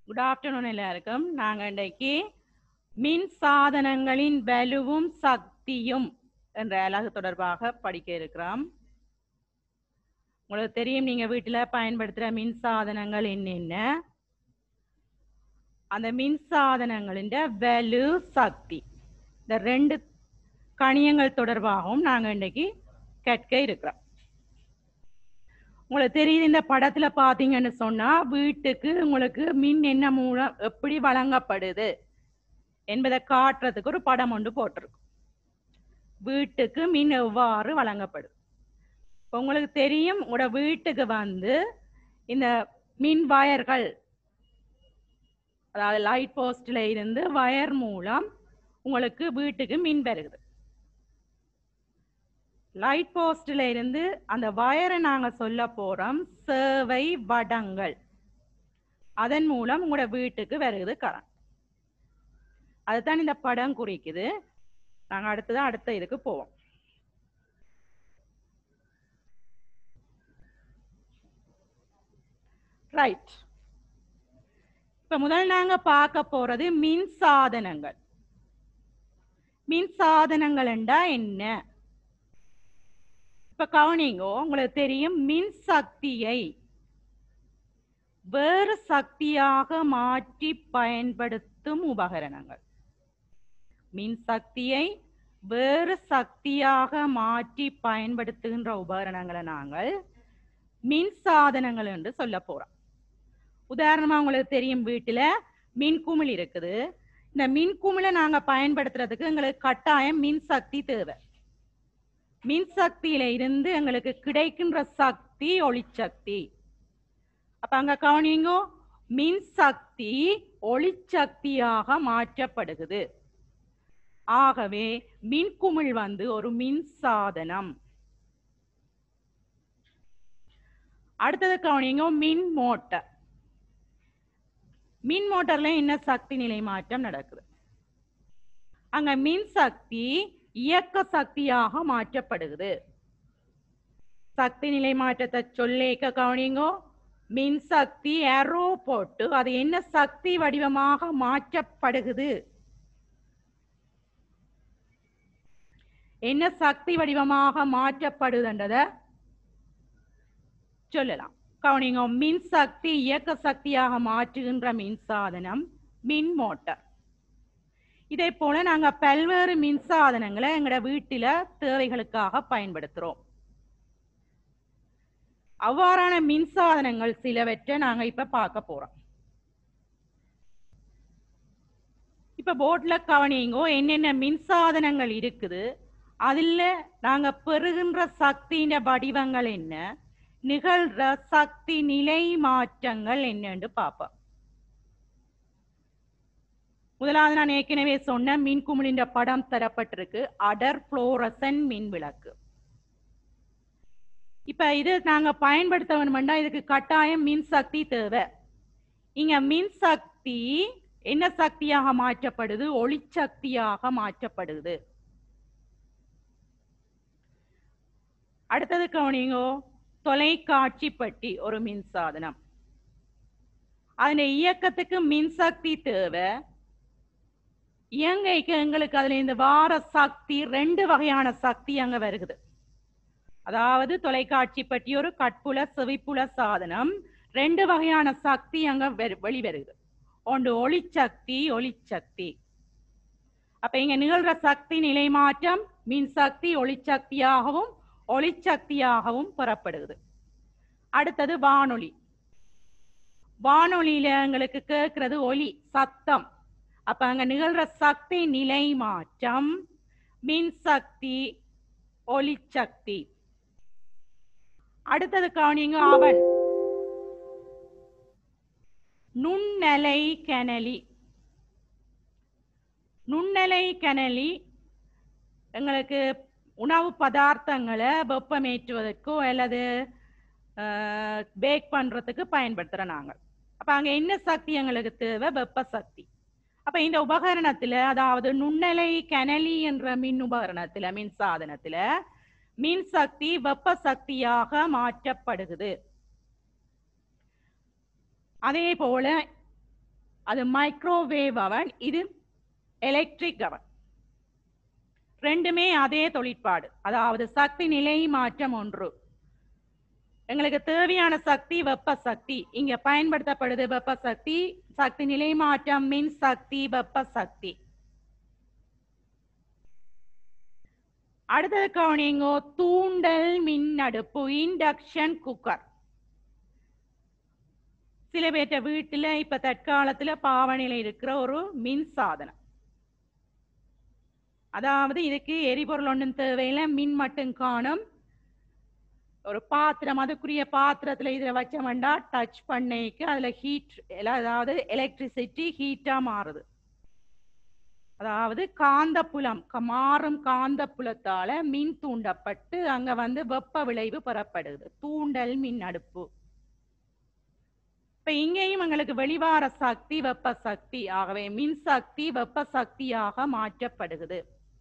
Good afternoon எல்லாருக்கும் நாங்கள் இன்றைக்கு மின் சாதனங்களின் வலுவும் சக்தியும் என்ற அலகு தொடர்பாக படிக்க இருக்கிறோம் உங்களுக்கு தெரியும் நீங்க வீட்டில் பயன்படுத்துகிற மின் சாதனங்கள் என்னென்ன அந்த மின் சாதனங்களின் வலு சக்தி இந்த ரெண்டு கணியங்கள் தொடர்பாகவும் நாங்கள் இன்றைக்கு கற்க இருக்கிறோம் உங்களுக்கு தெரியுது இந்த படத்துல பாத்தீங்கன்னு சொன்னா வீட்டுக்கு உங்களுக்கு மின் என்ன மூலம் எப்படி வழங்கப்படுது என்பதை காட்டுறதுக்கு ஒரு படம் ஒன்று போட்டிருக்கும் வீட்டுக்கு மின் எவ்வாறு வழங்கப்படுது இப்ப உங்களுக்கு தெரியும் உங்களோட வீட்டுக்கு வந்து இந்த மின் வயர்கள் அதாவது லைட் போஸ்ட்ல இருந்து வயர் மூலம் உங்களுக்கு வீட்டுக்கு மின் பெறுகுது லைட் போஸ்ட்ல இருந்து அந்த வயரை நாங்க சொல்ல போறோம் சேவை வடங்கள் அதன் மூலம் உங்களோட வீட்டுக்கு வருகுது கரண்ட் அதுதான் இந்த படம் குறிக்குது நாங்க அடுத்ததான் அடுத்த இதுக்கு போவோம் ரைட் இப்ப முதல் நாங்க பார்க்க போறது மின் சாதனங்கள் மின் சாதனங்கள் என்றா என்ன இப்ப கவனிங்கோ உங்களுக்கு தெரியும் மின் சக்தியை வேறு சக்தியாக மாற்றி பயன்படுத்தும் உபகரணங்கள் மின் சக்தியை வேறு சக்தியாக மாற்றி பயன்படுத்துகின்ற உபகரணங்களை நாங்கள் மின் சாதனங்கள் என்று சொல்ல போறோம் உதாரணமா உங்களுக்கு தெரியும் வீட்டுல மின் குமிழ் இருக்குது இந்த மின் குமிழை நாங்க பயன்படுத்துறதுக்கு எங்களுக்கு கட்டாயம் மின் சக்தி தேவை மின் சக்தியில இருந்து எங்களுக்கு கிடைக்கின்ற சக்தி ஒளிச்சக்தி அப்ப அங்க கவனிங்கோ மின் சக்தி ஒளிச்சக்தியாக மாற்றப்படுகிறது ஆகவே மின்குமிழ் வந்து ஒரு மின் சாதனம் அடுத்தது கவனிங்க மின் மோட்டார் மின் மோட்டார்ல என்ன சக்தி நிலை மாற்றம் நடக்குது அங்க மின் சக்தி இயக்க சக்தியாக மாற்றப்படுகிறது சக்தி நிலை மாற்றத்தை சொல்லேக்க கவனிங்கோ மின் சக்தி ஏரோ போட்டு அது என்ன சக்தி வடிவமாக மாற்றப்படுகிறது என்ன சக்தி வடிவமாக மாற்றப்படுதுன்றத சொல்லலாம் கவனிங்க மின் சக்தி இயக்க சக்தியாக மாற்றுகின்ற மின் சாதனம் மின் மோட்டார் இதே போல நாங்க பல்வேறு மின் சாதனங்களை எங்களோட வீட்டில தேவைகளுக்காக பயன்படுத்துறோம் அவ்வாறான மின் சாதனங்கள் சிலவற்றை நாங்க இப்ப பார்க்க போறோம் இப்ப போர்ட்ல கவனிங்கோ என்னென்ன மின் சாதனங்கள் இருக்குது அதுல நாங்க பெறுகின்ற சக்தியின் வடிவங்கள் என்ன நிகழ்ற சக்தி நிலை மாற்றங்கள் என்னன்னு பார்ப்போம் முதலாவது நான் ஏற்கனவே சொன்ன மின் குமிழின் படம் தரப்பட்டிருக்கு அடர் புளோரசன் மின் விளக்கு இப்ப இது நாங்க பயன்படுத்த வேணும்னா இதுக்கு கட்டாயம் மின் சக்தி தேவை இங்க மின் சக்தி என்ன சக்தியாக மாற்றப்படுது ஒளிச்சக்தியாக மாற்றப்படுது அடுத்தது கவனிங்கோ தொலைக்காட்சி பட்டி ஒரு மின் சாதனம் அதன் இயக்கத்துக்கு மின்சக்தி தேவை இயங்கைக்கு எங்களுக்கு அதுல இந்த வார சக்தி ரெண்டு வகையான சக்தி அங்க வருகுது அதாவது தொலைக்காட்சி பற்றி ஒரு கட்புல செவிப்புல சாதனம் ரெண்டு வகையான சக்தி அங்க வெளிவருகுது ஒன்று ஒளிச்சக்தி ஒளிச்சக்தி அப்ப இங்க நிகழ்ற சக்தி நிலை மாற்றம் மின்சக்தி ஒளிச்சக்தியாகவும் ஒளிச்சக்தியாகவும் பெறப்படுகிறது அடுத்தது வானொலி வானொலியில எங்களுக்கு கேட்கறது ஒலி சத்தம் அப்ப அங்க நிகழ்ற சக்தி நிலை மாற்றம் மின்சக்தி ஒளிச்சக்தி அடுத்தது கவனிங்க அவன் நுண்ணலை கனலி நுண்ணலை கனலி எங்களுக்கு உணவு பதார்த்தங்களை வெப்பமேற்றுவதற்கோ அல்லது பேக் பண்றதுக்கு பயன்படுத்துறோம் நாங்கள் அப்ப அங்க என்ன சக்தி எங்களுக்கு தேவை வெப்ப சக்தி அப்ப இந்த உபகரணத்துல அதாவது நுண்ணலை கனலி என்ற மின் உபகரணத்துல மின் சாதனத்துல மின் சக்தி வெப்ப சக்தியாக மாற்றப்படுகிறது அதே போல அது மைக்ரோவேவ் அவன் இது எலக்ட்ரிக் அவன் ரெண்டுமே அதே தொழிற்பாடு அதாவது சக்தி நிலை மாற்றம் ஒன்று எங்களுக்கு தேவையான சக்தி வெப்ப சக்தி இங்க பயன்படுத்தப்படுது வெப்ப சக்தி சக்தி நிலை மாற்றம் மின் சக்தி வெப்ப சக்தி அடுத்தது கவனிங்கோ தூண்டல் மின் அடுப்பு இண்டக்ஷன் குக்கர் சில பேர்ட்ட வீட்டுல இப்ப தற்காலத்துல பாவனையில இருக்கிற ஒரு மின் சாதனம் அதாவது இதுக்கு எரிபொருள் ஒன்றும் தேவையில்லை மின் மட்டும் காணும் ஒரு பாத்திரம் அதுக்குரிய பாத்திரத்துல இதுல வச்சோம்டா டச் பண்ணிக்கு அதுல ஹீட் அதாவது எலக்ட்ரிசிட்டி ஹீட்டா மாறுது அதாவது காந்தப்புலம் க- மாறும் காந்தப்புலத்தால மின் தூண்டப்பட்டு அங்க வந்து வெப்ப விளைவு பெறப்படுது தூண்டல் மின் அடுப்பு இப்ப இங்கேயும் எங்களுக்கு வெளிவார சக்தி வெப்ப சக்தி ஆகவே மின் சக்தி வெப்ப சக்தியாக மாற்றப்படுகிறது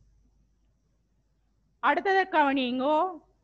அடுத்தது கவனிங்கோ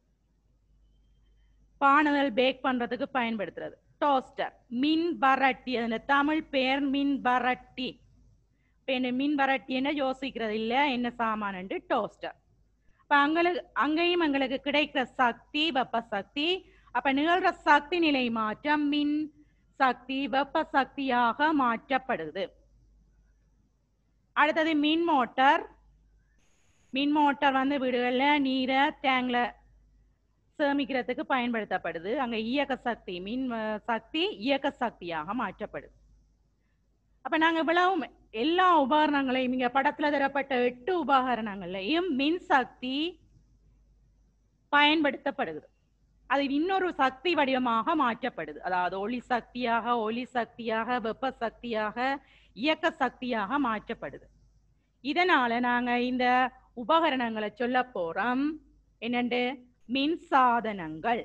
பானல் பேக் பண்றதுக்கு பயன்படுத்துறது டோஸ்டர் மின் வரட்டி அதுல தமிழ் பெயர் மின் வரட்டி இப்ப என்ன மின் வரட்டி என்ன யோசிக்கிறது இல்ல என்ன சாமானண்டு டோஸ்டர் அப்ப அங்களுக்கு அங்கேயும் எங்களுக்கு கிடைக்கிற சக்தி வெப்ப சக்தி அப்ப நிகழ்ற சக்தி நிலை மாற்றம் மின் சக்தி வெப்ப சக்தியாக மாற்றப்படுது அடுத்தது மின் மோட்டார் மின் மோட்டார் வந்து வீடுகள்ல நீரை டேங்க்ல சேமிக்கிறதுக்கு பயன்படுத்தப்படுது அங்க இயக்க சக்தி மின் அஹ், சக்தி இயக்க சக்தியாக மாற்றப்படுது அப்ப நாங்க இவ்வளவு எல்லா உபகரணங்களையும் இங்க படத்துல தரப்பட்ட எட்டு உபகரணங்களையும் மின் சக்தி பயன்படுத்தப்படுது அது இன்னொரு சக்தி வடிவமாக மாற்றப்படுது அதாவது ஒளி சக்தியாக ஒளி சக்தியாக வெப்ப சக்தியாக இயக்க சக்தியாக மாற்றப்படுது இதனால நாங்க இந்த உபகரணங்களை சொல்ல போறோம் என்னண்டு மின் சாதனங்கள்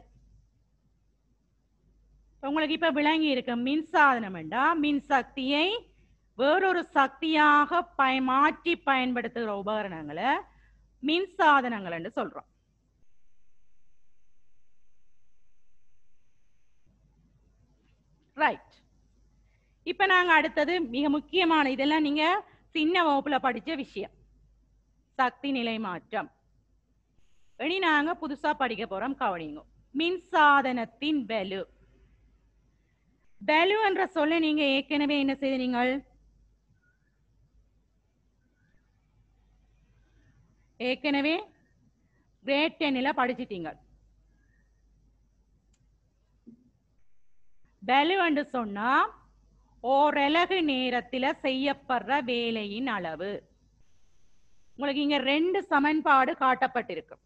உங்களுக்கு இப்ப விளங்கி இருக்க மின் சாதனம் என்றா மின் சக்தியை வேறொரு சக்தியாக பய மாற்றி பயன்படுத்துகிற உபகரணங்களை மின் சாதனங்கள் என்று சொல்றோம் ரைட் இப்ப நாங்க அடுத்தது மிக முக்கியமான இதெல்லாம் நீங்க சின்ன வகுப்புல படிச்ச விஷயம் சக்தி நிலை மாற்றம் இனி நாங்க புதுசா படிக்க போறோம் கவனிங்க மின்சாதனத்தின் பெலு பெலு என்ற சொல்ல நீங்க ஏற்கனவே என்ன செய்தீங்கள் ஏற்கனவே கிரேட் டென்னில் படிச்சிட்டீங்க பெலு என்று சொன்னா ஓரலகு நேரத்துல செய்யப்படுற வேலையின் அளவு உங்களுக்கு இங்க ரெண்டு சமன்பாடு காட்டப்பட்டிருக்கு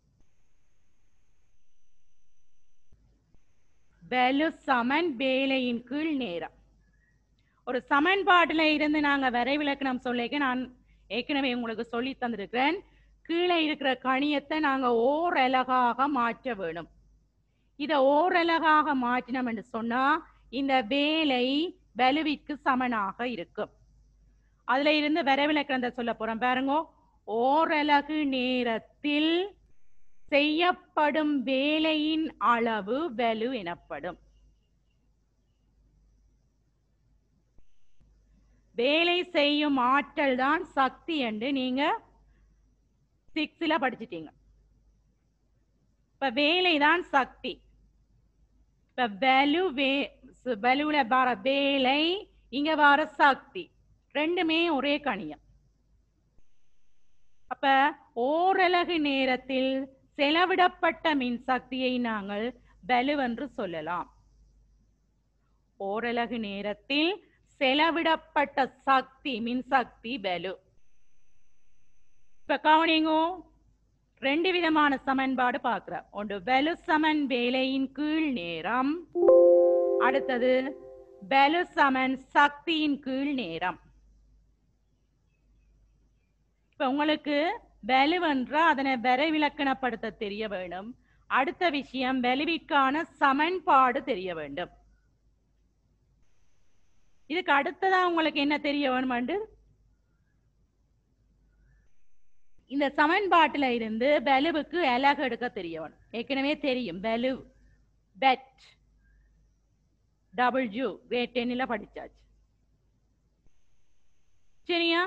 பெலு சமன் வேலையின் கீழ் நேரம் ஒரு சமன்பாட்டுல இருந்து நாங்க வரைவிலக்கணம் சொல்லிக்க நான் ஏற்கனவே உங்களுக்கு சொல்லி தந்திருக்கிறேன் கீழே இருக்கிற கணியத்தை நாங்க ஓரலகாக மாற்ற வேணும் இத ஓரலகாக மாற்றினோம் என்று சொன்னா இந்த வேலை வலுவிற்கு சமனாக இருக்கும் அதுல இருந்து வரைவிலக்கணத்தை சொல்ல போறோம் பாருங்க ஓரலகு நேரத்தில் செய்யப்படும் வேலையின் அளவு வலு எனப்படும் வேலை செய்யும் ஆற்றல் தான் சக்தி என்று நீங்க சிக்ஸ்ல படிச்சிட்டீங்க இப்ப வேலை தான் சக்தி இப்ப வலு வே வலுல வர வேலை இங்க வர சக்தி ரெண்டுமே ஒரே கணியம் அப்ப ஓரலகு நேரத்தில் செலவிடப்பட்ட மின்சக்தியை நாங்கள் வலுவென்று சொல்லலாம் ஓரலகு நேரத்தில் செலவிடப்பட்ட சக்தி மின்சக்தி வலு இப்ப கவனிங்கோ ரெண்டு விதமான சமன்பாடு பார்க்கிறோம் ஒன்று வலு சமன் வேலையின் கீழ் நேரம் அடுத்தது வலு சமன் சக்தியின் கீழ் நேரம் இப்ப உங்களுக்கு வலுவென்ற அதனை வரைவிலக்கணப்படுத்த தெரிய வேண்டும் அடுத்த விஷயம் வலுவிற்கான சமன்பாடு தெரிய வேண்டும் இதுக்கு அடுத்ததா உங்களுக்கு என்ன தெரிய வேணுமென்று இந்த சமன்பாட்டுல இருந்து பலுவுக்கு அலகு எடுக்க தெரிய வேணும் ஏற்கனவே தெரியும் பலு பெட் டபுள் ஜூ கிரேட் டென்னில் படிச்சாச்சு சரியா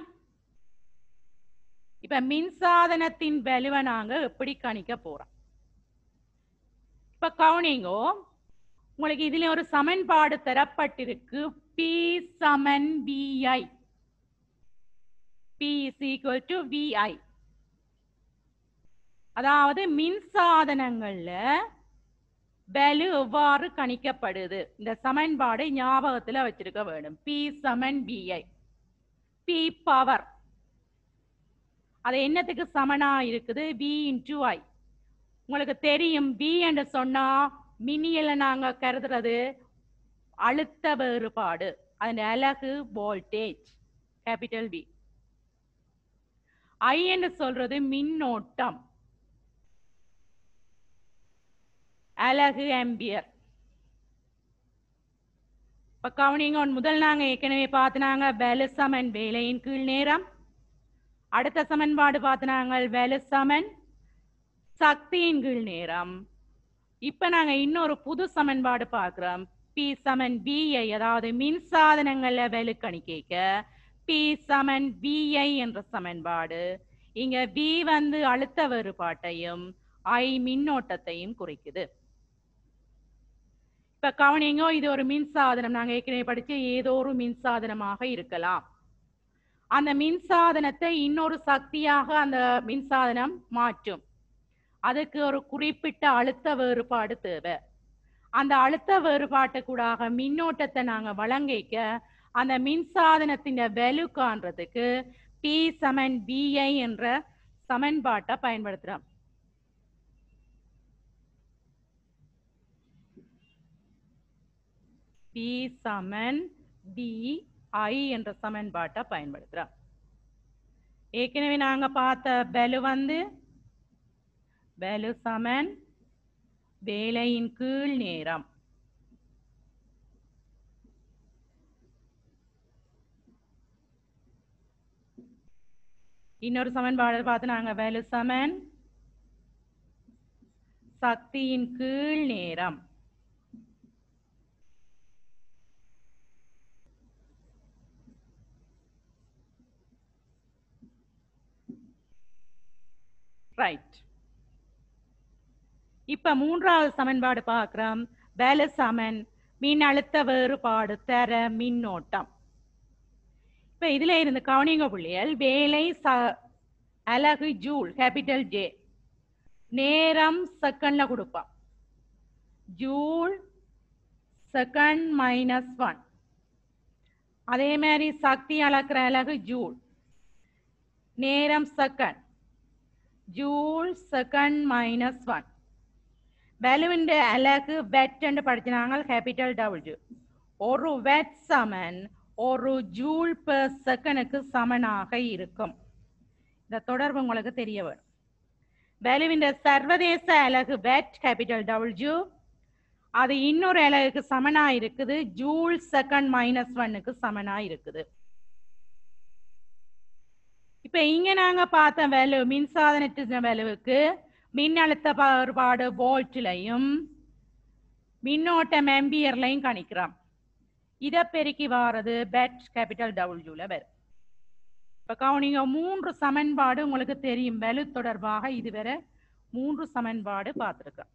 இப்ப மின்சாதனத்தின் வலுவை நாங்க எப்படி கணிக்க போறோம் இப்ப கவுனிங்கோ உங்களுக்கு இதுல ஒரு சமன்பாடு தரப்பட்டிருக்கு பி சமன் VI P is equal to VI அதாவது மின்சாதனங்கள்ல வேல்யூ எவ்வாறு கணிக்கப்படுது இந்த சமன்பாடை ஞாபகத்துல வச்சிருக்க வேண்டும் பி சமன் பிஐ பி பவர் அது என்னத்துக்கு சமனா இருக்குது பி இன்டு ஐ உங்களுக்கு தெரியும் பி என்று சொன்னா மின்னியல நாங்க கருதுறது அழுத்த வேறுபாடு அதன் அலகு வோல்டேஜ் கேபிட்டல் பி ஐ என்று சொல்றது மின்னோட்டம் அலகு ஆம்பியர் இப்ப கவுனிங் ஒன் முதல் நாங்க ஏற்கனவே பார்த்துனாங்க வேலு சமன் வேலையின் கீழ் நேரம் அடுத்த சமன்பாடு பார்த்துனாங்க வேலு சமன் சக்தியின் கீழ் நேரம் இப்ப நாங்க இன்னொரு புது சமன்பாடு பார்க்கிறோம் பி சமன் பிஐ அதாவது மின் சாதனங்கள்ல வெளுக்கணிக்க பி சமன் பிஐ என்ற சமன்பாடு இங்க பி வந்து அழுத்த வேறுபாட்டையும் ஐ மின்னோட்டத்தையும் குறிக்குது இப்ப கவனிங்கோ இது ஒரு மின்சாதனம் நாங்க ஏற்கனவே படிச்ச ஏதோ ஒரு மின்சாதனமாக இருக்கலாம் அந்த மின்சாதனத்தை இன்னொரு சக்தியாக அந்த மின்சாதனம் மாற்றும் அதுக்கு ஒரு குறிப்பிட்ட அழுத்த வேறுபாடு தேவை அந்த அழுத்த வேறுபாட்டுக்கூடாக மின்னோட்டத்தை நாங்க வழங்கிக்க அந்த மின்சாதனத்தின் வெலு காண்றதுக்கு பி சமன் பிஐ என்ற சமன்பாட்டை பயன்படுத்துறோம் பி சமன் டி ஐ என்ற சமன்பாட்டை பயன்படுத்துறோம் ஏற்கனவே நாங்க பார்த்த பெலு வந்து பெலு சமன் வேலையின் கீழ் நேரம் இன்னொரு சமன்பாடு பார்த்து நாங்க வேலு சமன் சக்தியின் கீழ் நேரம் ரைட் இப்ப மூன்றாவது சமன்பாடு பார்க்கிறோம் வேலை சமன் மின் அழுத்த வேறுபாடு தர மின்னோட்டம் இப்ப இதுல இருந்து கவனிங்க புள்ளியல் வேலை ச அலகு ஜூல் கேபிட்டல் ஜே நேரம் செகண்ட்ல கொடுப்போம் ஜூல் செகண்ட் மைனஸ் ஒன் அதே மாதிரி சக்தி அளக்கிற அலகு ஜூல் நேரம் second joule second minus one ബലുവിന്റെ അലക്ക് വെറ്റ് എന്ന് പഠിച്ചാൽ ക്യാപിറ്റൽ ഡബ്ല്യു ஒரு வெட் சமன் ஒரு ஜூல் பெர் செகண்டுக்கு சமனாக இருக்கும் இந்த தொடர்பு உங்களுக்கு தெரிய வரும் பெலுவின் சர்வதேச அலகு வெட் கேபிட்டல் டபிள்யூ அது இன்னொரு அலகுக்கு சமனா இருக்குது ஜூல் செகண்ட் மைனஸ் ஒன்னுக்கு சமனா இருக்குது இப்ப இங்க நாங்க பார்த்த வேலு மின்சாதனத்தின் வேலுவுக்கு மின்னழுத்த வேறுபாடு வோல்ட்லையும் மின்னோட்டம் எம்பியர்லையும் கணிக்கிறோம் இதை பெருக்கி வாரது பெட் கேபிட்டல் டபிள்யூல வரும் இப்ப கவனிங்க மூன்று சமன்பாடு உங்களுக்கு தெரியும் வலு தொடர்பாக இதுவரை மூன்று சமன்பாடு பார்த்திருக்கோம்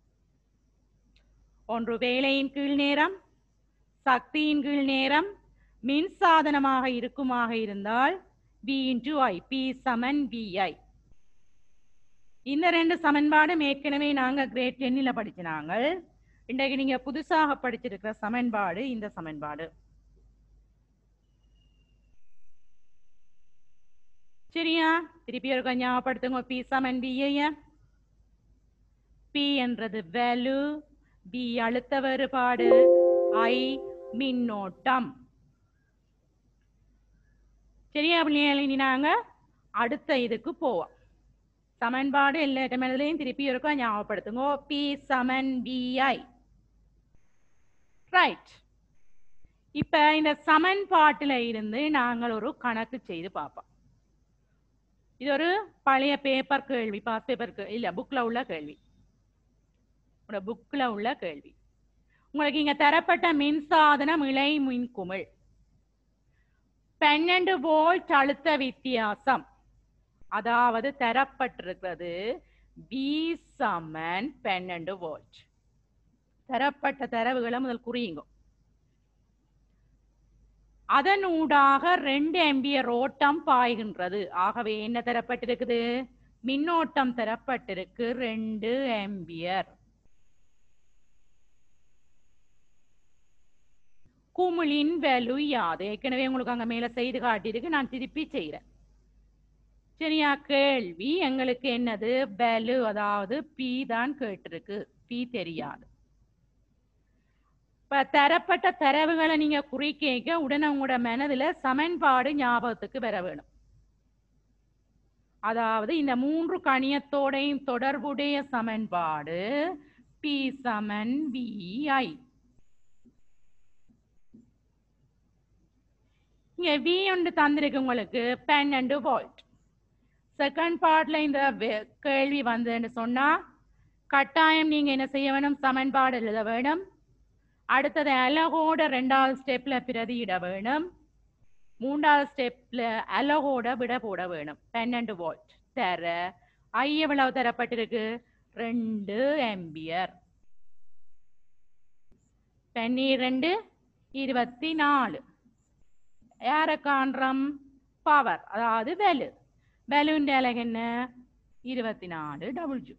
ஒன்று வேலையின் கீழ் நேரம் சக்தியின் கீழ் நேரம் மின்சாதனமாக இருக்குமாக இருந்தால் V into I, P Saman VI. இந்த ரெண்டு சமன்பாடும் ஏற்கனவே நாங்க கிரேட் டென்னில் படிச்சினாங்க இன்றைக்கு நீங்க புதுசாக படிச்சிருக்கிற சமன்பாடு இந்த சமன்பாடு சரியா திருப்பி ஒரு ஞாபகப்படுத்துங்க பி சமன் பிஐ பி என்றது வேலு பி அழுத்த வேறுபாடு ஐ மின்னோட்டம் சரியா பிள்ளைகள் இனி நாங்க அடுத்த இதுக்கு போவோம் சமன்பாடு எல்லா இடமெல்லாம் திருப்பி இருக்கோம் ஞாபகப்படுத்துங்க பி சமன் பிஐ ரைட் இப்ப இந்த சமன்பாட்டுல இருந்து நாங்கள் ஒரு கணக்கு செய்து பார்ப்போம் இது ஒரு பழைய பேப்பர் கேள்வி பாஸ் பேப்பர் இல்ல புக்ல உள்ள கேள்வி உங்களோட புக்ல உள்ள கேள்வி உங்களுக்கு இங்க தரப்பட்ட மின்சாதனம் இலை மின் குமிழ் பன்னெண்டு வோல்ட் அழுத்த வித்தியாசம் அதாவது தரப்பட்டிருக்கிறது பி சமன் பன்னெண்டு வோல்ட் தரப்பட்ட தரவுகளை முதல் குறியுங்க அதனூடாக ரெண்டு எம்பியர் ஓட்டம் பாய்கின்றது ஆகவே என்ன தரப்பட்டிருக்குது மின்னோட்டம் தரப்பட்டிருக்கு ரெண்டு எம்பியர் குமிழின் வேல்யூ யாது ஏற்கனவே உங்களுக்கு அங்க மேல செய்து காட்டியிருக்கு நான் திருப்பி செய்யறேன் சரியா கேள்வி எங்களுக்கு என்னது வேல்யூ அதாவது பி தான் கேட்டிருக்கு பி தெரியாது இப்ப தரப்பட்ட தரவுகளை நீங்க குறிக்க உடனே உங்களோட மனதுல சமன்பாடு ஞாபகத்துக்கு வர வேணும் அதாவது இந்த மூன்று கணியத்தோடையும் தொடர்புடைய சமன்பாடு பி சமன் விஐ இங்க வி ஒன்று தந்திருக்கு உங்களுக்கு பன்னெண்டு வோல்ட் செகண்ட் பார்ட்ல இந்த வே- கேள்வி வந்ததுன்னு சொன்னா கட்டாயம் நீங்க என்ன செய்ய வேணும் சமன்பாடு எழுத வேணும் அடுத்தது அலகோட ரெண்டாவது ஸ்டெப்ல பிரதியிட வேணும் மூன்றாவது ஸ்டெப்ல அலகோட விட போட வேணும் பன்னெண்டு வோல்ட் தர ஐ எவ்வளவு தரப்பட்டிருக்கு ரெண்டு எம்பியர் பன்னிரெண்டு இருபத்தி நாலு யாரை காண்றோம் பவர் அதாவது வெலு வெலுன்ற அழகு என்ன இருபத்தி நாலு டபுள் ஜூ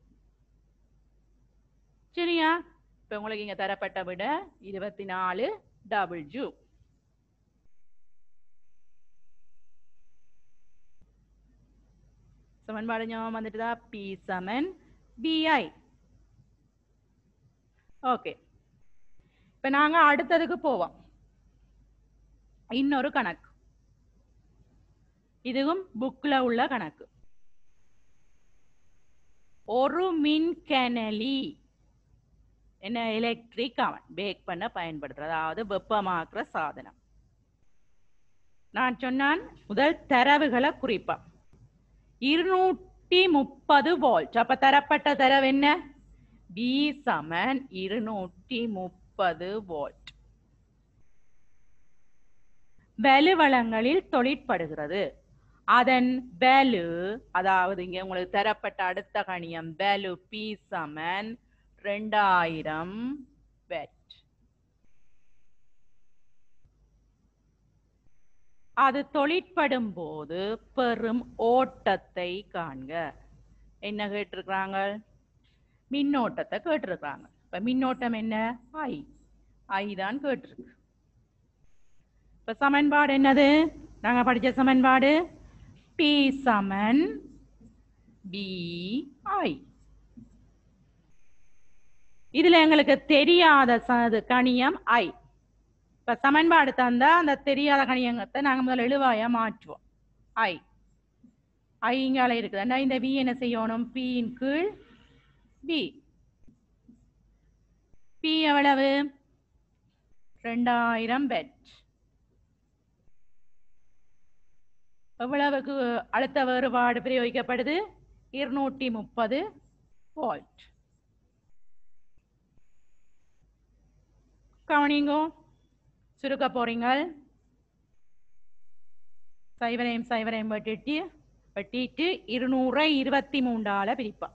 சரியா இப்ப உங்களுக்கு இங்க தரப்பட்ட விட இருபத்தி நாலு டபுள் ஜூ சமன்பாடு ஞாபகம் வந்துட்டுதா பி சமன் பிஐ ஓகே இப்ப நாங்க அடுத்ததுக்கு போவோம் இன்னொரு கணக்கு இதுவும் புக்ல உள்ள கணக்கு ஒரு மின்கனலி என்ன எலக்ட்ரிக் அவன் பேக் பண்ண பயன்படுத்துறது அதாவது வெப்பமாக்குற சாதனம் நான் சொன்னான் முதல் தரவுகளை குறிப்பா இருநூற்றி முப்பது வோல்ட் அப்ப தரப்பட்ட தரவு என்ன பி சமன் இருநூற்றி முப்பது வோல்ட் வலுவளங்களில் தொழிற்படுகிறது அதன் வேலு அதாவது இங்க உங்களுக்கு தரப்பட்ட அடுத்த கணியம் வேலு பி சமன் ரெண்டாயிரம் வெட் அது தொழிற்படும் போது பெரும் ஓட்டத்தை காண்க என்ன கேட்டிருக்கிறாங்க மின்னோட்டத்தை கேட்டிருக்கிறாங்க இப்ப மின்னோட்டம் என்ன ஐ ஐ தான் கேட்டிருக்கு இப்ப சமன்பாடு என்னது நாங்க படிச்ச சமன்பாடு பி சமன் பி ஐ இதுல எங்களுக்கு தெரியாத ச- இது கணியம் ஐ இப்ப சமன்பாடு தந்தா அந்த தெரியாத கணியங்கத்தை நாங்க முதல்ல எழுவாயா மாற்றுவோம் ஐ ஐ இங்கால இருக்குதுன்னா இந்த வி என்ன செய்யணும் P இன் கீழ் பி பி எவ்வளவு ரெண்டாயிரம் பெட் எவ்வளவுக்கு அழுத்த வேறுபாடு பிரயோகிக்கப்படுது இருநூற்றி முப்பது வோல்ட் கவனிங்கோ சுருக்க போறீங்க சைவரையும் சைவரையும் வெட்டிட்டு வெட்டிட்டு இருநூறை இருபத்தி மூன்றால பிரிப்பா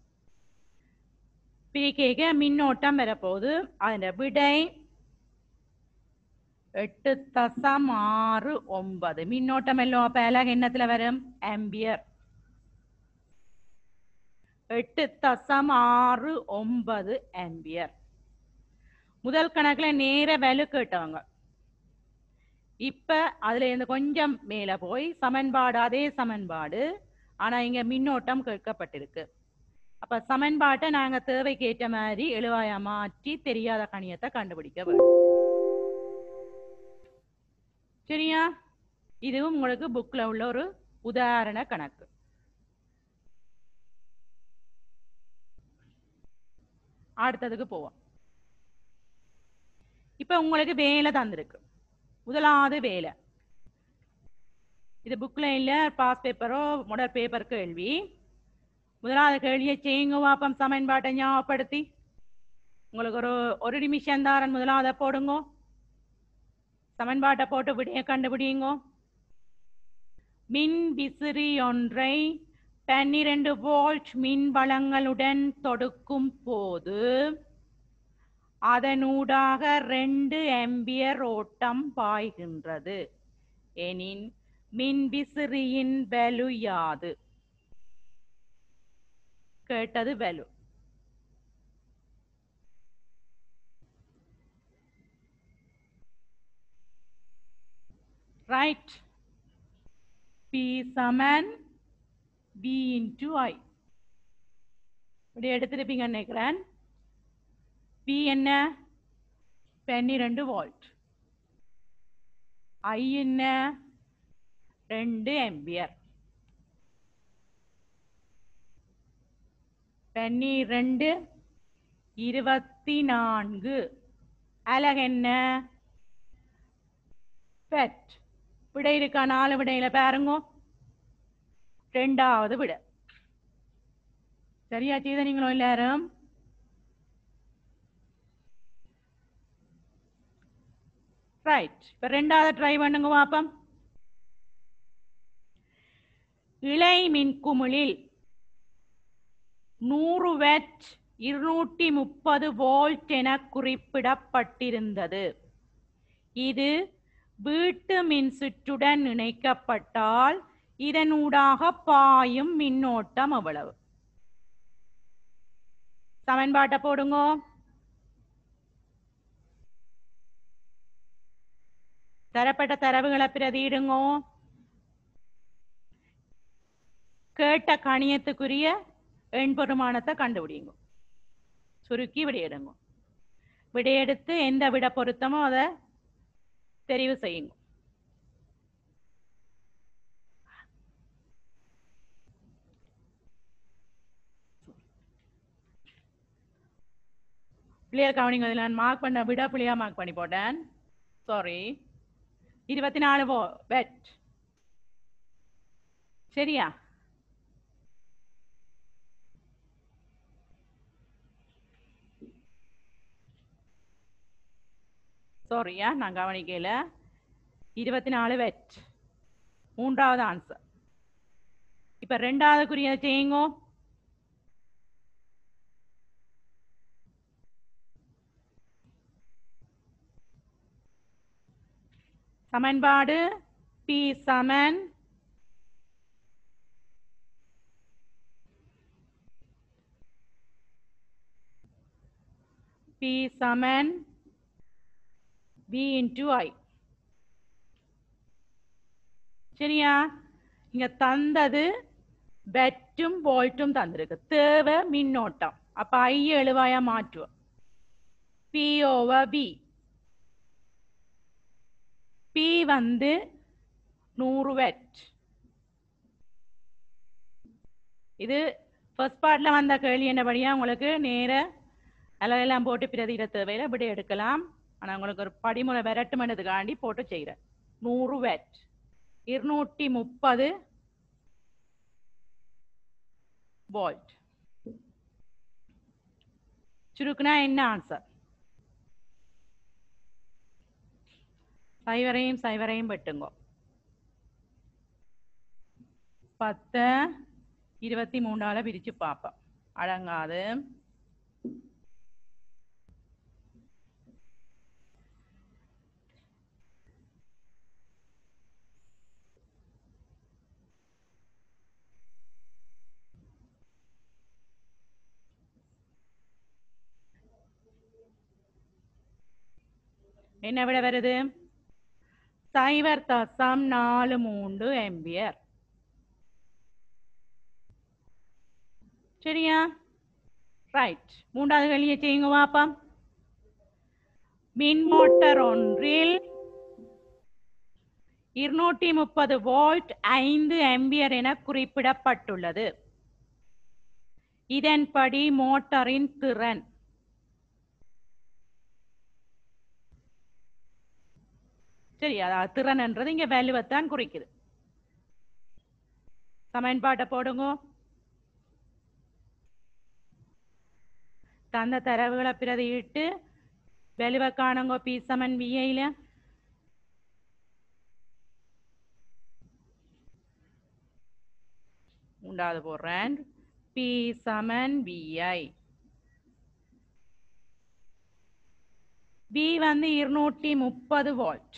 பிரிக்க மின்னோட்டம் வரப்போகுது அதோட விடை எட்டு தசம் ஆறு ஒன்பது மின்னோட்டம் எல்லாம் அப்ப அழகு என்னத்துல வரும் ஆம்பியர் எட்டு தசம் ஆறு ஒன்பது ஆம்பியர் முதல் கணக்குல நேர வேலு கேட்டவங்க இப்ப அதுல இருந்து கொஞ்சம் மேல போய் சமன்பாடு அதே சமன்பாடு ஆனா இங்க மின்னோட்டம் கேட்கப்பட்டிருக்கு அப்ப சமன்பாட்டை நாங்க தேவைக்கு ஏற்ற மாதிரி எழுவாயா மாற்றி தெரியாத கணியத்தை கண்டுபிடிக்க வேண்டும் சரியா இதுவும் உங்களுக்கு புக்ல உள்ள ஒரு உதாரண கணக்கு அடுத்ததுக்கு போவோம் இப்ப உங்களுக்கு வேலை தந்திருக்கு முதலாவது வேலை இது புக்ல இல்ல பாஸ் பேப்பரோ மொடர் பேப்பர் கேள்வி முதலாவது கேள்வியை செய்யுங்க வாப்பம் சமன்பாட்டை ஞாபகப்படுத்தி உங்களுக்கு ஒரு ஒரு நிமிஷம் தாரன் முதலாவதை போடுங்க சமன்பாட்டை போட்டு விடைய கண்டுபிடிங்க மின் விசிறி ஒன்றை பன்னிரண்டு வோல்ட் மின் வளங்களுடன் தொடுக்கும் போது அதனூடாக ரெண்டு ஆம்பியர் ஓட்டம் பாய்கின்றது எனின் மின் விசிறியின் வலு யாது கேட்டது வலு ரைட் P சமன் V into I இப்படி எடுத்திருப்பீங்க நினைக்கிறேன் P என்ன பன்னிரெண்டு வோல்ட் I என்ன ரெண்டு ஆம்பியர் பன்னிரெண்டு இருபத்தி நான்கு அலகு என்ன பெட் விடை இருக்கா நாலு விடையில பாருங்க ரெண்டாவது விட சரியா செய்த நீங்களும் எல்லாரும் ரைட் இப்ப ரெண்டாவது ட்ரை பண்ணுங்க பாப்போம் இலை மின்குமிழில் நூறு வெட் இருநூற்றி முப்பது வோல்ட் என குறிப்பிடப்பட்டிருந்தது இது வீட்டு மின் சுற்றுடன் இணைக்கப்பட்டால் இதனூடாக பாயும் மின்னோட்டம் எவ்வளவு சமன்பாட்டை போடுங்க தரப்பட்ட தரவுகளை பிரதியிடுங்க கேட்ட கணியத்துக்குரிய எண் பெருமானத்தை கண்டுபிடிங்க சுருக்கி விடையிடுங்க விடையெடுத்து எந்த விட பொருத்தமோ அதை தெரிவு செய்யுங்க பிள்ளையர் கவனிங்க இதில் நான் மார்க் பண்ண விட பிள்ளையா மார்க் பண்ணி போட்டேன் சாரி இருபத்தி நாலு போ வெட் சரியா சாரியா நான் கவனிக்கல இருபத்தி நாலு வெட் மூன்றாவது ஆன்சர் இப்ப ரெண்டாவது குறிய செய்யுங்க சமன்பாடு பி சமன் பி சமன் பி இன்டு ஐ சரியா இங்க தந்தது பெட்டும் வோல்ட்டும் தந்திருக்கு தேவை மின்னோட்டம் அப்ப ஐ எழுவாயா மாற்றுவோம் பி ஓவர் பி பி வந்து நூறு வெட் இது ஃபர்ஸ்ட் பார்ட்ல வந்த கேள்வி என்னபடியா உங்களுக்கு நேர அலகெல்லாம் போட்டு பிரதியிட தேவையில்லை இப்படி எடுக்கலாம் ஆனா உங்களுக்கு ஒரு படிமுறை விரட்டுமன்றதுக்காண்டி போட்டு செய்கிறேன் நூறு வெட் இருநூற்றி முப்பது வோல்ட் சுருக்குனா என்ன ஆன்சர் சைவரையும் சைவரையும் வெட்டுங்கோ பத்து இருபத்தி மூணால பிரிச்சு பார்ப்போம் அடங்காது என்ன விட வருது சைவர் தசம் நாலு மூன்று எம்பியர் சரியா ரைட் மூன்றாவது வெளியே செய்யுங்க பாப்பா மின் மோட்டார் ஒன்றில் இருநூற்றி முப்பது வோல்ட் ஐந்து எம்பியர் என குறிப்பிடப்பட்டுள்ளது இதன்படி மோட்டாரின் திறன் சரி அதாவது திறன்ன்றது இங்க வேல்யூவைத்தான் குறிக்குது சமன்பாட்டை போடுங்க தந்த தரவுகளை பிரதியிட்டு வேல்யூவை காணுங்க பி சமன் விஐல மூன்றாவது போடுறேன் பி சமன் விஐ வி வந்து இருநூற்றி முப்பது வோல்ட்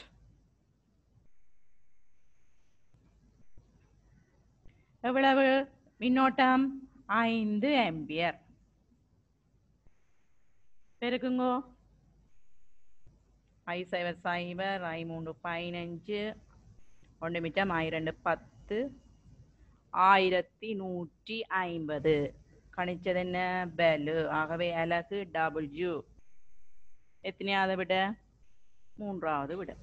எவ்வளவு மின்னோட்டம் ஐந்து ஆம்பியர் பெருக்குங்கோ ஐ சைவர் சைபர் ஐ மூன்று பதினஞ்சு ஒன்று மிச்சம் ஐ ரெண்டு பத்து ஆயிரத்தி நூற்றி ஐம்பது கணிச்சது என்ன பெலு ஆகவே அலகு டபிள்யூ எத்தனையாவது விட மூன்றாவது விட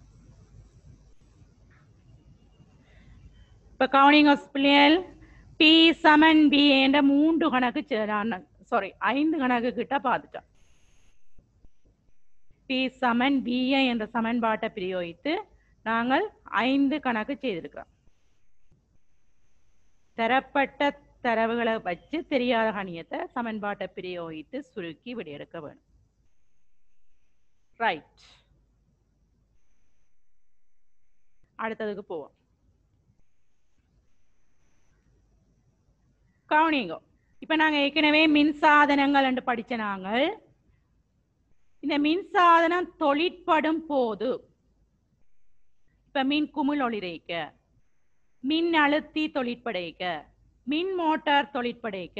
இப்ப கவுனிங் பிள்ளைகள் பி சமன் பி என்ற மூன்று கணக்கு சாரி ஐந்து கணக்கு கிட்ட பார்த்துட்டோம் பி சமன் பிஐ என்ற சமன்பாட்டை பிரயோகித்து நாங்கள் ஐந்து கணக்கு செய்திருக்கிறோம் தரப்பட்ட தரவுகளை வச்சு தெரியாத கணியத்தை சமன்பாட்டை பிரயோகித்து சுருக்கி விடையெடுக்க வேணும் ரைட் அடுத்ததுக்கு போவோம் கவனிங்கோ இப்ப நாங்க ஏற்கனவே மின்சாதனங்கள் என்று படிச்ச நாங்கள் இந்த மின்சாதனம் தொழிற்படும் போது இப்ப மின் குமிழ் ஒளிரைக்க மின் அழுத்தி தொழிற்படைக்க மின் மோட்டார் தொழிற்படைக்க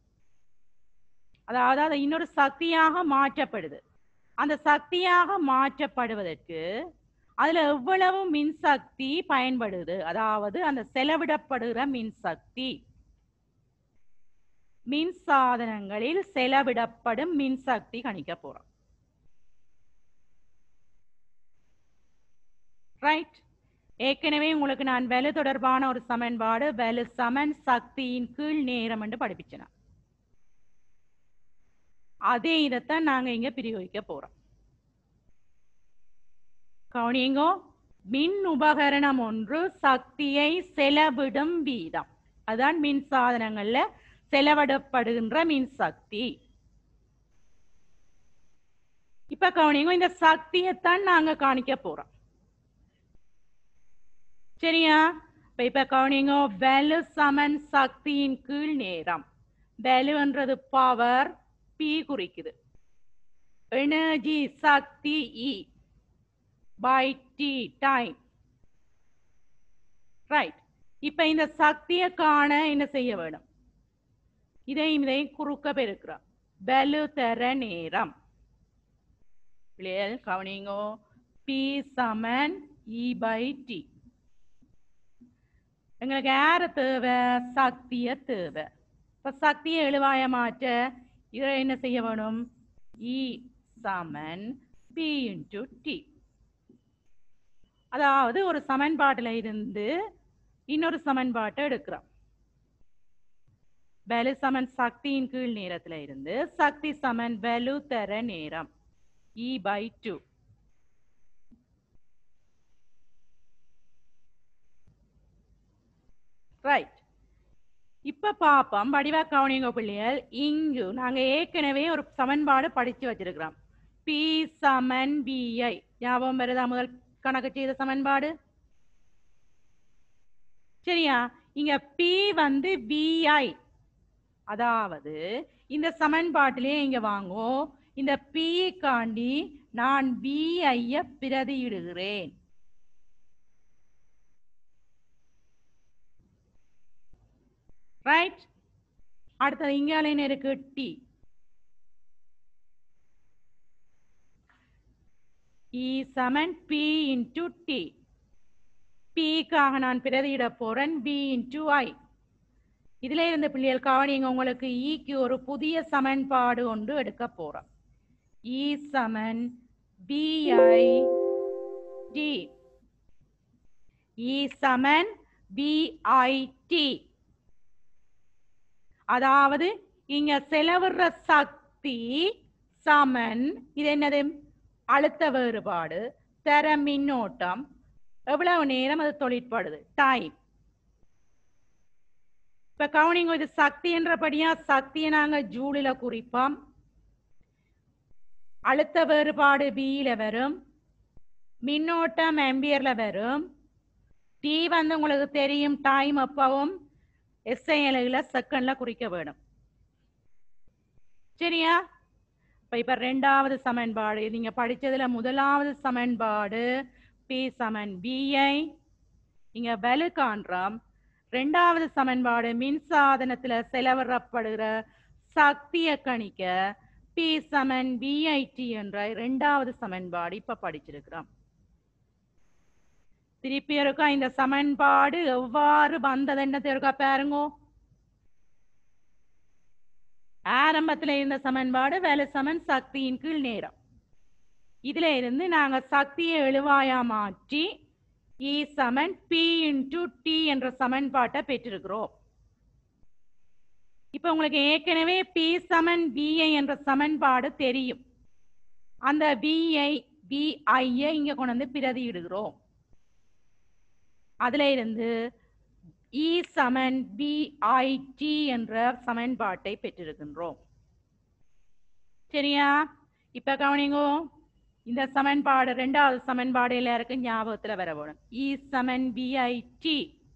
அதாவது அது இன்னொரு சக்தியாக மாற்றப்படுது அந்த சக்தியாக மாற்றப்படுவதற்கு அதுல எவ்வளவு மின்சக்தி பயன்படுது அதாவது அந்த செலவிடப்படுகிற மின்சக்தி மின் சாதனங்களில் செலவிடப்படும் மின்சக்தி கணிக்க போறோம் ரைட் ஏற்கனவே உங்களுக்கு நான் வலு தொடர்பான ஒரு சமன்பாடு வலு சமன் சக்தியின் கீழ் நேரம் என்று படிப்பிச்சேன் அதே இதைத்தான் நாங்க இங்க பிரயோகிக்க போறோம் கவனிங்கோ மின் உபகரணம் ஒன்று சக்தியை செலவிடும் வீதம் அதான் மின் சாதனங்கள்ல செலவிடப்படுகின்ற மின் சக்தி இப்ப கவனிங்க இந்த சக்தியைத்தான் நாங்க காணிக்க போறோம் சரியா இப்ப இப்ப கவனிங்க வேலு சமன் சக்தியின் கீழ் நேரம் வேலுன்றது பவர் பி குறிக்குது எனர்ஜி சக்தி E by T time right இப்ப இந்த சக்தியை காண என்ன செய்ய வேணும் இதையும் இதையும் குறுக்க பெருக்கிறோம் வேலு தர நேரம் பிள்ளைகள் கவனிங்கோ பி சமன் இ பை டி எங்களுக்கு யார தேவை சக்திய தேவை இப்ப சக்தியை எழுவாய மாற்ற இதை என்ன செய்ய வேணும் இ சமன் பி இன்டு டி அதாவது ஒரு சமன்பாட்டுல இருந்து இன்னொரு சமன்பாட்டை எடுக்கிறோம் வலு சமன் சக்தியின் கீழ் நேரத்துல இருந்து சக்தி சமன் வலு தர நேரம் இ பை டூ ரைட் இப்ப பாப்போம் வடிவா கவனிங்க பிள்ளைகள் இங்கு நாங்க ஏற்கனவே ஒரு சமன்பாடு படிச்சு வச்சிருக்கிறோம் பி சமன் பிஐ ஞாபகம் வருதா முதல் கணக்கு செய்த சமன்பாடு சரியா இங்க பி வந்து பிஐ அதாவது இந்த சமன்பாட்டிலே இங்க வாங்கோ இந்த பி காண்டி நான் பிஐய பிரதியிடுகிறேன் ரைட் அடுத்தது இங்கால என்ன இருக்கு டி இ சமன் பி இன்டு டி பிக்காக நான் பிரதியிட போறேன் பி இன்டு ஐ இதுல இருந்து பிள்ளைகள் கவனிங்க உங்களுக்கு ஈக்கு ஒரு புதிய சமன்பாடு ஒன்று எடுக்க போறோம் இ சமன் பிஐ டி இ சமன் பிஐடி அதாவது இங்க செலவுற சக்தி சமன் இது என்னது அழுத்த வேறுபாடு தர மின்னோட்டம் எவ்வளவு நேரம் அது தொழிற்படுது டைம் இப்ப கவுனிங் இது சக்தி என்றபடியா சக்தியை நாங்க ஜூலில குறிப்போம் அழுத்த வேறுபாடு பியில வரும் மின்னோட்டம் ஆம்பியர்ல வரும் டி வந்து உங்களுக்கு தெரியும் டைம் அப்பவும் எஸ்ஐ அலகுல செகண்ட்ல குறிக்க வேணும் சரியா இப்ப இப்ப ரெண்டாவது சமன்பாடு நீங்க படிச்சதுல முதலாவது சமன்பாடு பி சமன் பிஐ இங்க வலு காண்றோம் ரெண்டாவது சமன்பாடு மின்சாதனத்துல செலவிடப்படுகிற சக்தியை கணிக்க பி சமன் பிஐடி என்ற இரண்டாவது சமன்பாடு இப்ப படிச்சிருக்கிறோம் திருப்பி இருக்கா இந்த சமன்பாடு எவ்வாறு வந்ததுன்னு இருக்கா பாருங்க ஆரம்பத்துல இருந்த சமன்பாடு வேலை சமன் சக்தியின் கீழ் நேரம் இதுல இருந்து நாங்க சக்தியை எழுவாயா மாற்றி இ சமன் பி இன்டு டி என்ற சமன்பாட்டை பெற்றிருக்கிறோம் இப்ப உங்களுக்கு ஏற்கனவே பி சமன் பிஐ என்ற சமன்பாடு தெரியும் அந்த பிஐ பிஐ இங்க கொண்டு வந்து பிரதியிடுகிறோம் அதுல இருந்து இ சமன் பிஐடி என்ற சமன்பாட்டை பெற்றிருக்கின்றோம் சரியா இப்ப கவனிங்கோ இந்த சமன்பாடு ரெண்டாவது சமன்பாடு எல்லாருக்கும் ஞாபகத்துல வர வேணும் இ சமன் பிஐடி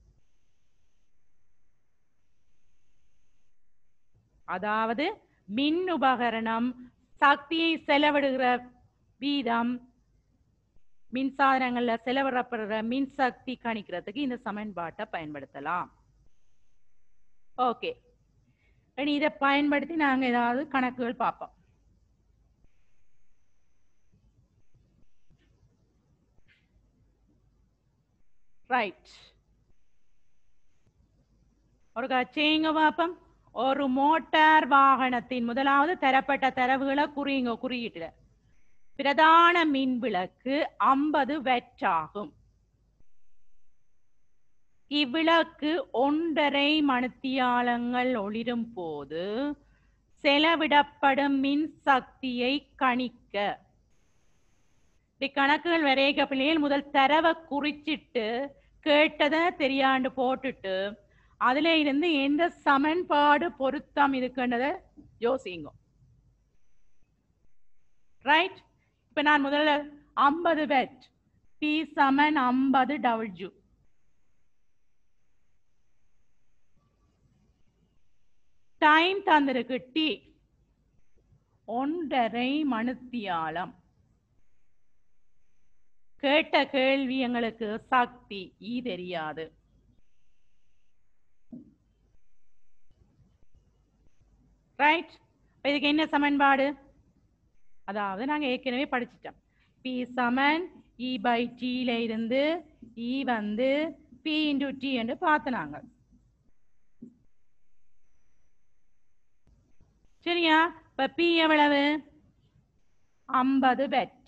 அதாவது மின் உபகரணம் சக்தியை செலவிடுகிற வீதம் மின்சாதனங்கள்ல செலவிடப்படுற மின் சக்தி கணிக்கிறதுக்கு இந்த சமன்பாட்டை பயன்படுத்தலாம் ஓகே இனி இதை பயன்படுத்தி நாங்க ஏதாவது கணக்குகள் பார்ப்போம் ரைட் ஒரு செய்யுங்க பார்ப்போம் ஒரு மோட்டார் வாகனத்தின் முதலாவது தரப்பட்ட தரவுகளை குறியுங்க குறியீட்டுல பிரதான மின் விளக்கு ஐம்பது வெற்றாகும் இவ்விளக்கு ஒன்றரை மணித்தியாலங்கள் ஒளிரும் போது செலவிடப்படும் மின் சக்தியை கணிக்க இப்படி கணக்குகள் வரைக பிள்ளைகள் முதல் தரவை குறிச்சிட்டு கேட்டதை தெரியாண்டு போட்டுட்டு அதுல இருந்து எந்த சமன்பாடு பொருத்தம் இருக்குன்றத யோசிங்க ரைட் இப்ப நான் முதல்ல ஐம்பது வெட் பி சமன் ஐம்பது டபிள்யூ டைம் தந்திருக்கு டி ஒன்றரை மணித்தியாலம் கேட்ட கேள்வி எங்களுக்கு சக்தி ஈ தெரியாது ரைட் இதுக்கு என்ன சமன்பாடு அதாவது நாங்க ஏற்கனவே படிச்சிட்டோம் பி சமன் இ பை டில இருந்து இ வந்து பி இன்டு டி என்று பார்த்தனாங்க சரியா இப்ப பி எவ்வளவு ஐம்பது பெட்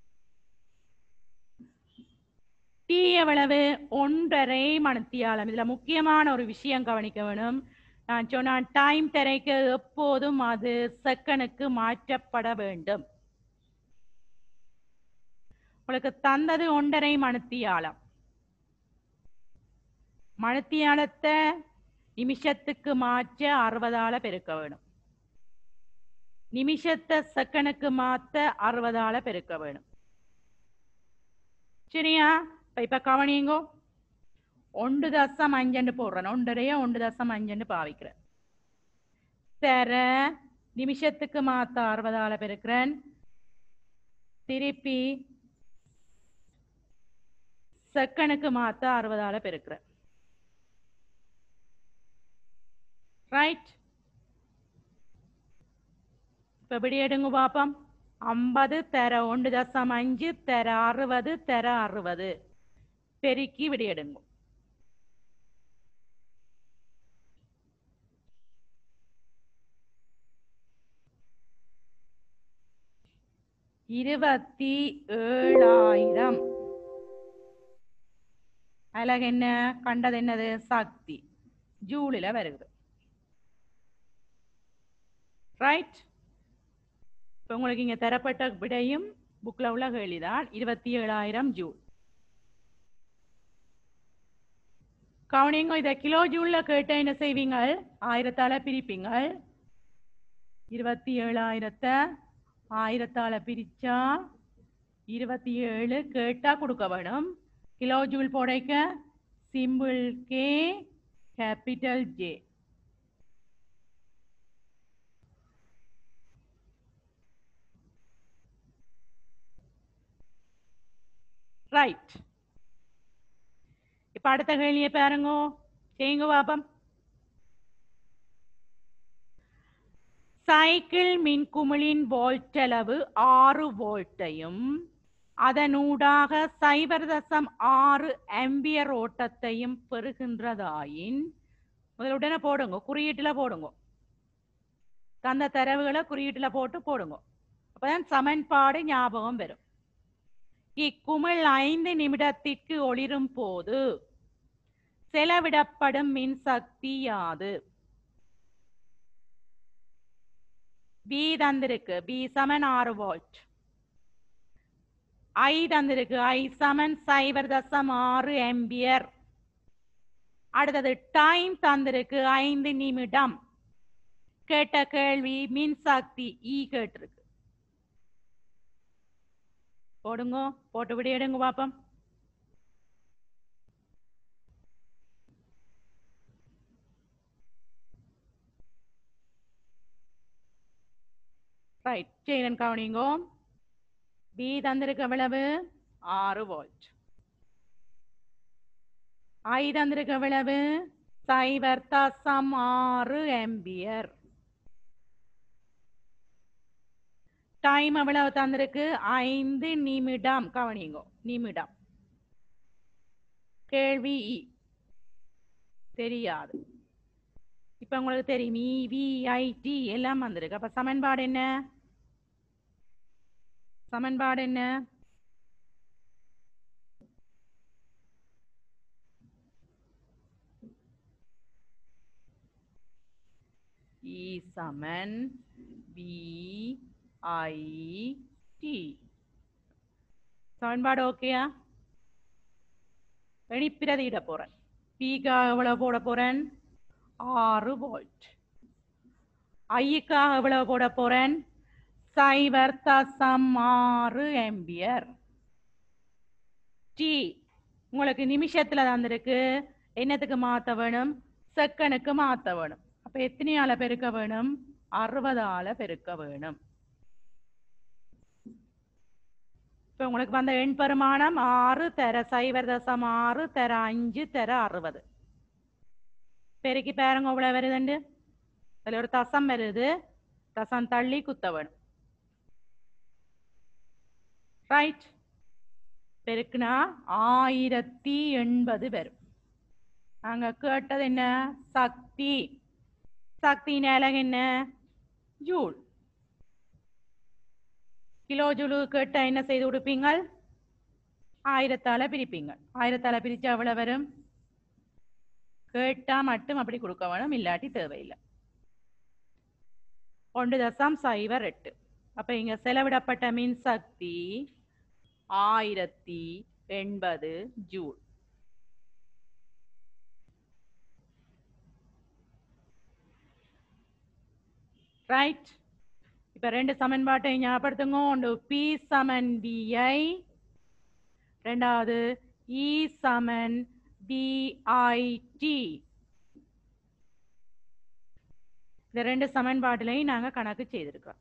டி எவ்வளவு ஒன்றரை மணித்தியாலம் இதுல முக்கியமான ஒரு விஷயம் கவனிக்க வேணும் நான் சொன்னான் டைம் திரைக்கு எப்போதும் அது செகனுக்கு மாற்றப்பட வேண்டும் உங்களுக்கு தந்தது ஒன்றரை மணித்தியாலம் மணித்தியாலத்தை நிமிஷத்துக்கு மாற்ற அறுபதால பெருக்க வேணும் நிமிஷத்தை செகனுக்கு மாத்த அறுபதால பெருக்க வேணும் சரியா இப்ப இப்ப கவனிங்கோ ஒன்று தசம் அஞ்சண்டு போடுறேன் ஒன்றரைய ஒன்று தசம் அஞ்சண்டு பாவிக்கிறேன் தர நிமிஷத்துக்கு மாத்த அறுபதால பெருக்கிறேன் திருப்பி செகனுக்கு மாத்த அறுபதால பெருக்கிறேன் ரைட் இப்ப இப்படி எடுங்க பாப்போம் ஐம்பது தர ஒன்று தசம் அஞ்சு தர அறுபது தர அறுபது பெருக்கி விடி எடுங்க இருபத்தி ஏழாயிரம் அழகு என்ன கண்டது என்னது சக்தி ஜூலில் வருது ரைட் இப்போ உங்களுக்கு இங்க தரப்பட்ட விடையும் புக்ல உள்ள கேள்விதான் இருபத்தி ஏழாயிரம் ஜூல் கவுனிங்க இதை கிலோ ஜூல்ல கேட்ட என்ன செய்வீங்க ஆயிரத்தால பிரிப்பீங்க இருபத்தி ஏழாயிரத்தை ஆயிரத்தால பிரிச்சா இருபத்தி ஏழு கேட்டா கொடுக்க வேணும் கிலோ ஜூல் போடைக்க simple K capital J right இப்ப அடுத்த கேள்வியை பாருங்க செய்யுங்க பாப்பம் சைக்கிள் மின்குமிழின் வோல்ட் அளவு ஆறு வோல்ட்டையும் அதனூடாக சைபர் தசம் ஆறு ஆம்பியர் ஓட்டத்தையும் பெறுகின்றதாயின் முதலுடனே போடுங்க குறியீட்டுல போடுங்க தந்த தரவுகளை குறியீட்டுல போட்டு போடுங்க அப்பதான் சமன்பாடு ஞாபகம் வரும் இக்குமிழ் ஐந்து நிமிடத்திற்கு ஒளிரும் போது செலவிடப்படும் மின்சக்தி யாது பி தந்திருக்கு பி சமன் ஆறு வோல்ட் ஐ தந்திருக்கு ஐ சமன் சைபர் தசம் ஆறு எம்பியர் அடுத்தது டைம் தந்திருக்கு ஐந்து நிமிடம் கேட்ட கேள்வி மின்சக்தி ஈ கேட்டிருக்கு போடுங்க போட்டு விட எடுங்க பாப்போம் ரைட் செய்யலன் கவனிங்கோ பி தந்திருக்கு எவ்வளவு ஆறு வோல்ட் ஐ தந்திருக்கு எவ்வளவு சைபர் தசம் ஆறு எம்பியர் டைம் எவ்வளவு தந்திருக்கு ஐந்து நிமிடம் கவனிங்கோ நிமிடம் கேள்வி இ. தெரியாது இப்ப உங்களுக்கு தெரியும் இ வி ஐ டி எல்லாம் வந்திருக்கு அப்ப சமன்பாடு என்ன சமன்பாடு என்ன இ சமன் வி ஐ டி சமன்பாடு ஓகேயா வெளிப்பிரதியிட போறேன் பிக்காக எவ்வளவு போட போறேன் ஆறு வோல்ட் ஐக்காக எவ்வளவு போட போறேன் சைபர் தசம் ஆறு எம்பியர் டி உங்களுக்கு நிமிஷத்துல தந்திருக்கு என்னத்துக்கு மாத்த வேணும் செகண்டுக்கு மாத்த வேணும் அப்ப எத்தனையால பெருக்க வேணும் அறுபதால பெருக்க வேணும் இப்ப உங்களுக்கு வந்த எண் பெருமானம் ஆறு தர சைபர் தசம் ஆறு தர அஞ்சு தர அறுபது பெருக்கி பாருங்க இவ்வளவு வருதுண்டு அதுல ஒரு தசம் வருது தசம் தள்ளி குத்த வேணும் ரைட் பெருக்குனா ஆயிரத்தி எண்பது வரும் நாங்க கேட்டது என்ன சக்தி சக்தியின் அலகு என்ன ஜூல் கிலோ ஜூலு கேட்டா என்ன செய்து கொடுப்பீங்கள் ஆயிரத்தால பிரிப்பீங்க ஆயிரத்தால பிரிச்சா எவ்வளவு வரும் கேட்டா மட்டும் அப்படி கொடுக்க வேணும் இல்லாட்டி தேவையில்லை ஒன்று தசம் சைபர் எட்டு அப்ப இங்க செலவிடப்பட்ட மின்சக்தி ஆயிரத்தி எண்பது ஜூல் ரைட் இப்ப ரெண்டு சமன்பாட்டை ஞாபகப்படுத்துங்க ஒன்று பி சமன் பிஐ ரெண்டாவது இ சமன் டிஐடி இந்த ரெண்டு சமன்பாட்டிலையும் நாங்க கணக்கு செய்திருக்கோம்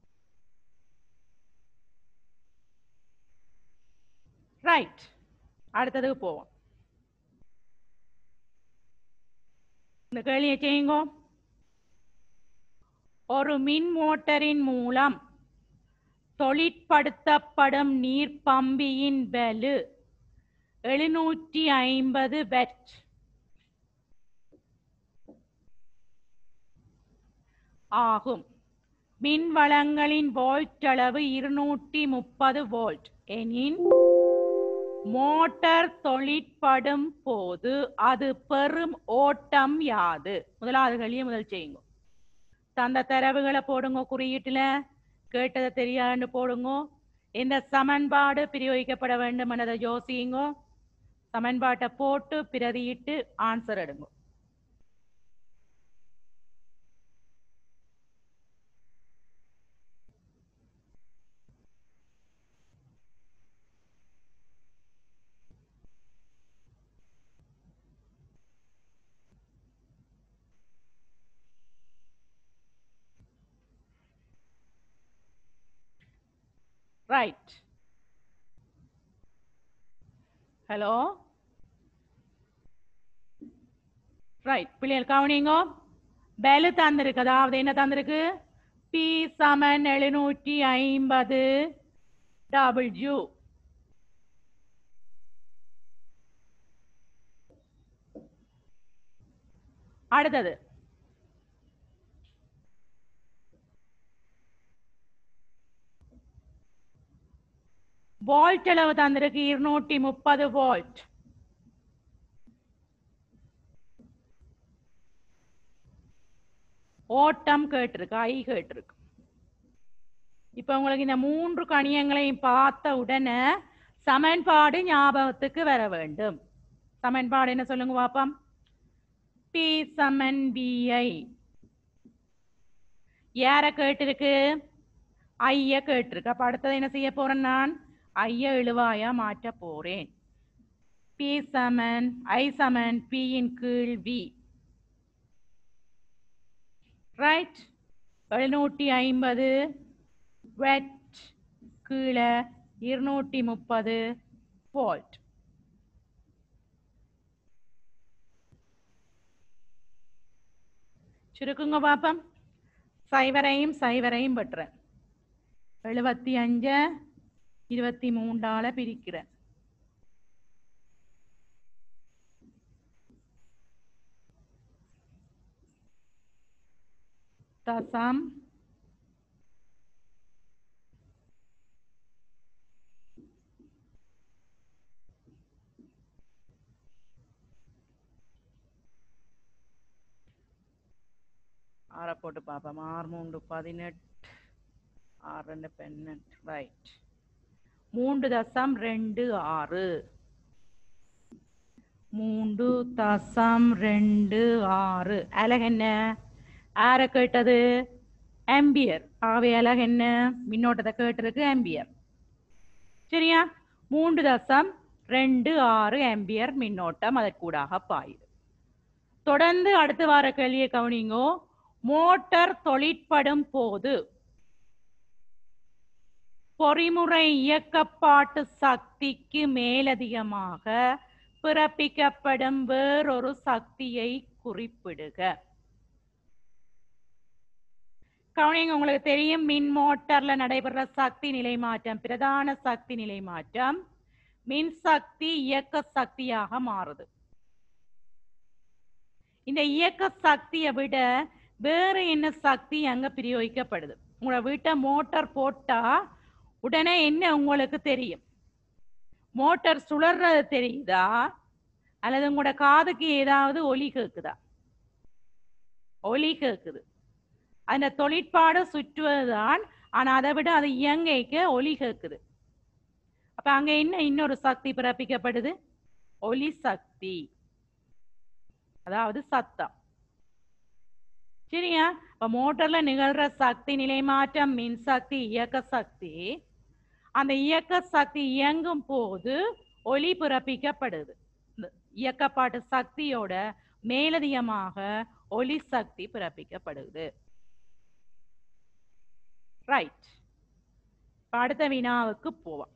ரைட் அடுத்ததுக்கு போவோம் இந்த கேள்வியை செய்யுங்க ஒரு மின் மோட்டரின் மூலம் தொழிற்படுத்தப்படும் நீர் பம்பியின் வலு எழுநூற்றி ஐம்பது வெட் ஆகும் மின் வளங்களின் வோல்ட் அளவு இருநூற்றி முப்பது வோல்ட் எனின் மோட்டார் தொழிற்படும் போது அது பெரும் ஓட்டம் யாது முதலாவது கேள்வியை முதல் செய்யுங்க தந்த தரவுகளை போடுங்க குறியீட்டுல கேட்டதை தெரியாதுன்னு போடுங்க இந்த சமன்பாடு பிரயோகிக்கப்பட வேண்டும் என்றதை யோசியுங்க சமன்பாட்டை போட்டு பிரதியிட்டு ஆன்சர் எடுங்க ரைட் ஹலோ ரைட் பிள்ளைகள் கவனிங்கோ பெலு தந்திருக்கு அதாவது என்ன தந்திருக்கு பி சமன் எழுநூற்றி ஐம்பது டபுள் ஜூ அடுத்தது வோல்ட் அளவு தந்திருக்கு இருநூற்றி முப்பது வோல்ட் ஓட்டம் கேட்டிருக்கு ஐ கேட்டிருக்கு இப்ப உங்களுக்கு இந்த மூன்று கணியங்களையும் பார்த்த உடனே சமன்பாடு ஞாபகத்துக்கு வர வேண்டும் சமன்பாடு என்ன சொல்லுங்க பாப்போம் பி சமன் பிஐ யார கேட்டிருக்கு ஐய கேட்டிருக்கு அப்ப அடுத்தது என்ன செய்ய போறேன் நான் ஐய எழுவாயா மாற்ற போறேன் பி சமன் ஐ சமன் பியின் கீழ் வி ரைட் எழுநூற்றி ஐம்பது வெட் கீழே இருநூற்றி முப்பது வோல்ட் சுருக்குங்க பாப்பம் சைவரையும் சைவரையும் பெற்றேன் எழுபத்தி அஞ்ச இருபத்தி மூன்றால பிரிக்கிறேன் தசம் ஆறை போட்டு பார்ப்போம் ஆறு மூன்று பதினெட்டு ஆறு ரெண்டு பன்னெண்டு ரைட் மூன்று தசம் ரெண்டு ஆறு மூன்று தசம் ரெண்டு ஆறு அழகு என்ன ஆரை கேட்டது ஆம்பியர் ஆகவே அழகு என்ன மின்னோட்டத்தை கேட்டிருக்கு ஆம்பியர் சரியா மூன்று தசம் ரெண்டு ஆறு ஆம்பியர் மின்னோட்டம் அதற்கூடாக பாயுது தொடர்ந்து அடுத்து வார கேள்வியை கவனிங்கோ மோட்டார் தொழிற்படும் போது பொறிமுறை இயக்கப்பாட்டு சக்திக்கு மேலதிகமாக பிறப்பிக்கப்படும் வேறொரு சக்தியை குறிப்பிடுக கவனிங்க உங்களுக்கு தெரியும் மின் மோட்டார்ல நடைபெற சக்தி நிலை மாற்றம் பிரதான சக்தி நிலை மாற்றம் மின் சக்தி இயக்க சக்தியாக மாறுது இந்த இயக்க சக்தியை விட வேற என்ன சக்தி அங்க பிரயோகிக்கப்படுது உங்களோட வீட்டை மோட்டார் போட்டா உடனே என்ன உங்களுக்கு தெரியும் மோட்டார் சுழறது தெரியுதா அல்லது உங்களோட காதுக்கு ஏதாவது ஒலி கேக்குதா ஒலி கேக்குது அந்த தொழிற்பாடு சுற்றுவதுதான் ஆனா அதை விட அது இயங்கைக்கு ஒலி கேக்குது அப்ப அங்க என்ன இன்னொரு சக்தி பிறப்பிக்கப்படுது ஒலி சக்தி அதாவது சத்தம் சரியா இப்ப மோட்டார்ல நிகழ்ற சக்தி நிலை மாற்றம் மின் சக்தி இயக்க சக்தி அந்த இயக்க சக்தி இயங்கும் போது ஒலி பிறப்பிக்கப்படுது இந்த இயக்கப்பாட்டு சக்தியோட மேலதிகமாக ஒலி சக்தி பிறப்பிக்கப்படுது ரைட் அடுத்த வினாவுக்கு போவோம்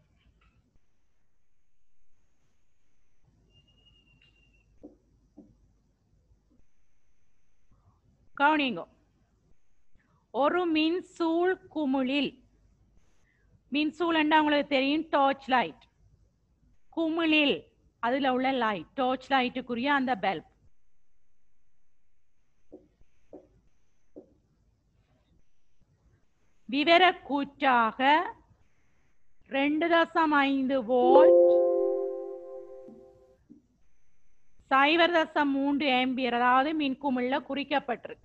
கவனிங்கோ ஒரு மின்சூழ் குமிழில் மின்சூழ் உங்களுக்கு தெரியும் டார்ச் லைட் குமிழில் அதுல உள்ள லைட் டார்ச் லைட்டுக்குரிய அந்த பல்ப் விவர கூற்றாக ரெண்டு தசம் ஐந்து வோல்ட் சைபர் தசம் மூன்று ஆம்பியர் அதாவது மின்குமிழ்ல குறிக்கப்பட்டிருக்கு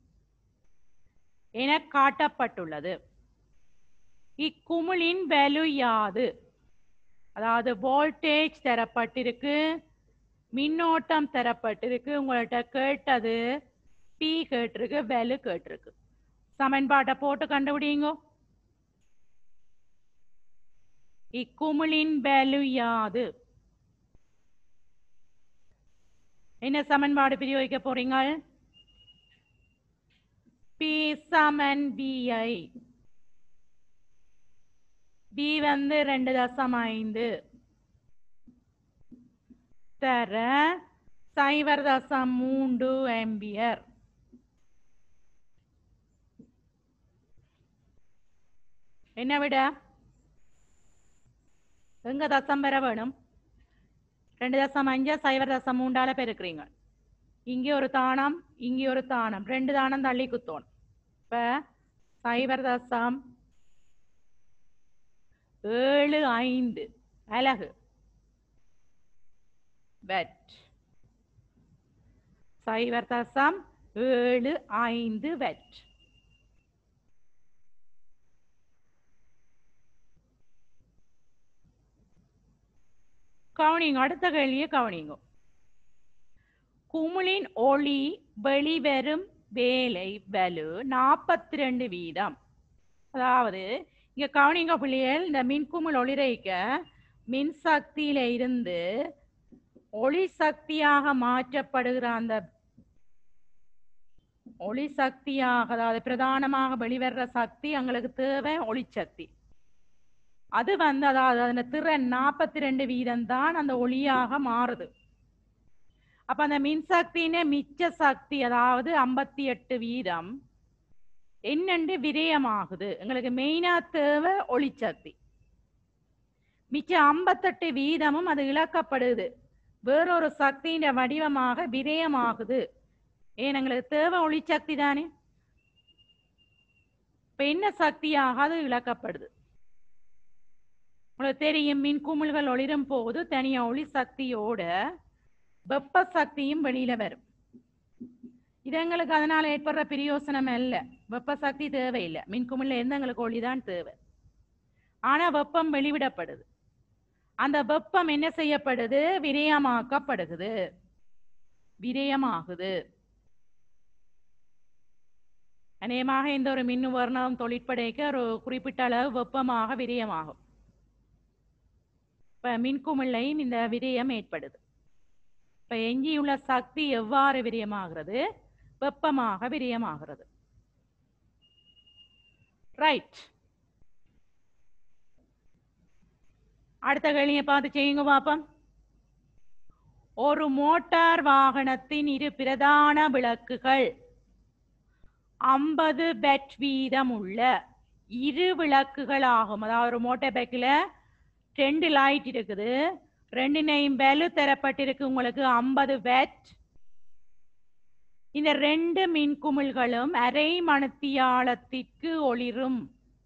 என காட்டப்பட்டுள்ளது இக்குமிழின் வேல்யூ யாது அதாவது வோல்டேஜ் தரப்பட்டிருக்கு மின்னோட்டம் தரப்பட்டிருக்கு உங்கள்ட்ட கேட்டது பி கேட்டிருக்கு வேல்யூ கேட்டிருக்கு சமன்பாட்டை போட்டு கண்டுபிடிங்க இக்குமிழின் வேல்யூ யாது என்ன சமன்பாடு பிரயோகிக்க போறீங்க பி சமன் பிஐ பி வந்து ரெண்டு தசம் ஐந்து தர சைவர் தசம் மூன்று ஆம்பியர் என்ன விட எங்க தசம் பெற வேணும் ரெண்டு தசம் அஞ்சு சைவர் தசம் மூன்றால பெருக்கிறீங்க இங்கே ஒரு தானம் இங்கே ஒரு தானம் ரெண்டு தானம் தள்ளி குத்தோணும் இப்ப சைவர் தசம் ஏழு ஐந்து அலகு வெட் சைவர் தசம் ஏழு ஐந்து வெட் கவனிங்க அடுத்த கேள்வியை கவனிங்க குமிழின் ஒளி வெளிவரும் வேலை வலு நாற்பத்தி ரெண்டு வீதம் அதாவது இங்க கவனிங்க பிள்ளைகள் இந்த மின்குமிழ் ஒளிரைக்க மின்சக்தியில இருந்து ஒளி சக்தியாக மாற்றப்படுகிற அந்த ஒளி சக்தியாக அதாவது பிரதானமாக வெளிவர்ற சக்தி எங்களுக்கு தேவை ஒளிச்சக்தி அது வந்து அதாவது அந்த திறன் நாற்பத்தி ரெண்டு வீதம் தான் அந்த ஒளியாக மாறுது அப்ப அந்த மின்சக்தின்னு மிச்ச சக்தி அதாவது ஐம்பத்தி எட்டு வீதம் என்னென்று விரயமாகுது எங்களுக்கு மெயினா தேவை ஒளிச்சக்தி மிச்ச ஐம்பத்தெட்டு வீதமும் அது இழக்கப்படுது வேறொரு சக்தியின் வடிவமாக விரயமாகுது ஏன் எங்களுக்கு தேவை ஒளிச்சக்தி தானே இப்ப என்ன சக்தியாக அது இழக்கப்படுது உங்களுக்கு தெரியும் மின் குமிழ்கள் ஒளிரும் போது தனியா ஒளி சக்தியோட வெப்ப சக்தியும் வெளியில வரும் இது எங்களுக்கு அதனால ஏற்படுற பிரயோசனம் அல்ல வெப்ப சக்தி தேவையில்லை மின் குமிழ்ல இருந்து எங்களுக்கு ஒளிதான் தேவை ஆனா வெப்பம் வெளிவிடப்படுது அந்த வெப்பம் என்ன செய்யப்படுது விரயமாக்கப்படுகிறது விரயமாகுது அநேகமாக இந்த ஒரு மின் உபகரணம் தொழிற்படைக்க ஒரு குறிப்பிட்ட அளவு வெப்பமாக விரயமாகும் இப்ப மின்குமிழ்லையும் இந்த விரயம் ஏற்படுது இப்ப எஞ்சியுள்ள சக்தி எவ்வாறு விரயமாகிறது வெப்பமாக விரயமாகிறது ரைட் அடுத்த கேள்வியை பார்த்து செய்யுங்க பாப்போம் ஒரு மோட்டார் வாகனத்தின் இரு பிரதான விளக்குகள் ஐம்பது பெட் வீதம் உள்ள இரு விளக்குகள் ஆகும் அதாவது ஒரு மோட்டார் பைக்கில் ரெண்டு லைட் இருக்குது ரெண்டினையும் பெலு தரப்பட்டிருக்கு உங்களுக்கு ஐம்பது பெட் இந்த ரெண்டு மின்குமிழ்களும் அரை மணித்தியாலத்திற்கு ஒளிரும்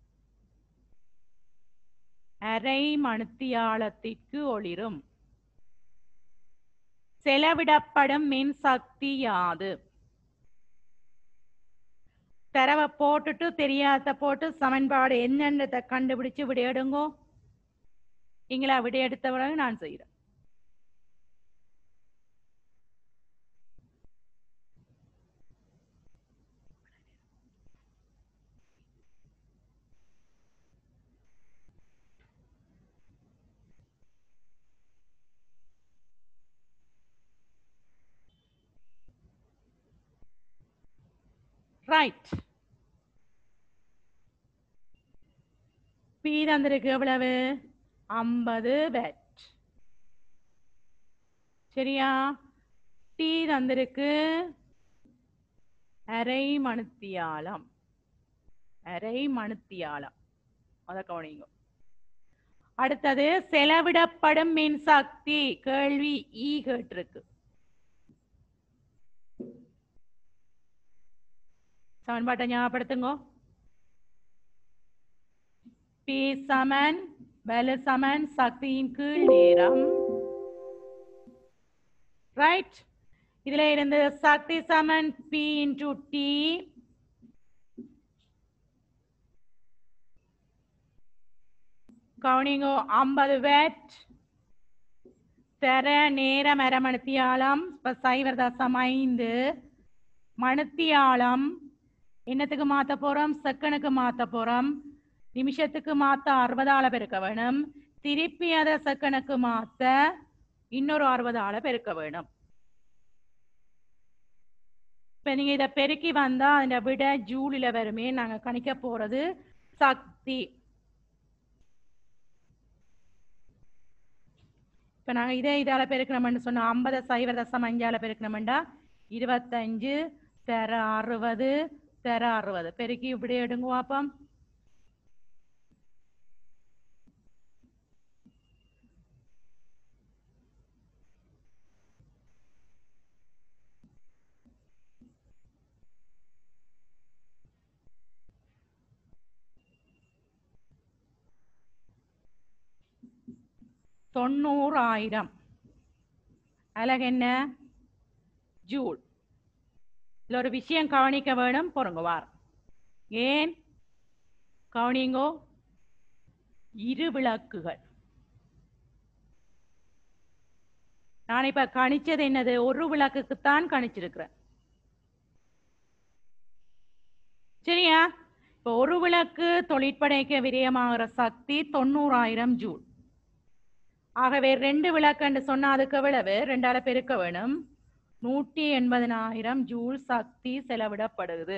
அரை மணித்தியாலத்திற்கு ஒளிரும் செலவிடப்படும் மின் சக்தி யாது தரவை போட்டுட்டு தெரியாத போட்டு சமன்பாடு என்னன்றதை கண்டுபிடிச்சு விடையெடுங்கோ நீங்களா விடையெடுத்த பிறகு நான் செய்கிறேன் ரைட் பி தந்திருக்கு எவ்வளவு ஐம்பது பெட் சரியா டி தந்திருக்கு அரை மணித்தியாலம் அரை மணித்தியாலம் அத கவனிங்க அடுத்தது செலவிடப்படும் மின்சக்தி கேள்வி ஈ கேட்டிருக்கு சமன்பாட்டை ஞாபகப்படுத்துங்க பி சமன் வலு சமன் சக்தியின் கீழ் நேரம் ரைட் இதுல இருந்து சக்தி சமன் பி இன்டு டி கவுனிங்கோ ஐம்பது வேட் தர நேரம் அரை மணித்தியாலம் இப்ப சைவர் தசம் ஐந்து மணித்தியாலம் என்னத்துக்கு மாத்த போறோம் செகண்டுக்கு மாத்த போறோம் நிமிஷத்துக்கு மாத்த அறுபதால பெருக்க வேணும் திருப்பி அதை செகண்டுக்கு மாத்த இன்னொரு அறுபதால பெருக்க வேணும் இப்ப நீங்க இத பெருக்கி வந்தா அந்த விட ஜூலில வருமே நாங்க கணிக்க போறது சக்தி இப்ப இப்ப நாங்க இதே இதால பெருக்கணும்னு சொன்னோம் ஐம்பது சைவ தசம் அஞ்சால பெருக்கணும்டா இருபத்தஞ்சு தெர அறுபது தெர அறுபது பெருக்கி இப்படி எடுங்க பாப்போம் தொண்ணூறாயிரம் அழகு என்ன ஜூல் இதுல ஒரு விஷயம் கவனிக்க வேணும் பொறுங்க வார் ஏன் கவனிங்கோ இரு விளக்குகள் நான் இப்ப கணிச்சது என்னது ஒரு விளக்குக்குத்தான் கணிச்சிருக்கிறேன் சரியா இப்ப ஒரு விளக்கு தொழிற்படைக்க விரயமாகிற சக்தி தொண்ணூறாயிரம் ஜூல் ஆகவே ரெண்டு விளக்குன்னு சொன்னா அதுக்கு எவ்வளவு ரெண்டால பெருக்க வேணும் நூற்றி எண்பதனாயிரம் ஜூல் சக்தி செலவிடப்படுது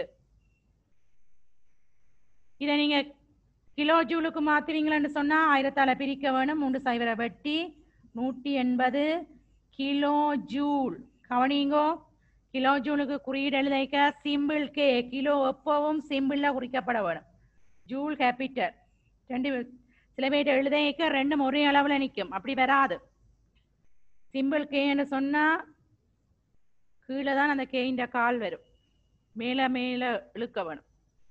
இதை நீங்க கிலோ ஜூலுக்கு மாத்துறீங்களன்னு சொன்னா ஆயிரத்தால பிரிக்க வேணும் மூன்று சைவரை வெட்டி நூற்றி எண்பது கிலோ ஜூல் கவனிங்கோ கிலோ ஜூலுக்கு குறியீடு எழுதிக்க சிம்பிள் கே கிலோ எப்பவும் சிம்பிள்ல குறிக்கப்பட வேணும் ஜூல் கேபிட்டல் ரெண்டு சில பேர் எழுதிக்க ரெண்டும் ஒரே அளவுல நிற்கும் அப்படி வராது சிம்பிள் கேன்னு சொன்னா கீழே தான் அந்த கேயின் கால் வரும் மேல மேல இழுக்க வேணும்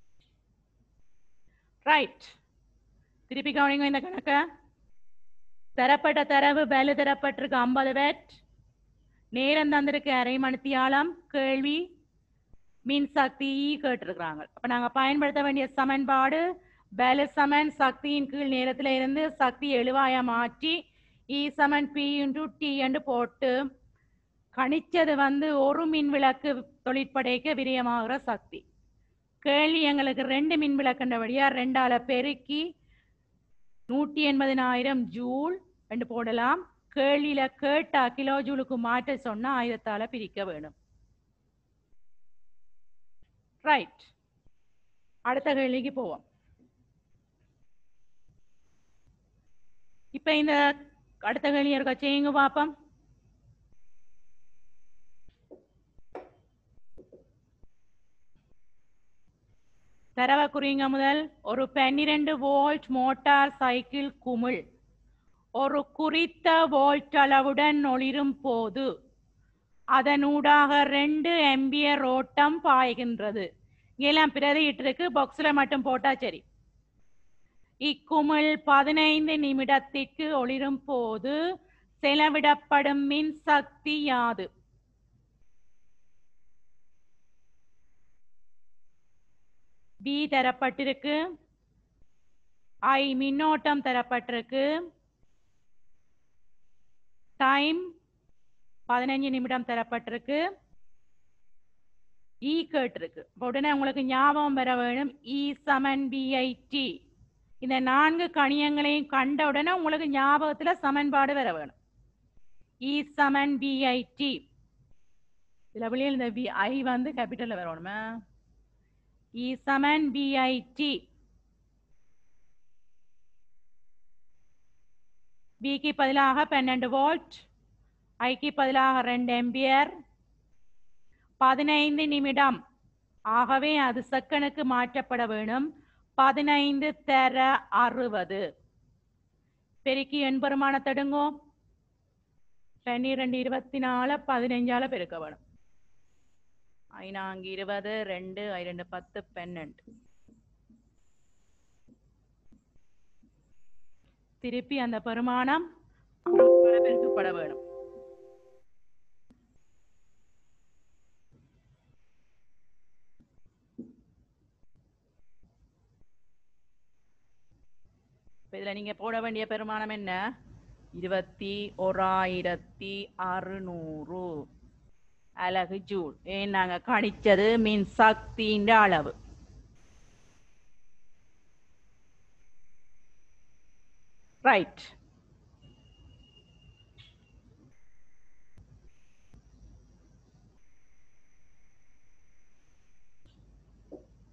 ரைட் திருப்பி கவனிங்க இந்த கணக்க தரப்பட்ட தரவு வேலு தரப்பட்டிருக்கு ஐம்பது வேட் நேரம் தந்திருக்கு அரை மணித்தியாலம் கேள்வி மின் சக்தி கேட்டிருக்கிறாங்க அப்ப நாங்க பயன்படுத்த வேண்டிய சமன்பாடு வேலு சமன் சக்தியின் கீழ் நேரத்துல இருந்து சக்தி எழுவாயா மாற்றி இ சமன் பி இன்டு டி என்று போட்டு கணிச்சது வந்து ஒரு மின் விளக்கு தொழிற்படைக்க விரயமாகிற சக்தி கேள்வி எங்களுக்கு ரெண்டு மின் விளக்குன்றபடியா ரெண்டால பெருக்கி நூற்றி எண்பதினாயிரம் ஜூல் என்று போடலாம் கேள்வியில கேட்டா கிலோ ஜூலுக்கு மாற்ற சொன்னா ஆயிரத்தால பிரிக்க வேணும் ரைட் அடுத்த கேள்விக்கு போவோம் இப்ப இந்த அடுத்த கேள்வி இருக்க செய்யுங்க பாப்போம் தரவ குறிங்க முதல் ஒரு பன்னிரண்டு வோல்ட் மோட்டார் சைக்கிள் குமிழ் ஒரு குறித்த வோல்ட் அளவுடன் ஒளிரும் போது அதனூடாக ரெண்டு எம்பியர் ஓட்டம் பாய்கின்றது இங்கெல்லாம் பிரதியிட்டு இருக்கு பாக்ஸ்ல மட்டும் போட்டா சரி இக்குமிழ் பதினைந்து நிமிடத்திற்கு ஒளிரும் போது செலவிடப்படும் மின் சக்தி யாது பி தரப்பட்டிருக்கு ஐ மின்னோட்டம் தரப்பட்டிருக்கு டைம் பதினஞ்சு நிமிடம் தரப்பட்டிருக்கு இ கேட்டிருக்கு இப்ப உடனே உங்களுக்கு ஞாபகம் பெற வேணும் இ சமன் பிஐடி இந்த நான்கு கணியங்களையும் கண்ட உடனே உங்களுக்கு ஞாபகத்துல சமன்பாடு வர வேணும் இ சமன் பிஐடி இதுல வெளியில் இந்த வி ஐ வந்து கேபிட்டல்ல வரணுமே இ சமன் பிஐடி பிக்கு பதிலாக பன்னெண்டு வோல்ட் ஐக்கு பதிலாக ரெண்டு எம்பியர் பதினைந்து நிமிடம் ஆகவே அது செகண்டுக்கு மாற்றப்பட வேணும் பதினைந்து தர அறுபது பெருக்கி எண்பெருமான தடுங்கோ பன்னிரெண்டு இருபத்தி நாலு பதினஞ்சால பெருக்க வேணும் ஐநாங்க இருபது ரெண்டு ரெண்டு பத்து பன்னெண்டு திருப்பி அந்த பெருமானம் அறுபதால பெருக்கப்பட வேணும் இப்ப இதுல நீங்க போட வேண்டிய பெருமானம் என்ன இருபத்தி ஓராயிரத்தி அறுநூறு அலகு ஜூல் ஏன் நாங்க கணிச்சது மின் சக்தின்ற அளவு ரைட்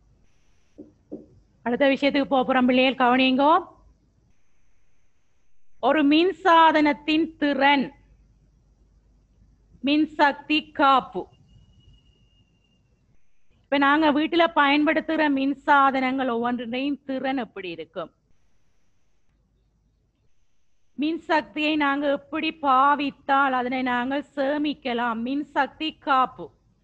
அடுத்த விஷயத்துக்கு போக போறோம் பிள்ளைகள் கவனிங்கோ ஒரு மின்சாதனத்தின் திறன் மின்சக்தி காப்பு இப்ப நாங்க வீட்டுல பயன்படுத்துகிற மின்சாதனங்கள் ஒவ்வொன்றையும் திறன் எப்படி இருக்கும் மின்சக்தியை நாங்க எப்படி பாவித்தால் அதனை நாங்கள் சேமிக்கலாம் மின்சக்தி காப்பு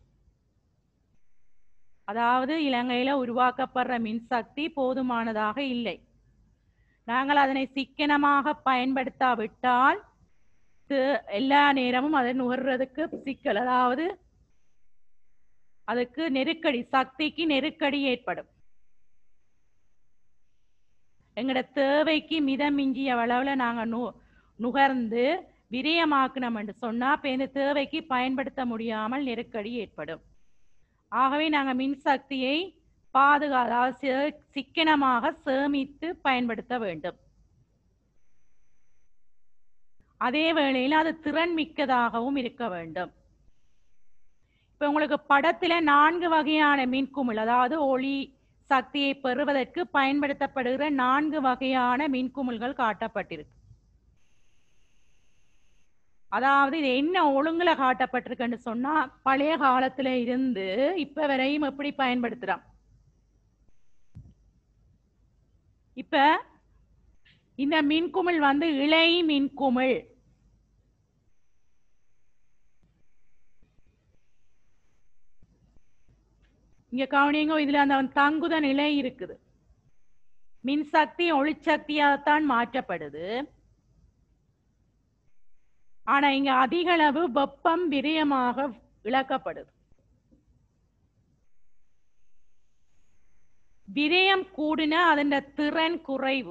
அதாவது இலங்கையில உருவாக்கப்படுற மின்சக்தி போதுமானதாக இல்லை நாங்கள் அதனை சிக்கனமாக பயன்படுத்தாவிட்டால் து- எல்லா நேரமும் அதை நுகர்றதுக்கு சிக்கல் அதாவது அதுக்கு நெருக்கடி சக்திக்கு நெருக்கடி ஏற்படும் எங்களோட தேவைக்கு மிதம் மிஞ்சிய அளவுல நாங்க நு நுகர்ந்து விரயமாக்கணும் என்று சொன்னா இப்ப இந்த தேவைக்கு பயன்படுத்த முடியாமல் நெருக்கடி ஏற்படும் ஆகவே நாங்க மின்சக்தியை பாதுகா அதாவது சே- சிக்கனமாக சேமித்து பயன்படுத்த வேண்டும் அதே வேளையில் அது திறன் மிக்கதாகவும் இருக்க வேண்டும் இப்ப உங்களுக்கு படத்துல நான்கு வகையான மின்குமிழ் அதாவது ஒளி சக்தியை பெறுவதற்கு பயன்படுத்தப்படுகிற நான்கு வகையான மின்குமிழ்கள் காட்டப்பட்டிருக்கு அதாவது இது என்ன ஒழுங்குல காட்டப்பட்டிருக்குன்னு சொன்னா பழைய காலத்துல இருந்து இப்ப வரையும் எப்படி பயன்படுத்துறோம் இப்ப இந்த மின்குமிழ் வந்து இலை மின்குமிழ் இங்க கவனிங்க இதுல அந்த தங்குத நிலை இருக்குது மின்சக்தி ஒளிச்சக்தியாகத்தான் மாற்றப்படுது ஆனா இங்க அதிக அளவு வெப்பம் விரயமாக இழக்கப்படுது விரயம் கூடின அதன் திறன் குறைவு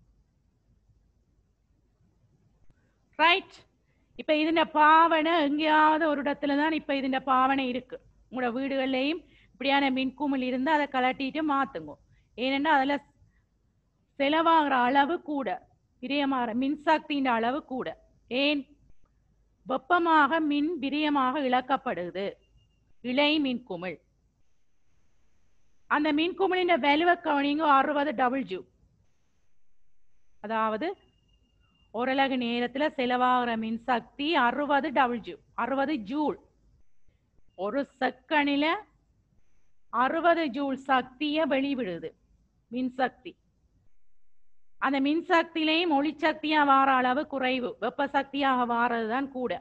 ரைட் இப்ப ഇതിന്റെ பாவனை எங்கேயாவது ஒரு இடத்துல தான் இப்ப ഇതിന്റെ பாவனை இருக்கு உங்களோட வீடுகள்லயும் இப்படியான மின்குமிழ் இருந்து அதை கலட்டிட்டு மாத்துங்க ஏனென்னா அதுல செலவாகிற அளவு கூட விரயமாகிற மின்சக்தியின் அளவு கூட ஏன் வெப்பமாக மின் விரயமாக இழக்கப்படுது இலை மின்குமிழ் அந்த மின்குமிழின் வலுவை கவனிங்க அறுபது டபுள் ஜூ அதாவது ஓரலகு நேரத்துல செலவாகிற மின்சக்தி அறுபது டபுள் ஜூ அறுபது ஜூல் ஒரு செகண்டில அறுபது ஜூல் சக்தியை வெளிவிடுது மின்சக்தி அந்த மின்சக்தியிலையும் ஒளிச்சக்தியா வார அளவு குறைவு வெப்ப சக்தியாக வாரதுதான் கூட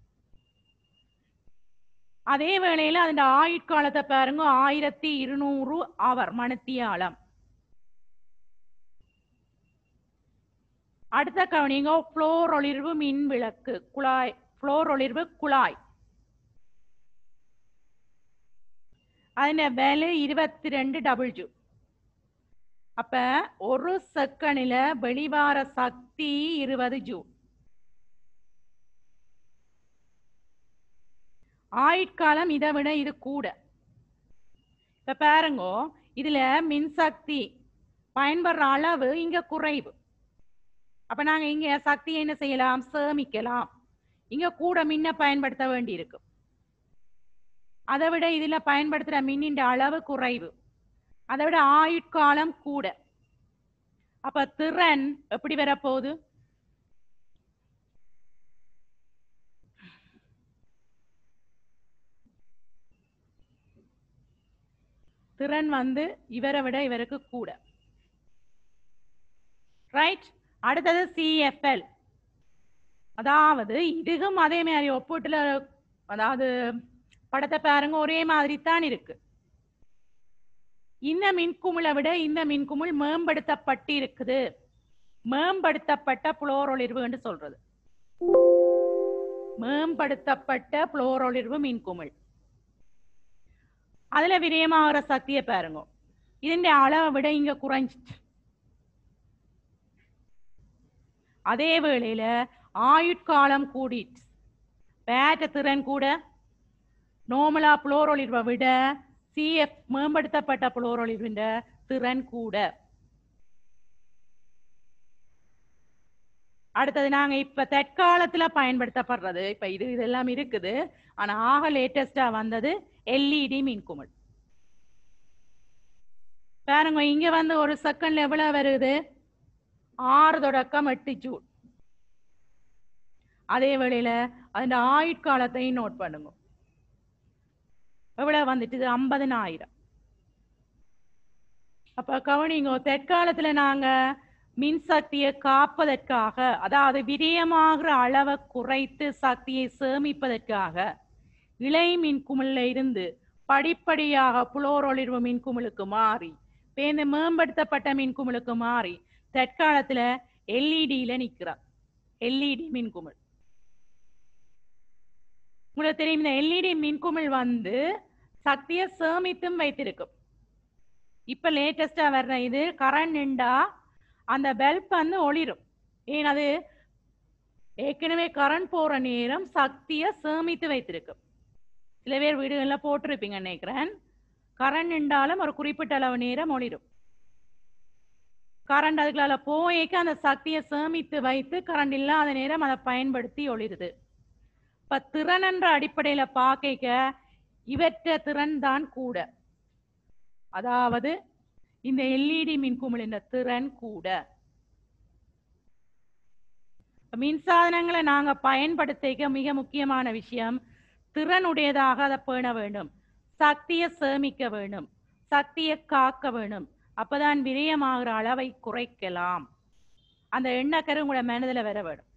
அதே வேளையில அதன் ஆயுட்காலத்தை பாருங்க ஆயிரத்தி இருநூறு அவர் மணித்தியாலம் அடுத்த கவனிங்க புளோர் ஒளிர்வு மின் விளக்கு குழாய் புளோர் ஒளிர்வு குழாய் അതിന്റെ വില ഇരുപത്തിരണ്ട് ഡബിൾ ജു அப்ப ஒரு செகண்ட்ல வெளிவார சக்தி இருபது ஜூ ஆயுட்காலம் இதை விட இது கூட இப்ப பாருங்க இதுல மின்சக்தி பயன்படுற அளவு இங்க குறைவு அப்ப நாங்க இங்க சக்தியை என்ன செய்யலாம் சேமிக்கலாம் இங்க கூட மின்ன பயன்படுத்த வேண்டி இருக்கு அதை விட இதுல பயன்படுத்துற மின்னின் அளவு குறைவு அதை விட ஆயுட்காலம் கூட அப்ப திறன் எப்படி வரப்போகுது திறன் வந்து இவரை விட இவருக்கு கூட ரைட் அடுத்தது சிஎஃப்எல் அதாவது இதுக்கும் அதே மாதிரி ஒப்பீட்டுல அதாவது படத்தை பாருங்க ஒரே மாதிரி தான் இருக்கு இந்த மின்குமிழை விட இந்த மின்குமிழ் மேம்படுத்தப்பட்டு இருக்குது மேம்படுத்தப்பட்ட புளோரொளிர்வு என்று சொல்றது மேம்படுத்தப்பட்ட புளோரொளிர்வு மின்குமிழ் அதுல விரயமாகிற சக்தியை பாருங்க ഇതിന്റെ அளவை விட இங்க குறைஞ்சிச்சு அதே வேளையில ஆயுட்காலம் கூடிட்டு பேட்ட திறன் கூட நோமலா புளோரொளிர்வை விட சிஎஃப் மேம்படுத்தப்பட்ட புளோரொளிர்வின் திறன் கூட அடுத்தது நாங்க இப்ப தற்காலத்துல பயன்படுத்தப்படுறது இப்ப இது இதெல்லாம் இருக்குது ஆனா ஆக லேட்டஸ்டா வந்தது எல்இடி மின்குமிழ் பாருங்க இங்க வந்து ஒரு செகண்ட்ல எவ்வளவு வருது ஆறு தொடக்கம் எட்டு ஜூல் அதே வேளையில அதன் ஆயுட்காலத்தையும் நோட் பண்ணுங்க எவ்வளவு வந்துட்டு ஐம்பதனாயிரம் அப்ப கவனிங்க தற்காலத்துல நாங்க மின்சக்தியை காப்பதற்காக அதாவது விரயமாகிற அளவை குறைத்து சக்தியை சேமிப்பதற்காக இலை மின்குமிழ்ல இருந்து படிப்படியாக புளோரொளிர்வு மின்குமிழுக்கு மாறி பேருந்து மேம்படுத்தப்பட்ட மின்குமிழுக்கு மாறி தற்காலத்துல எல்இடியில நிக்கிறார் எல்இடி மின்குமிழ் உங்களுக்கு தெரியும் இந்த எல்இடி மின்குமிழ் வந்து சக்தியை சேமித்தும் வைத்திருக்கும் இப்ப லேட்டஸ்டா வர்ற இது கரண்ட் நின்றா அந்த பல்ப் வந்து ஒளிரும் ஏன் அது ஏற்கனவே கரண்ட் போற நேரம் சக்தியை சேமித்து வைத்திருக்கும் சில பேர் வீடுகள்ல போட்டிருப்பீங்க நினைக்கிறேன் கரண்ட் நின்றாலும் ஒரு குறிப்பிட்ட அளவு நேரம் ஒளிரும் கரண்ட் அதுக்குள்ள போய்க்க அந்த சக்தியை சேமித்து வைத்து கரண்ட் இல்லாத நேரம் அதை பயன்படுத்தி ஒளிருது இப்ப திறன் என்ற அடிப்படையில பார்க்க இவற்ற திறன் தான் கூட அதாவது இந்த எல்இடி மின்குமிழின் திறன் கூட மின்சாதனங்களை நாங்க பயன்படுத்திக்க மிக முக்கியமான விஷயம் திறனுடையதாக அதை பேண வேண்டும் சக்தியை சேமிக்க வேண்டும் சக்தியை காக்க வேண்டும் அப்பதான் விரயமாகிற அளவை குறைக்கலாம் அந்த எண்ணக்கரு உங்களோட மனதில் வர வேண்டும்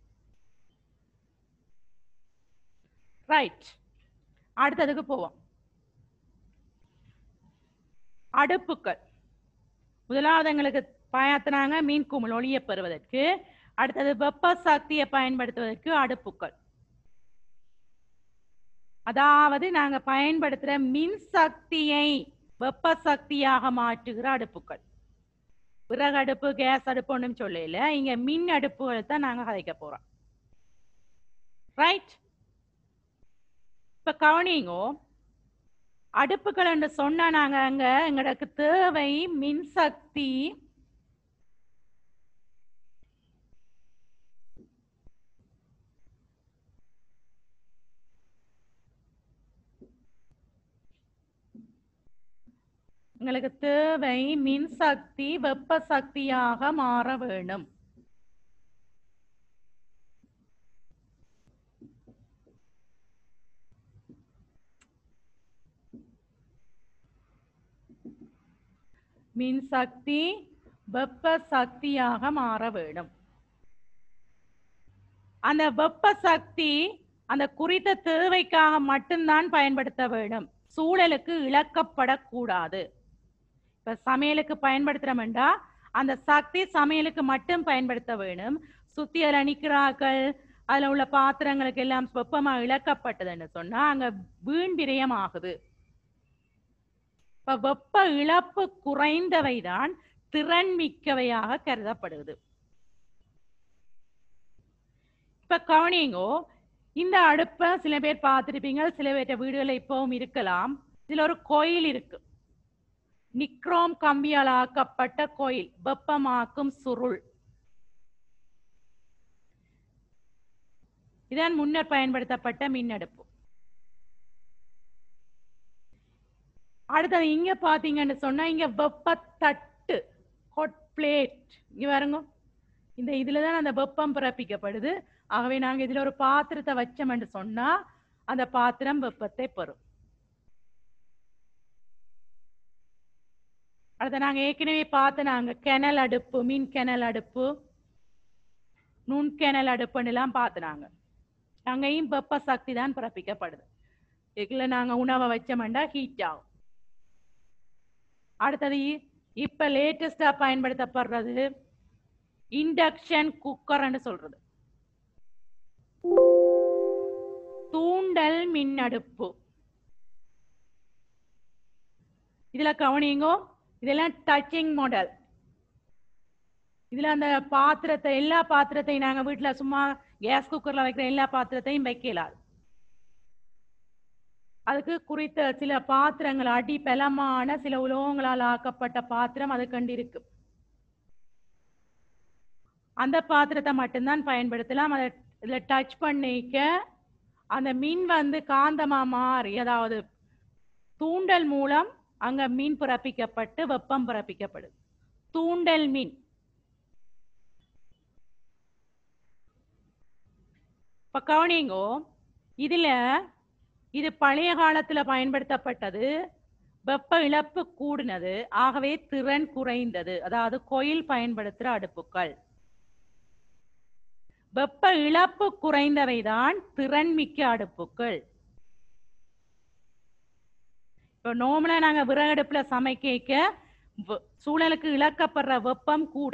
ரைட் அடுத்ததுக்கு போவோம் அடுப்புக்கள் முதலாவது எங்களுக்கு பயத்தினாங்க மீன் குமிழ் ஒளியை பெறுவதற்கு அடுத்தது வெப்ப சக்தியை பயன்படுத்துவதற்கு அடுப்புக்கள் அதாவது நாங்க பயன்படுத்துற மின் சக்தியை வெப்ப சக்தியாக மாற்றுகிற அடுப்புகள் விறகு அடுப்பு கேஸ் அடுப்பு ஒன்றும் சொல்லல இங்க மின் அடுப்புகள் தான் நாங்க கதைக்க போறோம் ரைட் இப்ப கவனிங்கோ அடுப்புகள் என்று சொன்னா நாங்க அங்க எங்களுக்கு தேவை மின்சக்தி எங்களுக்கு தேவை மின்சக்தி வெப்ப சக்தியாக மாற வேணும் மின்சக்தி வெப்ப சக்தியாக மாற வேணும் அந்த வெப்ப சக்தி அந்த குறித்த தேவைக்காக மட்டும்தான் பயன்படுத்த வேண்டும் சூழலுக்கு இழக்கப்படக்கூடாது இப்ப சமையலுக்கு பயன்படுத்துறோம்டா அந்த சக்தி சமையலுக்கு மட்டும் பயன்படுத்த வேணும் சுத்தி அதில் நிற்கிறார்கள் அதுல உள்ள பாத்திரங்களுக்கு எல்லாம் வெப்பமா இழக்கப்பட்டதுன்னு சொன்னா அங்க வீண் விரயம் ஆகுது இப்ப வெப்ப இழப்பு குறைந்தவைதான் திறன் மிக்கவையாக கருதப்படுது இப்ப கவனிங்கோ இந்த அடுப்பை சில பேர் பார்த்திருப்பீங்க சில பேர்ட்ட வீடுகள்ல இப்பவும் இருக்கலாம் இதுல ஒரு கோயில் இருக்கு நிக்ரோம் கம்பியால் ஆக்கப்பட்ட கோயில் வெப்பமாக்கும் சுருள் இதான் முன்னர் பயன்படுத்தப்பட்ட மின் அடுப்பு அடுத்தது இங்க பாத்தீங்கன்னு சொன்னா இங்க வெப்ப தட்டு ஹாட் பிளேட் இங்க பாருங்க இந்த இதுலதான் அந்த வெப்பம் பிறப்பிக்கப்படுது ஆகவே நாங்க இதுல ஒரு பாத்திரத்தை வச்சோம்னு சொன்னா அந்த பாத்திரம் வெப்பத்தை பெறும் அடுத்த நாங்க ஏற்கனவே பார்த்த நாங்க கிணல் அடுப்பு மீன் கிணல் அடுப்பு நுண் கிணல் அடுப்புன்னு எல்லாம் பார்த்துனாங்க அங்கேயும் வெப்ப சக்தி தான் பிறப்பிக்கப்படுது இதுல நாங்க உணவை வச்சோம்னா ஹீட் ஆகும் அடுத்தது இ- இப்ப லேட்டஸ்டா பயன்படுத்தப்படுறது இண்டக்ஷன் குக்கர்னு சொல்றது தூண்டல் மின் அடுப்பு இதுல கவனிங்கோ இதெல்லாம் டச்சிங் மாடல் இதுல அந்த பாத்திரத்தை எல்லா பாத்திரத்தையும் நாங்க வீட்டுல சும்மா கேஸ் குக்கர்ல வைக்கிற எல்லா பாத்திரத்தையும் வைக்கலாது அதுக்கு குறித்த சில பாத்திரங்கள் அடி பலமான சில உலோகங்களால் ஆக்கப்பட்ட பாத்திரம் அது கண்டு இருக்கு அந்த பாத்திரத்தை மட்டும்தான் பயன்படுத்தலாம் அதை இதுல டச் பண்ணிக்க அந்த மின் வந்து காந்தமா மாறி அதாவது தூண்டல் மூலம் அங்க மின் பிறப்பிக்கப்பட்டு வெப்பம் பிறப்பிக்கப்படுது தூண்டல் மின் இப்ப கவனிங்கோ இதுல இது பழைய காலத்துல பயன்படுத்தப்பட்டது வெப்ப இழப்பு கூடினது ஆகவே திறன் குறைந்தது அதாவது கோயில் பயன்படுத்துற அடுப்புகள் வெப்ப இழப்பு குறைந்தவைதான் திறன் மிக்க அடுப்புகள் இப்போ நார்மலா நாங்க விறகடுப்புல சமைக்க வ- சூழலுக்கு இழக்கப்படுற வெப்பம் கூட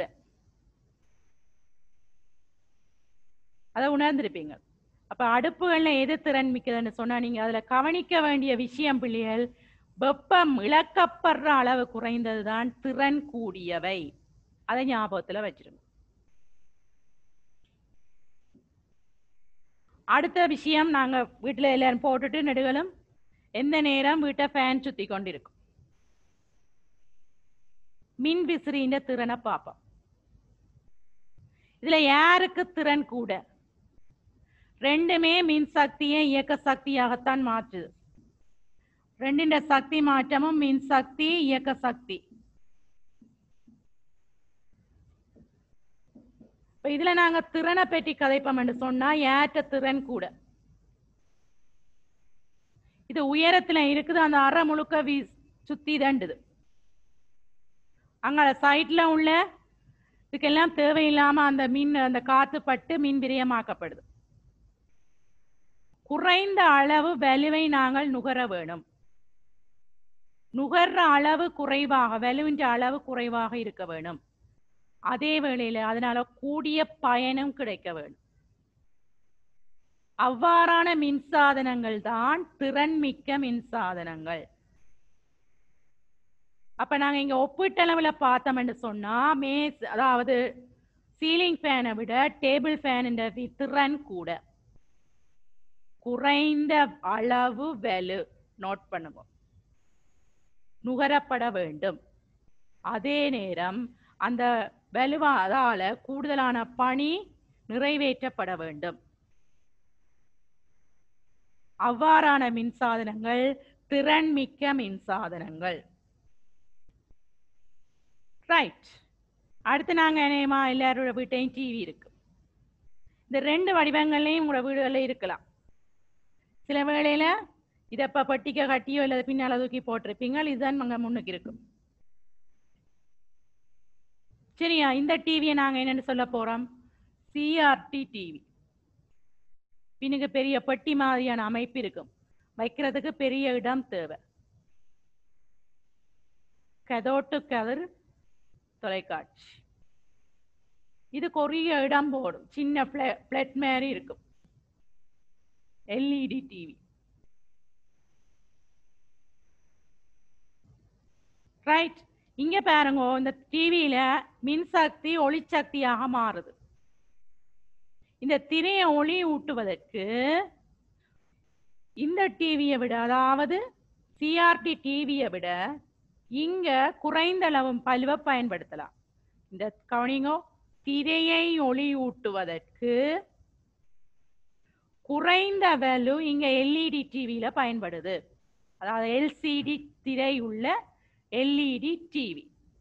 அதை உணர்ந்திருப்பீங்க அப்ப அடுப்புகள்ல எது திறன் மிக்கதுன்னு சொன்னா நீங்க அதுல கவனிக்க வேண்டிய விஷயம் பிள்ளைகள் வெப்பம் இழக்கப்படுற அளவு குறைந்ததுதான் திறன் கூடியவை அதை ஞாபகத்துல வச்சிருங்க அடுத்த விஷயம் நாங்க வீட்டுல எல்லாரும் போட்டுட்டு நெடுகளும் எந்த நேரம் வீட்டை ஃபேன் சுத்தி கொண்டிருக்கும் மின் விசிறின்ற திறனை பார்ப்போம் இதுல யாருக்கு திறன் கூட ரெண்டுமே மின் சக்தியை இயக்க சக்தியாகத்தான் மாற்றுது ரெண்டின் சக்தி மாற்றமும் மின் சக்தி இயக்க சக்தி இப்ப இதுல நாங்க திறனை பற்றி கதைப்போம் என்று சொன்னா ஏற்ற திறன் கூட இது உயரத்துல இருக்குது அந்த அரை முழுக்க வீ சுத்தி தண்டுது அங்க சைட்ல உள்ள இதுக்கெல்லாம் தேவையில்லாம அந்த மின் அந்த காத்து பட்டு மின் விரயமாக்கப்படுது குறைந்த அளவு வலுவை நாங்கள் நுகர வேணும் நுகர்ற அளவு குறைவாக வலுவின்ற அளவு குறைவாக இருக்க வேணும் அதே வேளையில அதனால கூடிய பயனும் கிடைக்க வேணும் அவ்வாறான மின்சாதனங்கள் தான் திறன்மிக்க மின்சாதனங்கள் அப்ப நாங்க இங்க ஒப்பீட்டளவுல பார்த்தோம்னு சொன்னா மேஸ் அதாவது சீலிங் ஃபேனை விட டேபிள் ஃபேன் திறன் கூட குறைந்த அளவு வலு நோட் பண்ணுவோம் நுகரப்பட வேண்டும் அதே நேரம் அந்த வலுவாதால கூடுதலான பணி நிறைவேற்றப்பட வேண்டும் அவ்வாறான மின்சாதனங்கள் திறன்மிக்க மின்சாதனங்கள் ரைட் அடுத்து நாங்க என்னமா எல்லாரோட வீட்டையும் டிவி இருக்கு இந்த ரெண்டு வடிவங்கள்லையும் உங்களோட வீடுகளில் இருக்கலாம் சில வேளையில இதை இப்ப பட்டிக்க கட்டியோ இல்லை பின்னால தூக்கி போட்டிருப்பீங்க இதுதான் அங்க முன்னுக்கு இருக்கும் சரியா இந்த டிவியை நாங்க என்னன்னு சொல்ல போறோம் சிஆர்டி டிவி பின்னுக்கு பெரிய பெட்டி மாதிரியான அமைப்பு இருக்கும் வைக்கிறதுக்கு பெரிய இடம் தேவை கதோட்டு கதிர் தொலைக்காட்சி இது கொரிய இடம் போடும் சின்ன பிளட் மாதிரி இருக்கும் எல்இடி டிவி ரைட் இங்க பாருங்க இந்த டிவியில மின்சக்தி ஒளிச்சக்தியாக மாறுது இந்த திரையை ஒளி ஊட்டுவதற்கு இந்த டிவியை விட அதாவது சிஆர்டி டிவியை விட இங்க குறைந்த அளவு பழுவை பயன்படுத்தலாம் இந்த கவனிங்கோ திரையை ஒளி ஊட்டுவதற்கு குறைந்த வேல்யூ இங்க எல்இடி டிவியில பயன்படுது அதாவது எல்சிடி திரை உள்ள எல்இடி டிவி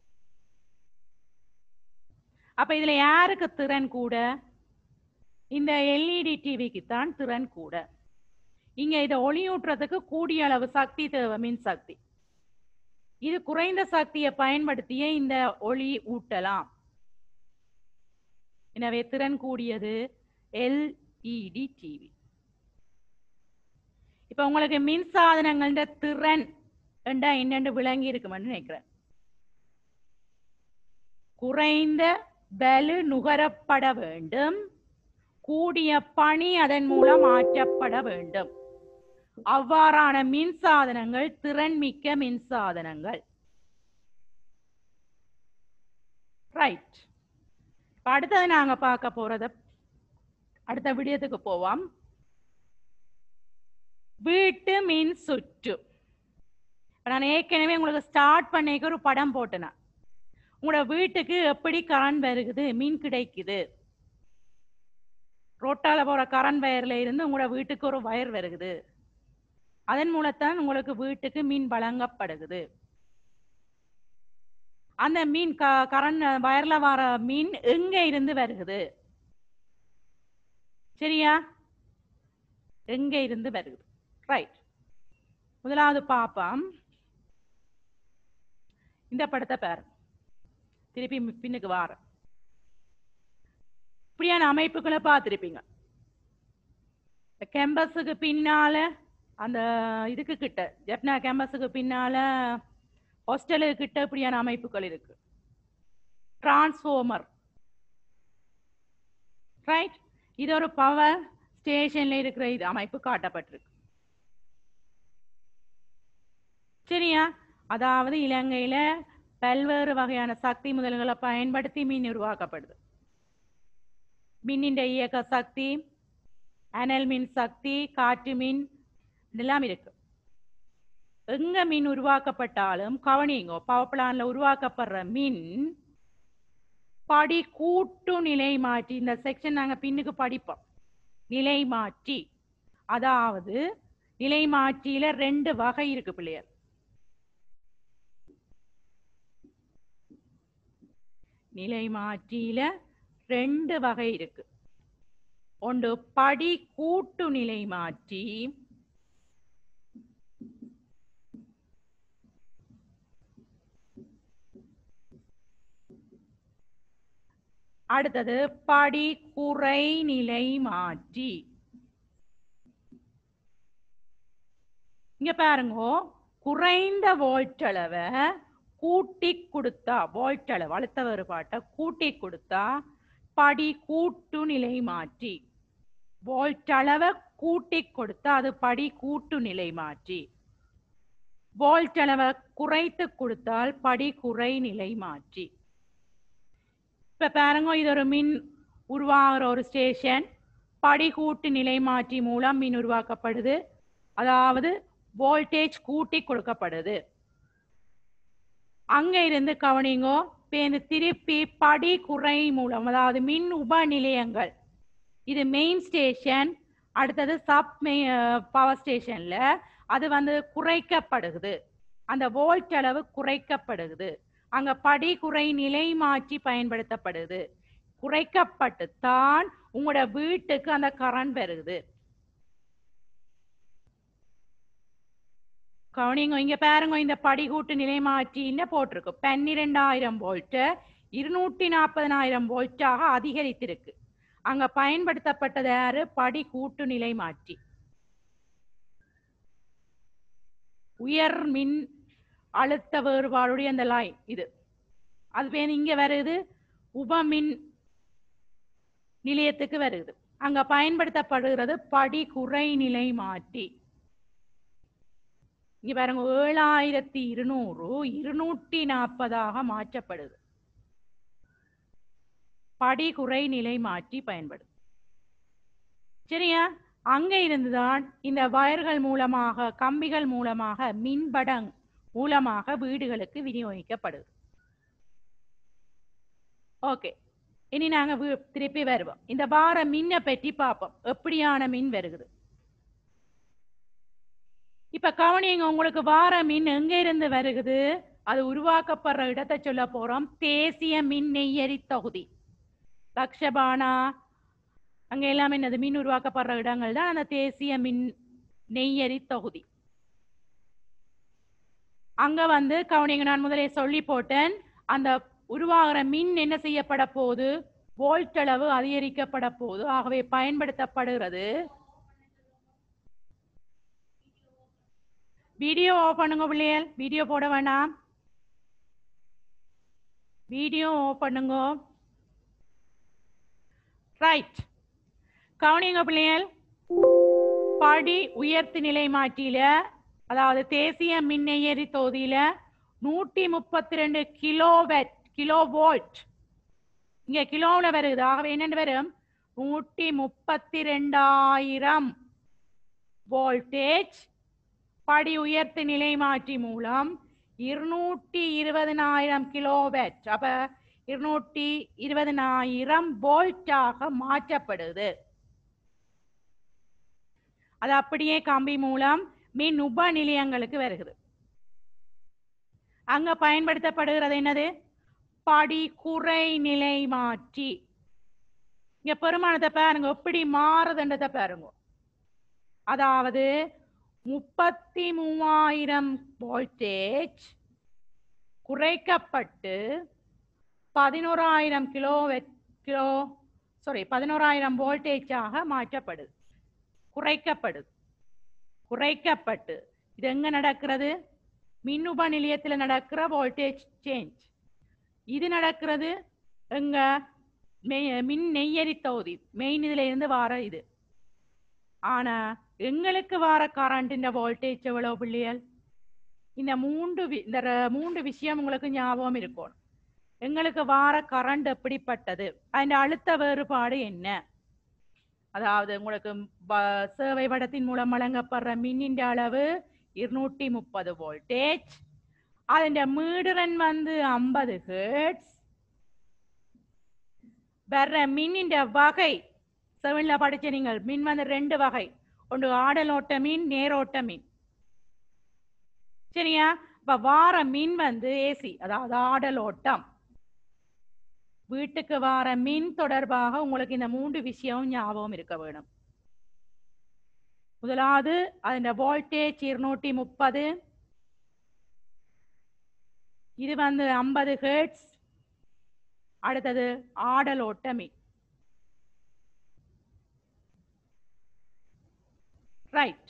அப்ப இதுல யாருக்கு திறன் கூட இந்த எல்இடி டிவிக்கு தான் திறன் கூட இங்க இதை ஒளியூட்டுறதுக்கு கூடிய அளவு சக்தி தேவை மின் சக்தி இது குறைந்த சக்தியை பயன்படுத்தியே இந்த ஒளி ஊட்டலாம் எனவே திறன் கூடியது எல்இடி டிவி இப்ப உங்களுக்கு மின் சாதனங்கள்ன்ற திறன் என்றா என்னென்று விளங்கி இருக்குமென்னு நினைக்கிறேன் குறைந்த பலு நுகரப்பட வேண்டும் கூடிய பணி அதன் மூலம் ஆற்றப்பட வேண்டும் அவ்வாறான மின் சாதனங்கள் திறன்மிக்க மின் சாதனங்கள் ரைட் அடுத்தது நாங்க பார்க்க போறத அடுத்த விடயத்துக்கு போவோம் வீட்டு மின் சுற்று இப்ப நான் ஏற்கனவே உங்களுக்கு ஸ்டார்ட் பண்ணிக்க ஒரு படம் போட்டேன் உங்களோட வீட்டுக்கு எப்படி கரண்ட் வருகுது மின் கிடைக்குது ரோட்டால போற கரண்ட் வயர்ல இருந்து உங்களோட வீட்டுக்கு ஒரு வயர் வருகுது அதன் மூலத்தான் உங்களுக்கு வீட்டுக்கு மின் வழங்கப்படுகிறது அந்த மீன் க கரண்ட் வயர்ல வர மீன் எங்க இருந்து வருகுது சரியா எங்க இருந்து வருது ரைட் முதலாவது பாப்போம் இந்த படத்தை பாரு திருப்பி மி- பின்னுக்கு வார இப்படியான அமைப்புகளை பார்த்திருப்பீங்க கேம்பஸுக்கு பின்னால அந்த இதுக்கு கிட்ட ஜப்னா கேம்பஸுக்கு பின்னால ஹாஸ்டலுக்கு கிட்ட இப்படியான அமைப்புகள் இருக்கு டிரான்ஸ்ஃபார்மர் ரைட் இது ஒரு பவர் ஸ்டேஷன்ல இருக்கிற இது அமைப்பு காட்டப்பட்டிருக்கு சரியா அதாவது இலங்கையில பல்வேறு வகையான சக்தி முதல்களை பயன்படுத்தி மின் உருவாக்கப்படுது மின்னின் இயக்க சக்தி அனல் மின் சக்தி காற்று மின் இதெல்லாம் இருக்கு எங்க மின் உருவாக்கப்பட்டாலும் கவனிங்கோ பவர் பிளான்ல உருவாக்கப்படுற மின் படி கூட்டு நிலை மாற்றி இந்த செக்ஷன் நாங்க பின்னுக்கு படிப்போம் நிலை மாற்றி அதாவது நிலை மாற்றியில ரெண்டு வகை இருக்கு பிள்ளையர் நிலை மாற்றியில ரெண்டு வகை இருக்கு ஒன்று படி கூட்டு நிலை மாற்றி அடுத்தது படி குறை நிலை மாற்றி இங்க பாருங்க குறைந்த வோல்ட் அளவை கூட்டி கொடுத்தா வோல்ட் அளவு அழுத்த வேறுபாட்டை கூட்டி கொடுத்தா படி கூட்டு நிலை மாற்றி வோல்ட் அளவை கூட்டி கொடுத்தா அது படி கூட்டு நிலை மாற்றி வோல்ட் அளவை குறைத்து கொடுத்தால் படி குறை நிலை மாற்றி இப்ப பாருங்க இது ஒரு மின் உருவாகிற ஒரு ஸ்டேஷன் படிகூட்டு நிலை மாற்றி மூலம் மின் உருவாக்கப்படுது அதாவது வோல்டேஜ் கூட்டி கொடுக்கப்படுது அங்க இருந்து கவனிங்கோ பேருந்து திருப்பி படி குறை மூலம் அதாவது மின் உப நிலையங்கள் இது மெயின் ஸ்டேஷன் அடுத்தது சப் பவர் ஸ்டேஷன்ல அது வந்து குறைக்கப்படுது அந்த வோல்ட் அளவு குறைக்கப்படுது அங்க படி குறை நிலை மாற்றி பயன்படுத்தப்படுது குறைக்கப்பட்டுத்தான் உங்களோட வீட்டுக்கு அந்த கரண்ட் வருது கவனிங்க இங்க பாருங்க இந்த படிகூட்டு நிலை மாற்றின்னு போட்டிருக்கு பன்னிரெண்டாயிரம் வோல்ட் இருநூற்றி நாற்பதனாயிரம் வோல்ட்டாக அதிகரித்திருக்கு அங்க பயன்படுத்தப்பட்டது யாரு படிகூட்டு நிலை மாற்றி உயர் மின் அழுத்த வேறுபாடுடைய அந்த லைன் இது அது பேர் இங்க வருது உபமின் நிலையத்துக்கு வருது அங்க பயன்படுத்தப்படுகிறது படி குறை நிலை மாற்றி இங்க பாருங்க ஏழாயிரத்தி இருநூறு இருநூற்றி நாற்பதாக மாற்றப்படுது படி குறை நிலை மாற்றி பயன்படுது சரியா அங்க இருந்துதான் இந்த வயர்கள் மூலமாக கம்பிகள் மூலமாக மின்படங் மூலமாக வீடுகளுக்கு விநியோகிக்கப்படுது ஓகே இனி நாங்க வீ- திருப்பி வருவோம் இந்த வார மின்னை பற்றி பார்ப்போம் எப்படியான மின் வருகுது இப்ப கவனிங்க உங்களுக்கு வார மின் எங்க இருந்து வருகுது அது உருவாக்கப்படுற இடத்தை சொல்ல போறோம் தேசிய மின் நெய்யரி தொகுதி லக்ஷபானா அங்க எல்லாம் என்னது மின் உருவாக்கப்படுற இடங்கள் தான் அந்த தேசிய மின் நெய்யரி தொகுதி அங்க வந்து கவனிங்க நான் முதலே சொல்லி போட்டேன் அந்த உருவாகிற மின் என்ன செய்யப்பட போகுது வோல்ட் அளவு அதிகரிக்கப்பட போகுது ஆகவே பயன்படுத்தப்படுகிறது வீடியோ ஆஃப் பண்ணுங்க பிள்ளைகள் வீடியோ போட வேணாம் வீடியோ ஆஃப் பண்ணுங்க ரைட் கவனிங்க பிள்ளைகள் படி உயர்த்து நிலை மாற்றியில அதாவது தேசிய மின்னெயரி தொகுதியில நூற்றி முப்பத்தி ரெண்டு கிலோவெட் கிலோ வோல்ட் இங்க கிலோவுல வருது ஆகவே என்னென்னு வரும் நூற்றி முப்பத்தி ரெண்டாயிரம் வோல்டேஜ் படி உயர்த்து நிலை மாற்றி மூலம் இருநூற்றி இருபதனாயிரம் கிலோவேட் அப்ப இருநூற்றி இருபதனாயிரம் வோல்ட்டாக மாற்றப்படுது அது அப்படியே கம்பி மூலம் மின் உப நிலையங்களுக்கு வருகிறது அங்க பயன்படுத்தப்படுகிறது என்னது படி குறை நிலை மாற்றி இங்க பெருமானத்தை பாருங்க எப்படி மாறுதுன்றதை பாருங்க அதாவது முப்பத்தி மூவாயிரம் வோல்டேஜ் குறைக்கப்பட்டு பதினோராயிரம் கிலோ கிலோ சாரி பதினோராயிரம் வோல்டேஜாக மாற்றப்படுது குறைக்கப்படுது குறைக்கப்பட்டு இது எங்க நடக்கிறது மின் உப நிலையத்தில் நடக்கிற வோல்டேஜ் சேஞ்ச் இது நடக்கிறது எங்க மெய்- மின் நெய்யரி தொகுதி மெயின் இதுல இருந்து வார இது ஆனா எங்களுக்கு வார கரண்டின் வோல்டேஜ் எவ்வளவு பிள்ளைகள் இந்த மூன்று வி- இந்த ர- மூன்று விஷயம் உங்களுக்கு ஞாபகம் இருக்கும் எங்களுக்கு வார கரண்ட் எப்படிப்பட்டது அதன் அழுத்த வேறுபாடு என்ன அதாவது உங்களுக்கு ப- சேவை படத்தின் மூலம் வழங்கப்படுற மின்னின் அளவு இருநூற்றி முப்பது வோல்டேஜ் അതിന്റെ மீடுரன் வந்து ஐம்பது ஹெர்ட்ஸ் வர்ற மின்னிന്റെ வகை செவன்ல படிச்ச நீங்கள் மின் வந்து ரெண்டு வகை ஒன்று ஆடலோட்ட மின் நேரோட்ட மின் சரியா இப்ப வார மின் வந்து ஏசி அதாவது ஆடலோட்டம் வீட்டுக்கு வார மின் தொடர்பாக உங்களுக்கு இந்த மூன்று விஷயம் ஞாபகம் இருக்க வேணும் முதலாவது அதன் வோல்டேஜ் இருநூற்றி முப்பது இது வந்து ஐம்பது ஹெர்ட்ஸ் அடுத்தது ஆடலோட்ட மின் ரைட்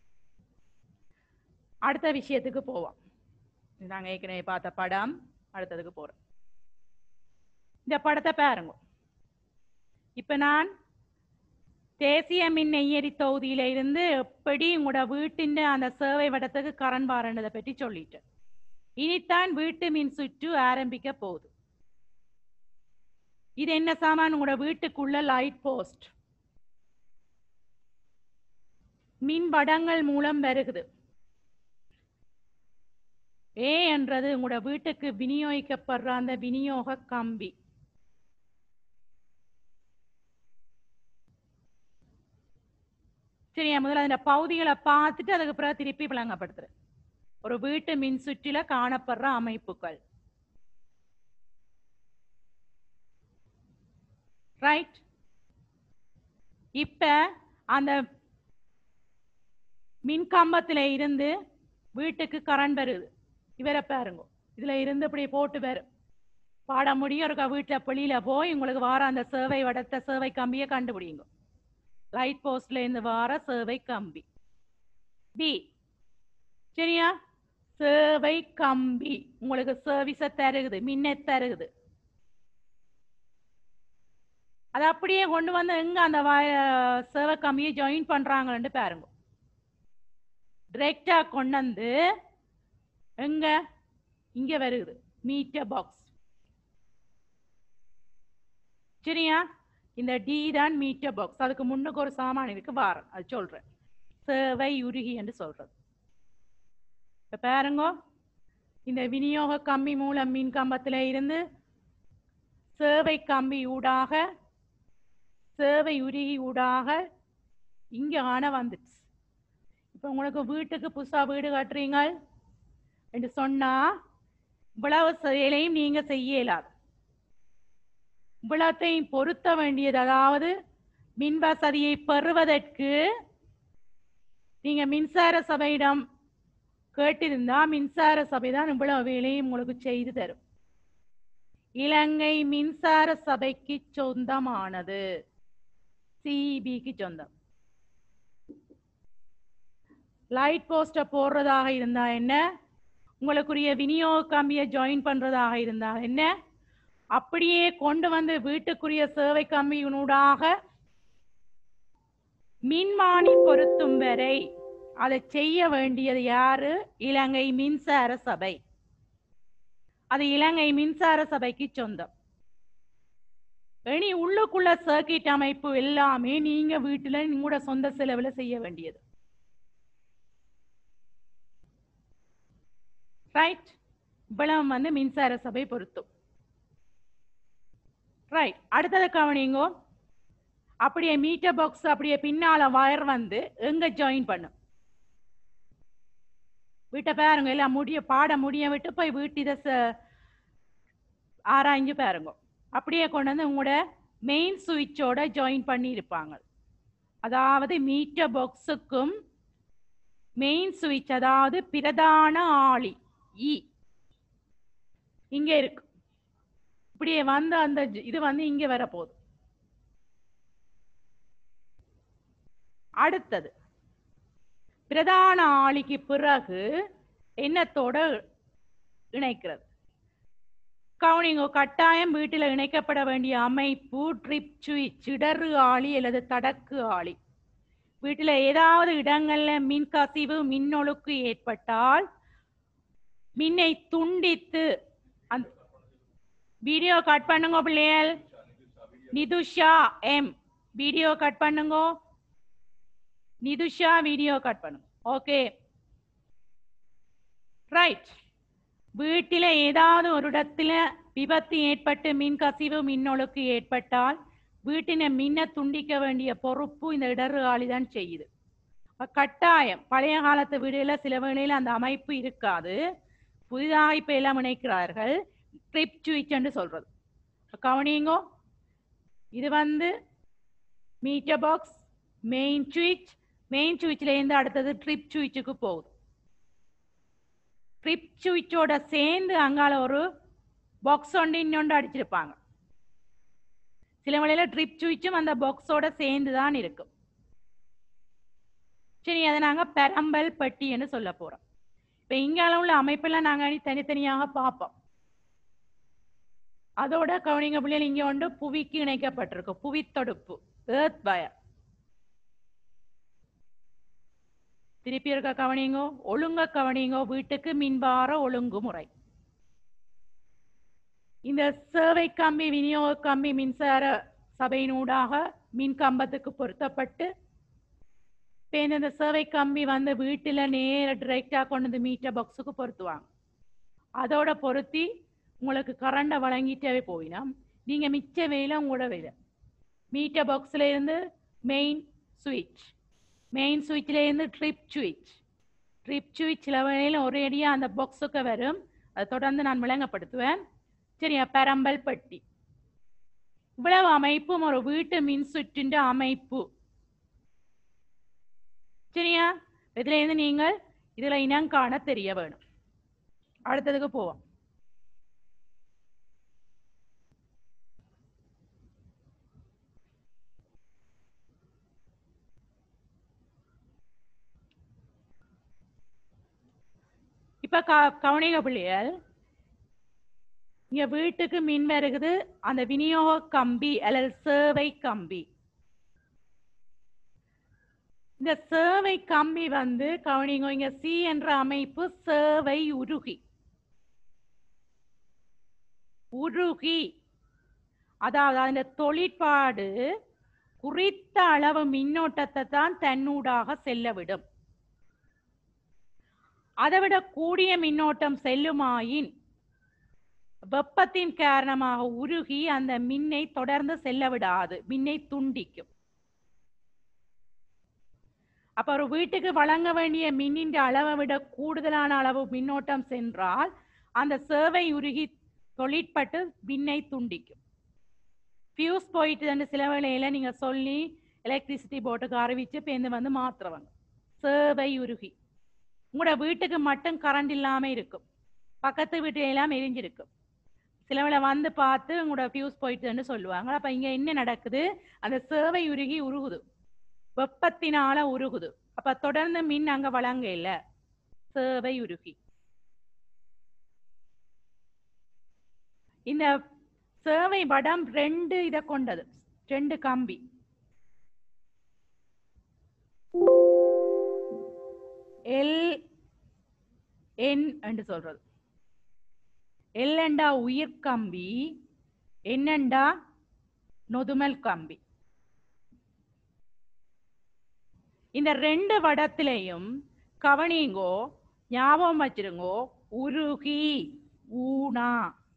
அடுத்த விஷயத்துக்கு போவோம் இது நாங்க ஏற்கனவே பார்த்த படம் அடுத்ததுக்கு போறோம் இந்த படத்தை பாருங்க இப்ப நான் தேசிய மின் நெய்யரி தொகுதியில இருந்து எப்படி உங்களோட வீட்டின் அந்த சேவை வடத்துக்கு கரண் பாருன்றதை பற்றி சொல்லிட்டேன் இனித்தான் வீட்டு மின் சுற்று ஆரம்பிக்க போகுது இது என்ன சாமான் உங்களோட வீட்டுக்குள்ள லைட் போஸ்ட் மின் வடங்கள் மூலம் வருகுது ஏ என்றது உங்களோட வீட்டுக்கு விநியோகிக்கப்படுற அந்த விநியோக கம்பி சரியா முதல்ல அந்த பகுதிகளை பார்த்துட்டு அதுக்கு பிறகு திருப்பி விளங்கப்படுத்துறேன் ஒரு வீட்டு மின் சுற்றில காணப்படுற அமைப்புகள் ரைட் இப்ப அந்த மின் கம்பத்துல இருந்து வீட்டுக்கு கரண்ட் வருது இவரை பாருங்க இதுல இருந்து இப்படி போட்டு வரும் பாட முடியும் இருக்க வீட்டுல வெளியில போய் உங்களுக்கு வார அந்த சேவை வடத்த சேவை கம்பியை கண்டுபிடிங்க லைட் போஸ்ட்ல இருந்து வார சேவை கம்பி பி சரியா சேவை கம்பி உங்களுக்கு சர்வீஸ தருகுது மின்னை தருகுது அது அப்படியே கொண்டு வந்து எங்க அந்த வய- சேவை கம்பியை ஜாயின் பண்றாங்கன்னு பாருங்க டிரெக்டா கொண்டு வந்து எங்க இங்க வருகுது மீட்டர் பாக்ஸ் சரியா இந்த டி தான் மீட்டர் பாக்ஸ் அதுக்கு முன்னுக்கு ஒரு சாமான் இருக்கு வாரம் அது சொல்றேன் சேவை உருகி என்று சொல்றது இப்ப பாருங்க இந்த விநியோக கம்பி மூலம் மின் கம்பத்துல இருந்து சேவை கம்பி ஊடாக சேவை உருகி ஊடாக இங்க ஆன வந்துச்சு இப்ப உங்களுக்கு வீட்டுக்கு புதுசா வீடு கட்டுறீங்க என்று சொன்னா இவ்வளவு செயலையும் நீங்க செய்ய இயலாது இவ்வளத்தையும் பொருத்த வேண்டியது அதாவது மின் வசதியை பெறுவதற்கு நீங்க மின்சார சபையிடம் கேட்டிருந்தா மின்சார சபை தான் இவ்வளவு வேலையும் உங்களுக்கு செய்து தரும் இலங்கை மின்சார சபைக்கு சொந்தமானது சிபிக்கு சொந்தம் லைட் போஸ்ட போடுறதாக இருந்தா என்ன உங்களுக்குரிய விநியோக கம்பியை ஜாயின் பண்றதாக இருந்தா என்ன அப்படியே கொண்டு வந்து வீட்டுக்குரிய சேவை கம்பியினூடாக மின்மானி பொருத்தும் வரை அதை செய்ய வேண்டியது யாரு இலங்கை மின்சார சபை அது இலங்கை மின்சார சபைக்கு சொந்தம் இனி உள்ளுக்குள்ள சர்க்கிட் அமைப்பு எல்லாமே நீங்க வீட்டுல உங்களோட சொந்த செலவுல செய்ய வேண்டியது ரைட் இவ்வளவு வந்து மின்சார சபை பொருத்தும் ரைட் அடுத்தது கவனிங்கோ அப்படியே மீட்டர் பாக்ஸ் அப்படியே பின்னால வயர் வந்து எங்க ஜாயின் பண்ணும் வீட்டை பாருங்க எல்லாம் முடிய பாட முடிய விட்டு போய் வீட்டு இதை ச- ஆராய்ஞ்சு பாருங்க அப்படியே கொண்டு வந்து உங்களோட மெயின் சுவிட்சோட ஜாயின் பண்ணி இருப்பாங்க அதாவது மீட்டர் பாக்ஸுக்கும் மெயின் சுவிட்ச் அதாவது பிரதான ஆளி இ இங்க இருக்கு இப்படியே வந்து அந்த ஜ- இது வந்து இங்க வரப்போகுது அடுத்தது பிரதான ஆளிக்கு பிறகு எண்ணத்தோட இணைக்கிறது கவுனிங்கோ கட்டாயம் வீட்டில் இணைக்கப்பட வேண்டிய அமைப்பு ட்ரிப் சுவிட்ச் இடறு ஆளி அல்லது தடக்கு ஆளி வீட்டில் ஏதாவது இடங்கள்ல மின் கசிவு மின்னொழுக்கு ஏற்பட்டால் மின்னை துண்டித்து அந்த வீடியோ கட் பண்ணுங்க பிள்ளைகள் நிதுஷா எம் வீடியோ கட் பண்ணுங்க நிதுஷா வீடியோ கட் பண்ணுங்க ஓகே ரைட் வீட்டில ஏதாவது ஒரு இடத்துல விபத்து ஏற்பட்டு மின் கசிவு மின்னொழுக்கு ஏற்பட்டால் வீட்டின மின்னை துண்டிக்க வேண்டிய பொறுப்பு இந்த இடறு ஆளிதான் செய்யுது அப்ப கட்டாயம் பழைய காலத்து வீடுல சில வேளையில அந்த அமைப்பு இருக்காது புதிதாக இப்ப எல்லாம் இணைக்கிறார்கள் ட்ரிப் சுவிட்ச் என்று சொல்றது கவனிங்கோ இது வந்து மீட்டர் பாக்ஸ் மெயின் சுவிட்ச் மெயின் சுவிட்ச்ல இருந்து அடுத்தது ட்ரிப் சுவிட்சுக்கு போகுது ட்ரிப் சுவிட்சோட சேர்ந்து அங்கால ஒரு பாக்ஸ் ஒன்று இன்னொன்று அடிச்சிருப்பாங்க சில வேளையில ட்ரிப் சுவிட்சும் அந்த பாக்ஸோட சேர்ந்து தான் இருக்கும் சரி அதை நாங்க பெரம்பல் பெட்டின்னு சொல்ல போறோம் இப்ப இங்கால உள்ள அமைப்பெல்லாம் நாங்க இனி தனித்தனியாக பார்ப்போம் அதோட கவனிங்க பிள்ளைகள் இங்க ஒன்று புவிக்கு இணைக்கப்பட்டிருக்கு புவி தொடுப்பு ஏர்த் வயர் திருப்பி இருக்க கவனிங்கோ ஒழுங்க கவனிங்கோ வீட்டுக்கு மின்பார ஒழுங்குமுறை இந்த சேவை கம்பி விநியோக கம்பி மின்சார சபையினூடாக மின் கம்பத்துக்கு பொருத்தப்பட்டு இப்ப இந்த சேவை கம்பி வந்து வீட்டுல நேர டிரெக்டா கொண்டு வந்து மீட்டர் பாக்ஸுக்கு பொருத்துவாங்க அதோட பொருத்தி உங்களுக்கு கரண்டை வழங்கிட்டே போயினா நீங்க மிச்ச வேலை உங்களோட வேலை மீட்டர் பாக்ஸ்ல இருந்து மெயின் சுவிட்ச் மெயின் சுவிட்ச்ல இருந்து ட்ரிப் சுவிட்ச் ட்ரிப் சுவிட்ச் லெவலில் ஒரே அடியா அந்த பாக்ஸுக்கு வரும் அதை தொடர்ந்து நான் விளங்கப்படுத்துவேன் சரியா பெரம்பல் பட்டி இவ்வளவு அமைப்பும் ஒரு வீட்டு மின் சுற்றின் அமைப்பு சரியா இதுல இருந்து நீங்கள் இதுல இனம் காண தெரிய வேணும் அடுத்ததுக்கு போவோம் இப்ப க கவனிக பிள்ளைகள் இங்க வீட்டுக்கு மின் வருகுது அந்த விநியோக கம்பி அல்லது சேவை கம்பி இந்த சேவை கம்பி வந்து கவனிங்க இங்க சி என்ற அமைப்பு சேவை உருகி உருகி அதாவது அந்த தொழிற்பாடு குறித்த அளவு மின்னோட்டத்தை தான் தன்னூடாக செல்ல விடும் அதை விட கூடிய மின்னோட்டம் செல்லுமாயின் வெப்பத்தின் காரணமாக உருகி அந்த மின்னை தொடர்ந்து செல்ல விடாது மின்னை துண்டிக்கும் அப்ப ஒரு வீட்டுக்கு வழங்க வேண்டிய மின்னின் அளவை விட கூடுதலான அளவு மின்னோட்டம் சென்றால் அந்த சேவை உருகி தொழிற்பட்டு மின்னை துண்டிக்கும் ஃபியூஸ் போயிட்டு சில வேளையில நீங்க சொல்லி எலக்ட்ரிசிட்டி போர்டுக்கு அறிவிச்சு பேருந்து வந்து மாத்துறவங்க சேவை உருகி உங்களோட வீட்டுக்கு மட்டும் கரண்ட் இல்லாம இருக்கும் பக்கத்து வீட்டுல எல்லாம் எரிஞ்சிருக்கும் சில வேளை வந்து பார்த்து உங்களோட ஃபியூஸ் போயிட்டுன்னு சொல்லுவாங்க அப்ப இங்க என்ன நடக்குது அந்த சேவை உருகி உருகுது வெப்பத்தினால உருகுது அப்ப தொடர்ந்து மின் அங்க வழங்க இல்ல சேவை உருகி இந்த சேவை வடம் ரெண்டு இத கொண்டது ரெண்டு கம்பி எல் என் என்று சொல்றது எல்லண்டா உயிர் கம்பி என்னண்டா நொதுமல் கம்பி இந்த ரெண்டு வடத்திலையும் கவனிங்கோ ஞாபகம் வச்சிருங்கோ உருகி ஊனா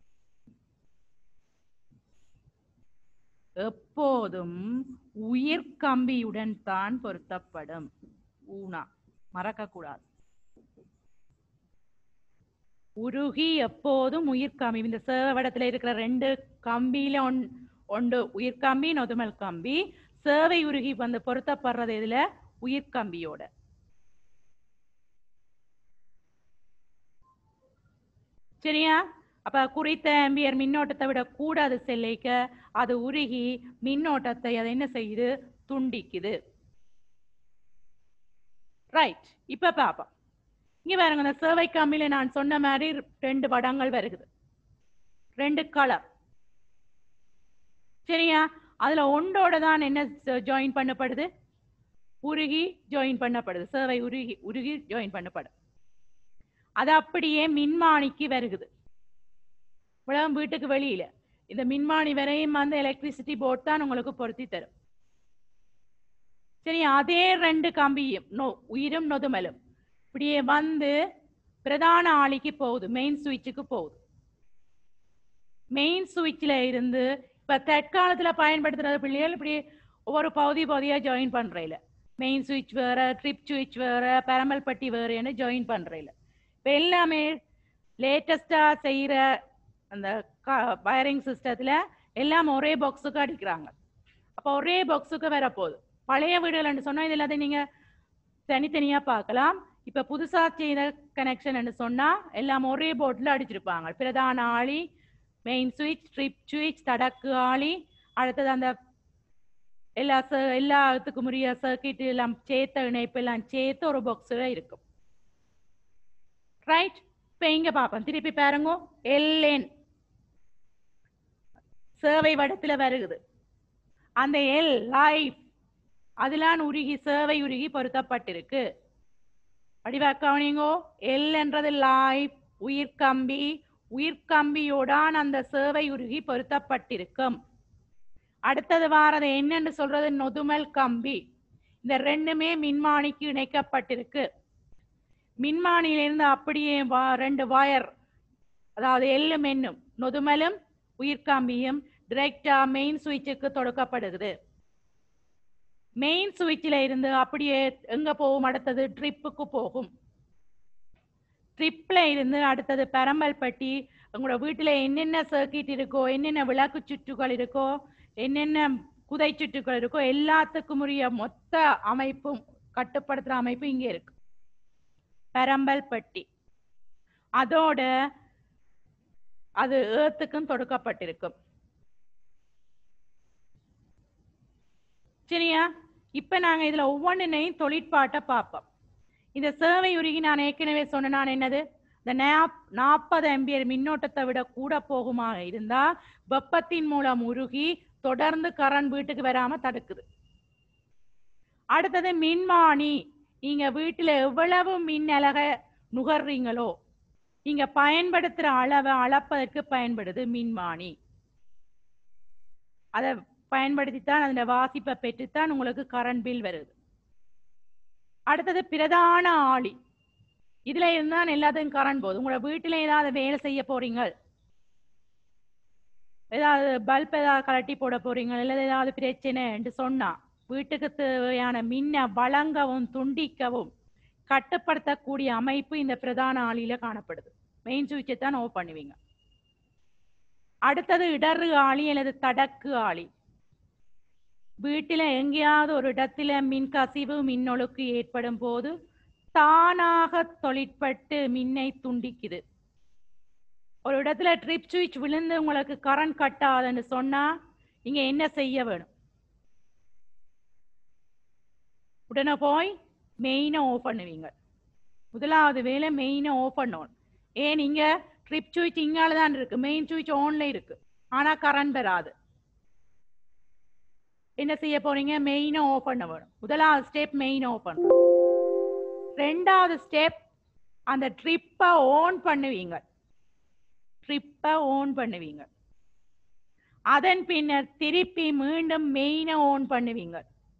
எப்போதும் உயிர் கம்பியுடன் தான் பொருத்தப்படும் ஊனா மறக்க கூடாது உருகி எப்போதும் உயிர் கம்பி இந்த சேவடத்துல இருக்கிற ரெண்டு கம்பியில ஒன் ஒன்று உயிர் கம்பி நொதுமல் கம்பி சேவை உருகி வந்து பொருத்தப்படுறது இதுல உயிர்கம்பியோட சரியா அப்ப குறித்த ஆம்பியர் மின்னோட்டத்தை விட கூட அது செல்லிக்க அது உருகி மின்னோட்டத்தை அது என்ன செய்யுது துண்டிக்குது ரைட் இப்ப பாப்போம் இங்க பாருங்க இந்த சேவை கம்பியில நான் சொன்ன மாதிரி ரெண்டு படங்கள் வருகுது ரெண்டு கலர் சரியா அதுல ஒன்றோட தான் என்ன ஜாயின் பண்ணப்படுது உருகி ஜாயின் பண்ணப்படுது சேவை உருகி உருகி ஜாயின் பண்ணப்படுது அது அப்படியே மின்மானிக்கு வருகுது இவ்வளவு வீட்டுக்கு வெளியில இந்த மின்மானி வரையும் வந்து எலக்ட்ரிசிட்டி போர்ட் தான் உங்களுக்கு பொருத்தி தரும் சரி அதே ரெண்டு கம்பியும் நோ உயிரும் நொதுமலும் இப்படியே வந்து பிரதான ஆளிக்கு போகுது மெயின் சுவிட்சுக்கு போகுது மெயின் சுவிட்சில் இருந்து இப்ப தற்காலத்துல பயன்படுத்துறது பிள்ளைகள் இப்படி ஒவ்வொரு பகுதி பகுதியா ஜாயின் பண்றேல மெயின் சுவிட்ச் வேற ட்ரிப் சுவிட்ச் வேற பெரமல் பட்டி வேறன்னு ஜாயின் பண்றேல இப்ப எல்லாமே லேட்டஸ்டா செய்யற அந்த வயரிங் சிஸ்டத்துல எல்லாம் ஒரே பாக்ஸுக்கு அடிக்கிறாங்க அப்போ ஒரே பாக்ஸுக்கு வர போகுது பழைய வீடுகள்னு சொன்னா இது எல்லாத்தையும் நீங்க தனித்தனியா பார்க்கலாம் இப்ப புதுசா செய்த கனெக்ஷன் சொன்னா எல்லாம் ஒரே போர்ட்ல அடிச்சிருப்பாங்க பிரதான ஆளி மெயின் சுவிட்ச் ட்ரிப் சுவிட்ச் தடக்கு ஆளி அடுத்தது அந்த எல்லா ச- எல்லாத்துக்கும் உரிய சர்க்கிட் எல்லாம் சேர்த்த இணைப்பு எல்லாம் சேர்த்து ஒரு பாக்ஸ்ல இருக்கும் ரைட் இப்ப இங்க பாப்போம் திருப்பி பாருங்க எல்என் சேவை வடத்துல வருகுது அந்த எல் லைஃப் அதெல்லாம் உருகி சேவை உருகி பொருத்தப்பட்டிருக்கு வடிவா கவனிங்கோ எல் என்றது லைஃப் உயிர்கம்பி உயிர்கம்பியோடான் அந்த சேவை உருகி பொருத்தப்பட்டிருக்கும் அடுத்தது வாரது என்னன்னு சொல்றது நொதுமல் கம்பி இந்த ரெண்டுமே மின்மானிக்கு இணைக்கப்பட்டிருக்கு மின்மானியிலிருந்து அப்படியே வா- ரெண்டு வயர் அதாவது எள்ளும் என்னும் நொதுமலும் உயிர்காம்பியும் டிரெக்டா மெயின் சுவிட்சுக்கு தொடுக்கப்படுகிறது மெயின் சுவிட்சில் இருந்து அப்படியே எங்க போகும் அடுத்தது ட்ரிப்புக்கு போகும் ட்ரிப்ல இருந்து அடுத்தது பெரம்பல் பட்டி உங்களோட வீட்டுல என்னென்ன சர்க்கிட் இருக்கோ என்னென்ன விளக்கு சுற்றுகள் இருக்கோ என்னென்ன குதை சுற்றுகள் இருக்கோ எல்லாத்துக்கும் உரிய மொத்த அமைப்பும் கட்டுப்படுத்துற அமைப்பு இங்க இருக்கு பெரம்பல் பட்டி அதோட அது ஏத்துக்கும் தொடுக்கப்பட்டிருக்கும் சரியா இப்ப நாங்க இதுல ஒவ்வொன்றினையும் தொழிற்பாட்டை பார்ப்போம் இந்த சேவை உருகி நான் ஏற்கனவே சொன்ன நான் என்னது இந்த நாற்பது ஆம்பியர் மின்னோட்டத்தை விட கூட போகுமா இருந்தா வெப்பத்தின் மூலம் உருகி தொடர்ந்து கரண்ட் வீட்டுக்கு வராம தடுக்குது அடுத்தது மின்மானி நீங்க வீட்டுல எவ்வளவு மின் அலக நுகர்றீங்களோ நீங்க பயன்படுத்துற அளவை அளப்பதற்கு பயன்படுது மின்மானி அதை பயன்படுத்தித்தான் அதோட வாசிப்பை பெற்றுத்தான் உங்களுக்கு கரண்ட் பில் வருது அடுத்தது பிரதான ஆளி இதுல இருந்தான் எல்லாத்துக்கும் கரண்ட் போகுது உங்களோட வீட்டுல ஏதாவது வேலை செய்ய போறீங்க ஏதாவது பல்ப் ஏதாவது கலட்டி போட போறீங்க இல்ல ஏதாவது பிரச்சனை என்று சொன்னா வீட்டுக்கு தேவையான மின்ன வழங்கவும் துண்டிக்கவும் கட்டுப்படுத்தக்கூடிய அமைப்பு இந்த பிரதான ஆளியில காணப்படுது மெயின் சுவிட்சை தான் ஓப் பண்ணுவீங்க அடுத்தது இடறு ஆளி அல்லது தடக்கு ஆளி வீட்டில எங்கேயாவது ஒரு இடத்துல மின் கசிவு மின்னொழுக்கு ஏற்படும் போது தானாக தொழிற்பட்டு மின்னை துண்டிக்குது ஒரு இடத்துல ட்ரிப் சுவிட்ச் விழுந்து உங்களுக்கு கரண்ட் கட் ஆகுதுன்னு சொன்னா நீங்க என்ன செய்ய வேணும் உடனே போய் மெயினை ஓஃப் பண்ணுவீங்க முதலாவது வேலை மெயினை ஓஃப் பண்ணணும் ஏன் இங்க ட்ரிப் சுவிட்ச் இங்கால தான் இருக்கு மெயின் சுவிட்ச் ஆன்ல இருக்கு ஆனா கரண்ட் வராது என்ன செய்ய போறீங்க மெயினை ஓஃப் பண்ண வேணும் முதலாவது ஸ்டெப் மெயின் ஓஃப் பண்ணணும் ரெண்டாவது ஸ்டெப் அந்த ட்ரிப்பை ஓன் பண்ணுவீங்க ட்ரிப்பை ஓன் பண்ணுவீங்க அதன் பின்னர் திருப்பி மீண்டும் மெயினை ஓன் பண்ணுவீங்க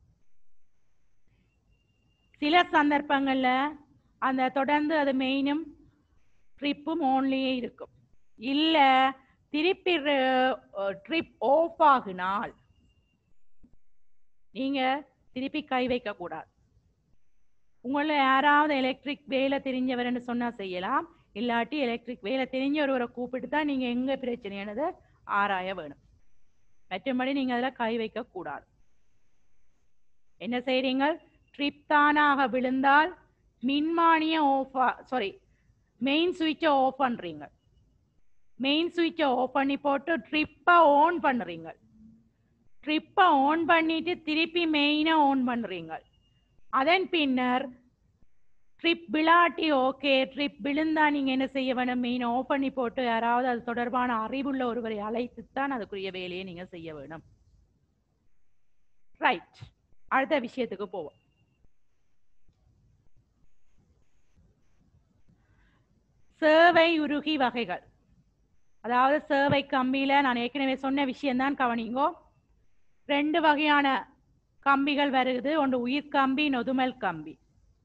சில சந்தர்ப்பங்கள்ல அந்த தொடர்ந்து அது மெயினும் ட்ரிப்பும் ஓன்லயே இருக்கும் இல்ல திருப்பி ட்ரிப் ஆஃப் ஆகினால் நீங்க திருப்பி கை வைக்க கூடாது உங்களை யாராவது எலக்ட்ரிக் வேலை தெரிஞ்சவர்னு சொன்னா செய்யலாம் இல்லாட்டி எலக்ட்ரிக் வேலை தெரிஞ்ச ஒருவரை கூப்பிட்டு தான் நீங்க எங்க பிரச்சனையானதை ஆராய வேணும் மற்றபடி நீங்க அதுல கை வைக்க கூடாது என்ன செய்றீங்க ட்ரிப் தானாக விழுந்தால் மின்மானிய ஆஃப் சாரி மெயின் சுவிட்சை ஆஃப் பண்றீங்க மெயின் சுவிட்சை ஆஃப் பண்ணி போட்டு ட்ரிப்பை ஆன் பண்றீங்க ட்ரிப்பை ஆன் பண்ணிட்டு திருப்பி மெயினை ஆன் பண்றீங்க அதன் பின்னர் ட்ரிப் விளாட்டி ஓகே ட்ரிப் விழுந்தா நீங்க என்ன செய்ய வேணும் மெயின் ஆஃப் பண்ணி போட்டு யாராவது அது தொடர்பான அறிவுள்ள ஒருவரை அழைத்து தான் அதுக்குரிய வேலையை நீங்க செய்ய வேணும் ரைட் அடுத்த விஷயத்துக்கு போவோம் சேவை உருகி வகைகள் அதாவது சேவை கம்பியில நான் ஏற்கனவே சொன்ன விஷயம்தான் கவனிங்கோ ரெண்டு வகையான கம்பிகள் வருகுது ஒன்று உயிர் கம்பி நொதுமல் கம்பி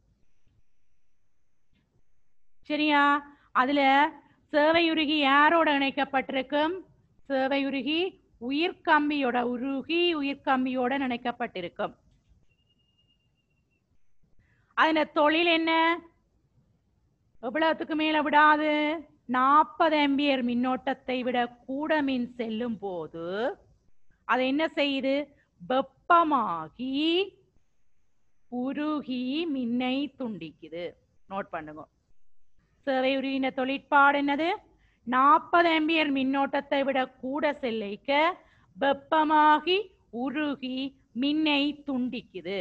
சரியா அதுல சேவையுருகி யாரோட இணைக்கப்பட்டிருக்கும் சேவையுருகி உயிர்கம்பியோட உருகி உயிர்கம்பியோட இணைக்கப்பட்டிருக்கும் அதுல தொழில் என்ன எவ்வளவுக்கு மேல விடாது நாற்பது எம்பியர் மின்னோட்டத்தை விட கூட மின் செல்லும் போது அது என்ன செய்யுது வெப்பமாகி உருகி மின்னை துண்டிக்குது நோட் பண்ணுங்க சேவை உருகின தொழிற்பாடு என்னது நாற்பது எம்பியர் மின்னோட்டத்தை விட கூட செல்லைக்க வெப்பமாகி உருகி மின்னை துண்டிக்குது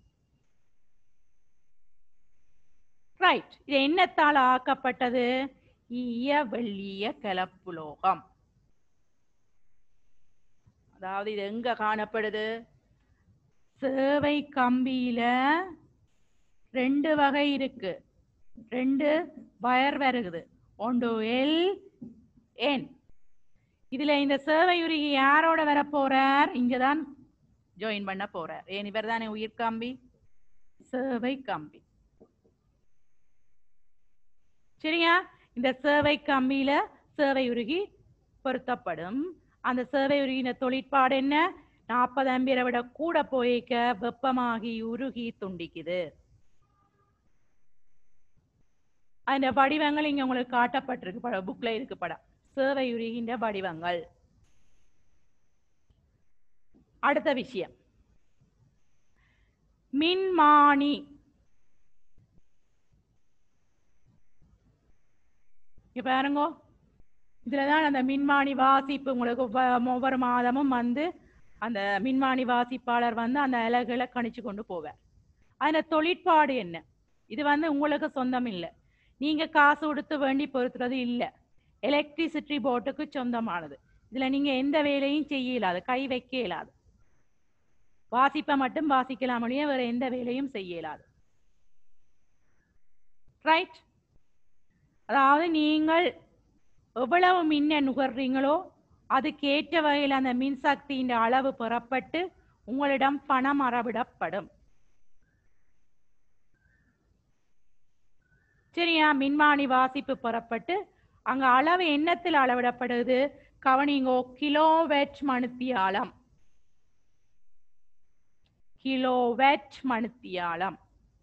ரைட் இது என்னத்தால் ஆக்கப்பட்டது ஈய வெள்ளிய கலப்புலோகம் அதாவது இது எங்க காணப்படுது சேவை கம்பியில ரெண்டு வகை இருக்கு ரெண்டு வயர் வருகுது ஒன்று எல் என் இதுல இந்த சேவை உருகி யாரோட வர போறார் இங்கதான் ஜாயின் பண்ண போறார் ஏன் இவர் தானே உயிர் கம்பி சேவை கம்பி சரியா இந்த சேவை கம்பியில சேவை உருகி பொருத்தப்படும் அந்த சேவை உருகின தொழிற்பாடு என்ன நாற்பது அம்பியரை விட கூட போய்க்க வெப்பமாகி உருகி துண்டிக்குது அந்த வடிவங்கள் இங்க உங்களுக்கு காட்டப்பட்டிருக்கு படம் புக்ல இருக்கு படம் சேவை உருகின்ற வடிவங்கள் அடுத்த விஷயம் மின்மானி இங்க பாருங்க இதுலதான் அந்த மின்மானி வாசிப்பு உங்களுக்கு ஒவ்வொ- ஒவ்வொரு மாதமும் வந்து அந்த மின்மானி வாசிப்பாளர் வந்து அந்த அலகுகளை கணிச்சு கொண்டு போவார் அதுல தொழிற்பாடு என்ன இது வந்து உங்களுக்கு சொந்தம் இல்லை நீங்க காசு கொடுத்து வேண்டி பொருத்துறது இல்லை எலக்ட்ரிசிட்டி போர்டுக்கு சொந்தமானது இதுல நீங்க எந்த வேலையும் செய்ய இயலாது கை வைக்க இயலாது வாசிப்பை மட்டும் வாசிக்கலாம் ஒழிய வேற எந்த வேலையும் செய்ய இயலாது ரைட் அதாவது நீங்கள் எவ்வளவு மின்னை நுகர்றீங்களோ அதுக்கேற்ற வகையில் அந்த மின்சக்தியின் அளவு பெறப்பட்டு உங்களிடம் பணம் அறவிடப்படும் சரியா மின்மானி வாசிப்பு பெறப்பட்டு அங்க அளவு எண்ணத்தில் அளவிடப்படுது கவனிங்கோ கிலோவேட் மணித்தியாலம் கிலோவேட் மணித்தியாலம்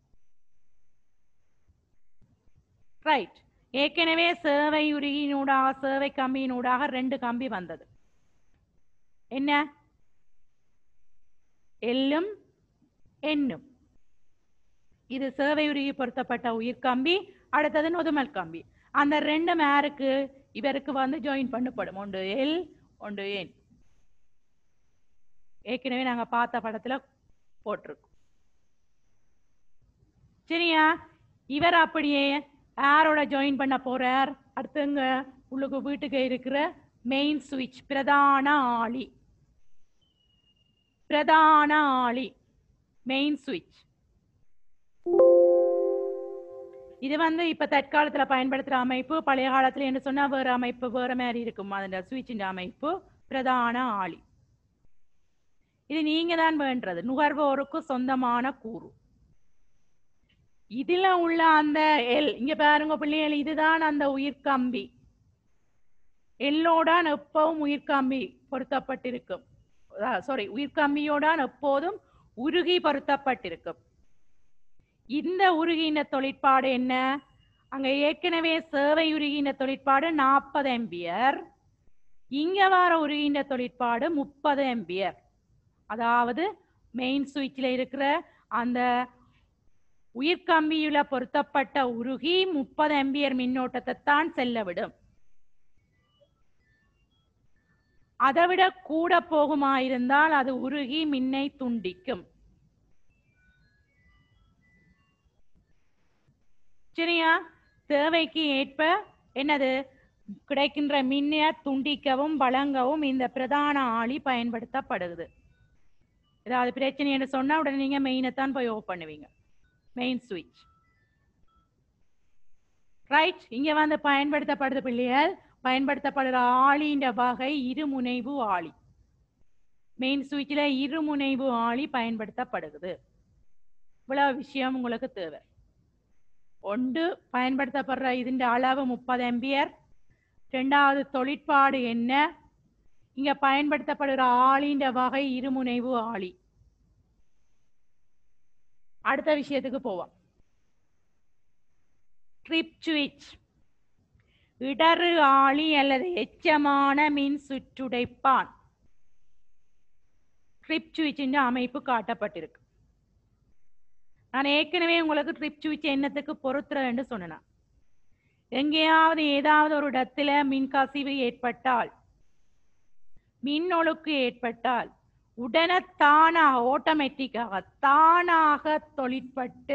ரைட் ஏற்கனவே சேவை உருகினூடாக சேவை கம்பியினூடாக ரெண்டு கம்பி வந்தது என்ன எல்லும் எண்ணும் இது சேவை உருகி பொருத்தப்பட்ட உயிர் கம்பி அடுத்தது நொதுமல் கம்பி அந்த ரெண்டு மேருக்கு இவருக்கு வந்து ஜாயின் பண்ணப்படும் ஒன்று எல் ஒன்று என் ஏற்கனவே நாங்க பார்த்த படத்துல போட்டிருக்கோம் சரியா இவர் அப்படியே யாரோட ஜாயின் பண்ண போறார் அடுத்தங்க உள்ளுக்கு வீட்டுக்கு இருக்கிற மெயின் சுவிட்ச் பிரதான ஆளி பிரதான ஆளி மெயின் சுவிட்ச் இது வந்து இப்ப தற்காலத்துல பயன்படுத்துற அமைப்பு பழைய காலத்துல என்ன சொன்னா வேற அமைப்பு வேற மாதிரி இருக்கும் அந்த சுவிட்சின் அமைப்பு பிரதான ஆளி இது நீங்க தான் வேண்டது நுகர்வோருக்கு சொந்தமான கூறு இதுல உள்ள அந்த எல் இங்க பாருங்க பிள்ளைகள் இதுதான் அந்த உயிர்கம்பி எல்லோடான் எப்பவும் உயிர்கம்பி பொருத்தப்பட்டிருக்கும் சாரி உயிர்கம்பியோடான் எப்போதும் உருகி பொருத்தப்பட்டிருக்கும் இந்த உருகின தொழிற்பாடு என்ன அங்க ஏற்கனவே சேவை உருகின தொழிற்பாடு நாற்பது எம்பியர் இங்க வர உருகின தொழிற்பாடு முப்பது எம்பியர் அதாவது மெயின் சுவிட்சில் இருக்கிற அந்த உயிர்கம்பியில பொருத்தப்பட்ட உருகி முப்பது ஆம்பியர் மின்னோட்டத்தை தான் செல்ல விடும் அதை விட கூட போகுமா இருந்தால் அது உருகி மின்னை துண்டிக்கும் சரியா தேவைக்கு ஏற்ப என்னது கிடைக்கின்ற மின்னை துண்டிக்கவும் வழங்கவும் இந்த பிரதான ஆளி பயன்படுத்தப்படுது ஏதாவது பிரச்சனை என்று சொன்னா உடனே நீங்க மெயினை தான் போய் ஓப் பண்ணுவீங்க மெயின் சுவிட்ச் ரைட் இங்க வந்து பயன்படுத்தப்படுது பிள்ளைகள் பயன்படுத்தப்படுற ஆளின்ற வகை இருமுனைவு ஆளி மெயின் சுவிட்சில் இருமுனைவு ஆளி பயன்படுத்தப்படுகிறது இவ்வளவு விஷயம் உங்களுக்கு தேவை ஒன்று பயன்படுத்தப்படுற ഇതിന്റെ அளவு முப்பது எம்பியர் ரெண்டாவது தொழிற்பாடு என்ன இங்க பயன்படுத்தப்படுகிற ஆளின்ற வகை இருமுனைவு ஆளி அடுத்த விஷயத்துக்கு போவோம் ட்ரிப் சுவிட்ச் இடறு ஆளி அல்லது எச்சமான மின் சுற்றுடைப்பான் ட்ரிப் சுவிட்சின் அமைப்பு காட்டப்பட்டிருக்கு நான் ஏற்கனவே உங்களுக்கு ட்ரிப் சுவிட்ச் என்னத்துக்கு பொருத்துறேன்னு சொன்னேன் எங்கேயாவது ஏதாவது ஒரு இடத்துல மின்கசிவு ஏற்பட்டால் மின்னொழுக்கு ஏற்பட்டால் உடனே தானாக ஆட்டோமேட்டிக்காக தானாக தொழிற்பட்டு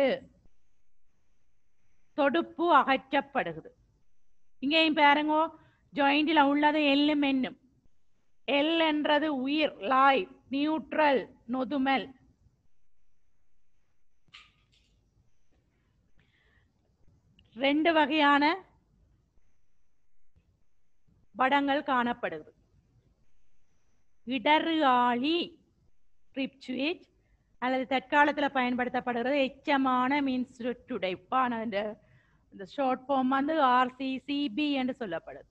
தொடுப்பு அகற்றப்படுகிறது இங்கேயும் பாருங்க ஜாயிண்டில் உள்ளது எல்லும் என்னும் எல் என்றது உயிர் லாய் நியூட்ரல் நொதுமல் ரெண்டு வகையான படங்கள் காணப்படுது இடறு ஆளி ட்ரிப் சுவிட்ச் அல்லது தற்காலத்தில் பயன்படுத்தப்படுகிறது எச்சமான மின் சுற்றுடைப்பான் அந்த இந்த ஷார்ட் ஃபார்ம் வந்து ஆர்சிசிபி என்று சொல்லப்படுது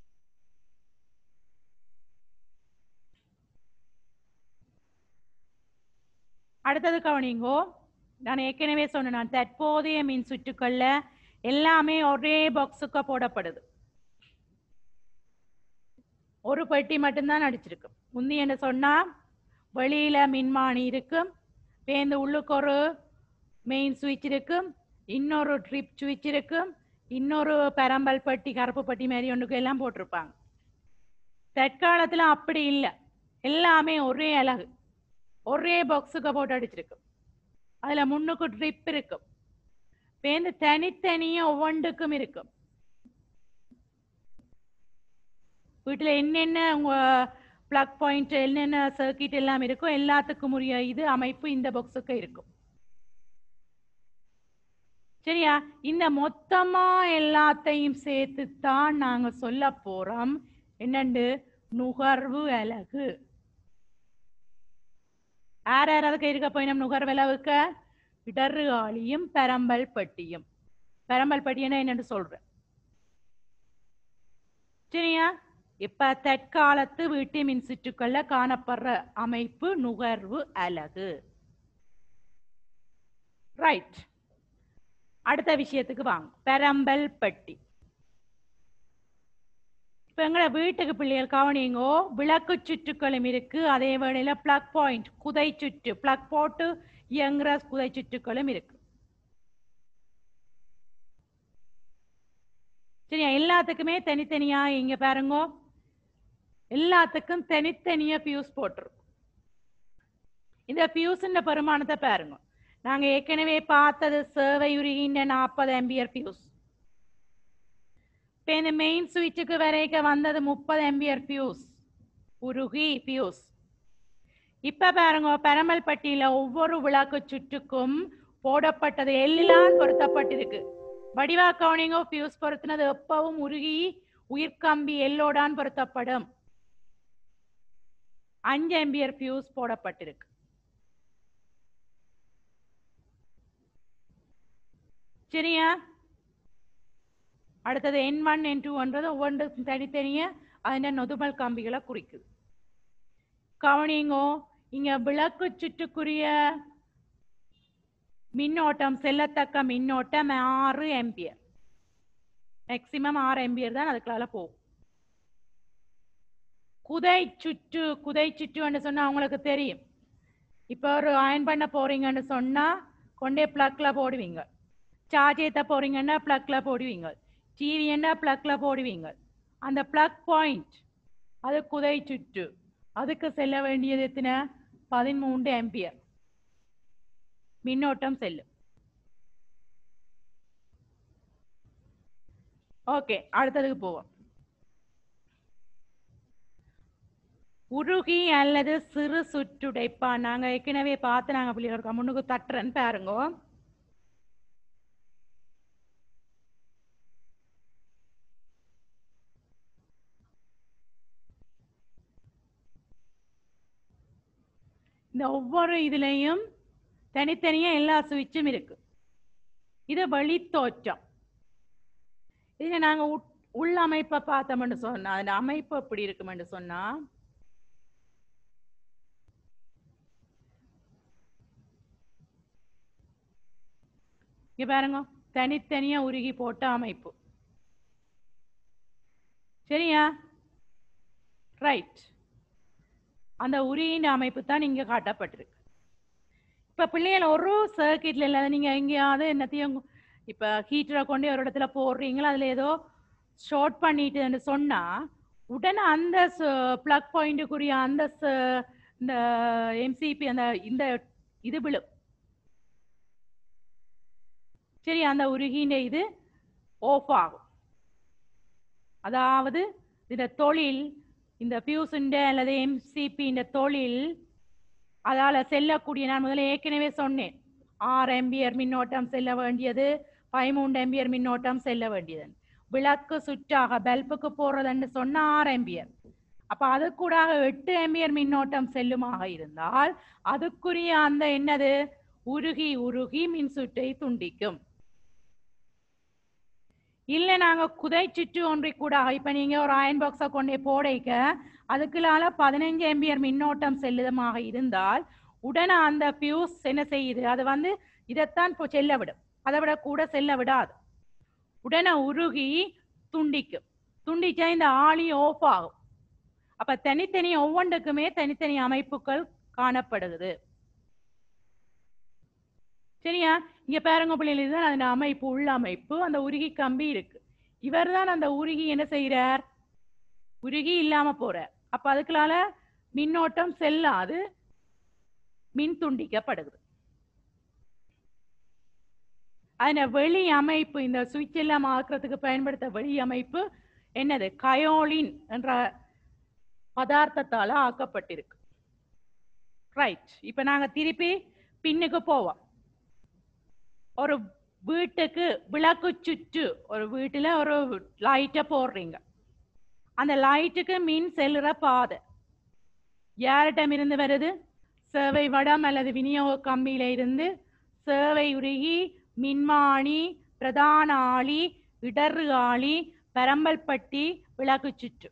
அடுத்தது கவனிங்கோ நான் ஏற்கனவே சொன்னேன் நான் தற்போதைய மின் சுற்றுக்கள்ல எல்லாமே ஒரே பாக்ஸுக்கு போடப்படுது ஒரு பெட்டி மட்டும்தான் அடிச்சிருக்கு முந்தி என்ன சொன்னா வெளியில மின்மானி இருக்கும் பேருந்து உள்ளுக்கு ஒரு மெயின் சுவிட்ச் இருக்கும் இன்னொரு ட்ரிப் சுவிட்ச் இருக்கும் இன்னொரு பெரம்பல் பெட்டி கருப்பு பெட்டி மாதிரி ஒன்றுக்கு எல்லாம் போட்டிருப்பாங்க தற்காலத்துல அப்படி இல்லை எல்லாமே ஒரே அழகு ஒரே பாக்ஸுக்கு போட்டு அடிச்சிருக்கு அதுல முன்னுக்கு ட்ரிப் இருக்கும் பேருந்து தனித்தனியா ஒவ்வொன்றுக்கும் இருக்கும் வீட்டில் என்னென்ன உங்க பிளக் பாயிண்ட் என்னென்ன சர்க்கிட் எல்லாம் இருக்கோ எல்லாத்துக்கும் உரிய இது அமைப்பு இந்த பாக்ஸுக்கு இருக்கும் சரியா இந்த மொத்தமா எல்லாத்தையும் சேர்த்து தான் நாங்க சொல்ல போறோம் என்னண்டு நுகர்வு அலகு யார் யாராவது இருக்க போயினோம் நுகர்வு அலகுக்க இடறு ஆளியும் பெரம்பல் பட்டியும் பெரம்பல் பட்டியனா என்னன்னு சொல்றேன் சரியா இப்ப தற்காலத்து வீட்டு மின் சுற்றுக்கள்ல காணப்படுற அமைப்பு நுகர்வு அலகு ரைட் அடுத்த விஷயத்துக்கு வாங்க பெரம்பல் பட்டி இப்ப எங்களை வீட்டுக்கு பிள்ளைகள் கவனிங்கோ விளக்கு சுற்றுக்களும் இருக்கு அதே வேளையில பிளக் பாயிண்ட் குதை சுற்று பிளக் போட்டு இயங்குற குதை சுற்றுக்களும் இருக்கு சரியா எல்லாத்துக்குமே தனித்தனியா இங்க பாருங்க எல்லாத்துக்கும் தனித்தனியா பியூஸ் போட்டிருக்கும் இந்த பியூஸ்ன்ற பெருமானத்தை பாருங்க நாங்க ஏற்கனவே பார்த்தது சேவை உருகின்ற நாற்பது எம்பியர் பியூஸ் இப்போ இந்த மெயின் சுவிட்சுக்கு வரைக்க வந்தது முப்பது எம்பியர் பியூஸ் உருகி பியூஸ் இப்ப பாருங்க பெரமல் பட்டியில ஒவ்வொரு விளக்கு சுற்றுக்கும் போடப்பட்டது எல்லாம் பொருத்தப்பட்டிருக்கு வடிவா கவுனிங்கோ பியூஸ் பொருத்தினது எப்பவும் உருகி உயிர்கம்பி எல்லோடான் பொருத்தப்படும் அஞ்சு எம்பியர் பியூஸ் போடப்பட்டிருக்கு சரியா அடுத்தது என் ஒன் என் டூன்றது ஒவ்வொன்று தனித்தனிய അതിന്റെ நொதுமல் கம்பிகளை குறிக்குது கவனிங்கோ இங்க விளக்கு சுற்றுக்குரிய மின்னோட்டம் செல்லத்தக்க மின்னோட்டம் ஆறு எம்பியர் மேக்சிமம் ஆறு எம்பியர் தான் அதுக்குள்ளால போகும் குதை சுற்று குதை சுற்றுன்னு சொன்னா அவங்களுக்கு தெரியும் இப்போ ஒரு அயன் பண்ண போறீங்கன்னு சொன்னா கொண்டே பிளக்ல போடுவீங்க சார்ஜ் ஏற்ற போறீங்கன்னா பிளக்ல போடுவீங்க டிவி என்ன பிளக்ல போடுவீங்க அந்த பிளக் பாயிண்ட் அது குதை சுற்று அதுக்கு செல்ல வேண்டியது எத்தனை பதிமூன்று ஆம்பியர் மின்னோட்டம் செல்லும் ஓகே அடுத்ததுக்கு போவோம் உருகி அல்லது சிறு சுற்றுடைப்பா நாங்க ஏற்கனவே பார்த்து நாங்க பிள்ளைகளுக்கு முன்னுக்கு தட்டுறேன்னு பாருங்க இந்த ஒவ்வொரு இதுலயும் தனித்தனியா எல்லா சுவிட்சும் இருக்கு இது வழித்தோற்றம் இதுல நாங்க உட்- உள் அமைப்பை பார்த்தோம்னு சொன்னா அந்த அமைப்பு எப்படி இருக்குமென்று சொன்னா இங்க பாருங்க தனித்தனியா உருகி போட்ட அமைப்பு சரியா ரைட் அந்த உருகின அமைப்பு தான் இங்க காட்டப்பட்டிருக்கு இப்ப பிள்ளைகள் ஒரு சர்க்கிட்ல இல்லாத நீங்க எங்கேயாவது என்னத்தையும் இப்ப ஹீட்டரை கொண்டு ஒரு இடத்துல போடுறீங்களா அதுல ஏதோ ஷார்ட் பண்ணிட்டுன்னு சொன்னா உடனே அந்த பிளக் பாயிண்ட்டுக்குரிய அந்த ச- இந்த எம்சிபி அந்த இந்த இது விழும் சரி அந்த உருகின இது ஆஃப் ஆகும் அதாவது இந்த தொழில் இந்த பியூஸுண்ட அல்லது எம்சிபி இந்த தொழில் அதால செல்லக்கூடிய நான் முதல்ல ஏற்கனவே சொன்னேன் ஆறு எம்பியர் மின்னோட்டம் செல்ல வேண்டியது பதிமூன்று எம்பியர் மின்னோட்டம் செல்ல வேண்டியது விளக்கு சுற்றாக பல்புக்கு போறதுன்னு சொன்னா ஆறு எம்பியர் அப்ப அது கூட எட்டு எம்பியர் மின்னோட்டம் செல்லுமாக இருந்தால் அதுக்குரிய அந்த என்னது உருகி உருகி மின் சுற்றை துண்டிக்கும் இல்ல நாங்க குதை சுற்று ஒன்றை கூட இப்ப நீங்க ஒரு அயன் பாக்ஸ கொண்டே போடைக்க அதுக்குள்ளால பதினஞ்சு எம்பியர் மின்னோட்டம் செல்லுதமாக இருந்தால் உடனே அந்த பியூஸ் என்ன செய்யுது அது வந்து இதைத்தான் இப்போ செல்ல விடும் அதை விட கூட செல்ல விடாது உடனே உருகி துண்டிக்கும் துண்டிச்சா இந்த ஆளி ஆஃப் ஆகும் அப்ப தனித்தனி ஒவ்வொன்றுக்குமே தனித்தனி அமைப்புகள் காணப்படுகிறது சரியா இங்க பாருங்க பிள்ளைகள் இதுதான் அந்த அமைப்பு உள்ள அமைப்பு அந்த உருகி கம்பி இருக்கு இவர்தான் அந்த உருகி என்ன செய்யறார் உருகி இல்லாம போறார் அப்ப அதுக்குள்ளால மின்னோட்டம் செல்லாது மின் துண்டிக்கப்படுகிறது அதன வெளி அமைப்பு இந்த சுவிட்ச் எல்லாம் ஆக்குறதுக்கு பயன்படுத்த வெளி அமைப்பு என்னது கயோலின் என்ற பதார்த்தத்தால ஆக்கப்பட்டிருக்கு ரைட் இப்ப நாங்க திருப்பி பின்னுக்கு போவோம் ஒரு வீட்டுக்கு விளக்கு சுற்று ஒரு வீட்டுல ஒரு லைட்டை போடுறீங்க அந்த லைட்டுக்கு மின் செல்லுற பாதை யாரிடம் இருந்து வருது சேவை வடம் அல்லது விநியோக கம்பியில இருந்து சேவை உருகி மின்மானி பிரதான ஆளி இடறு ஆளி பரம்பல்பட்டி விளக்கு சுற்று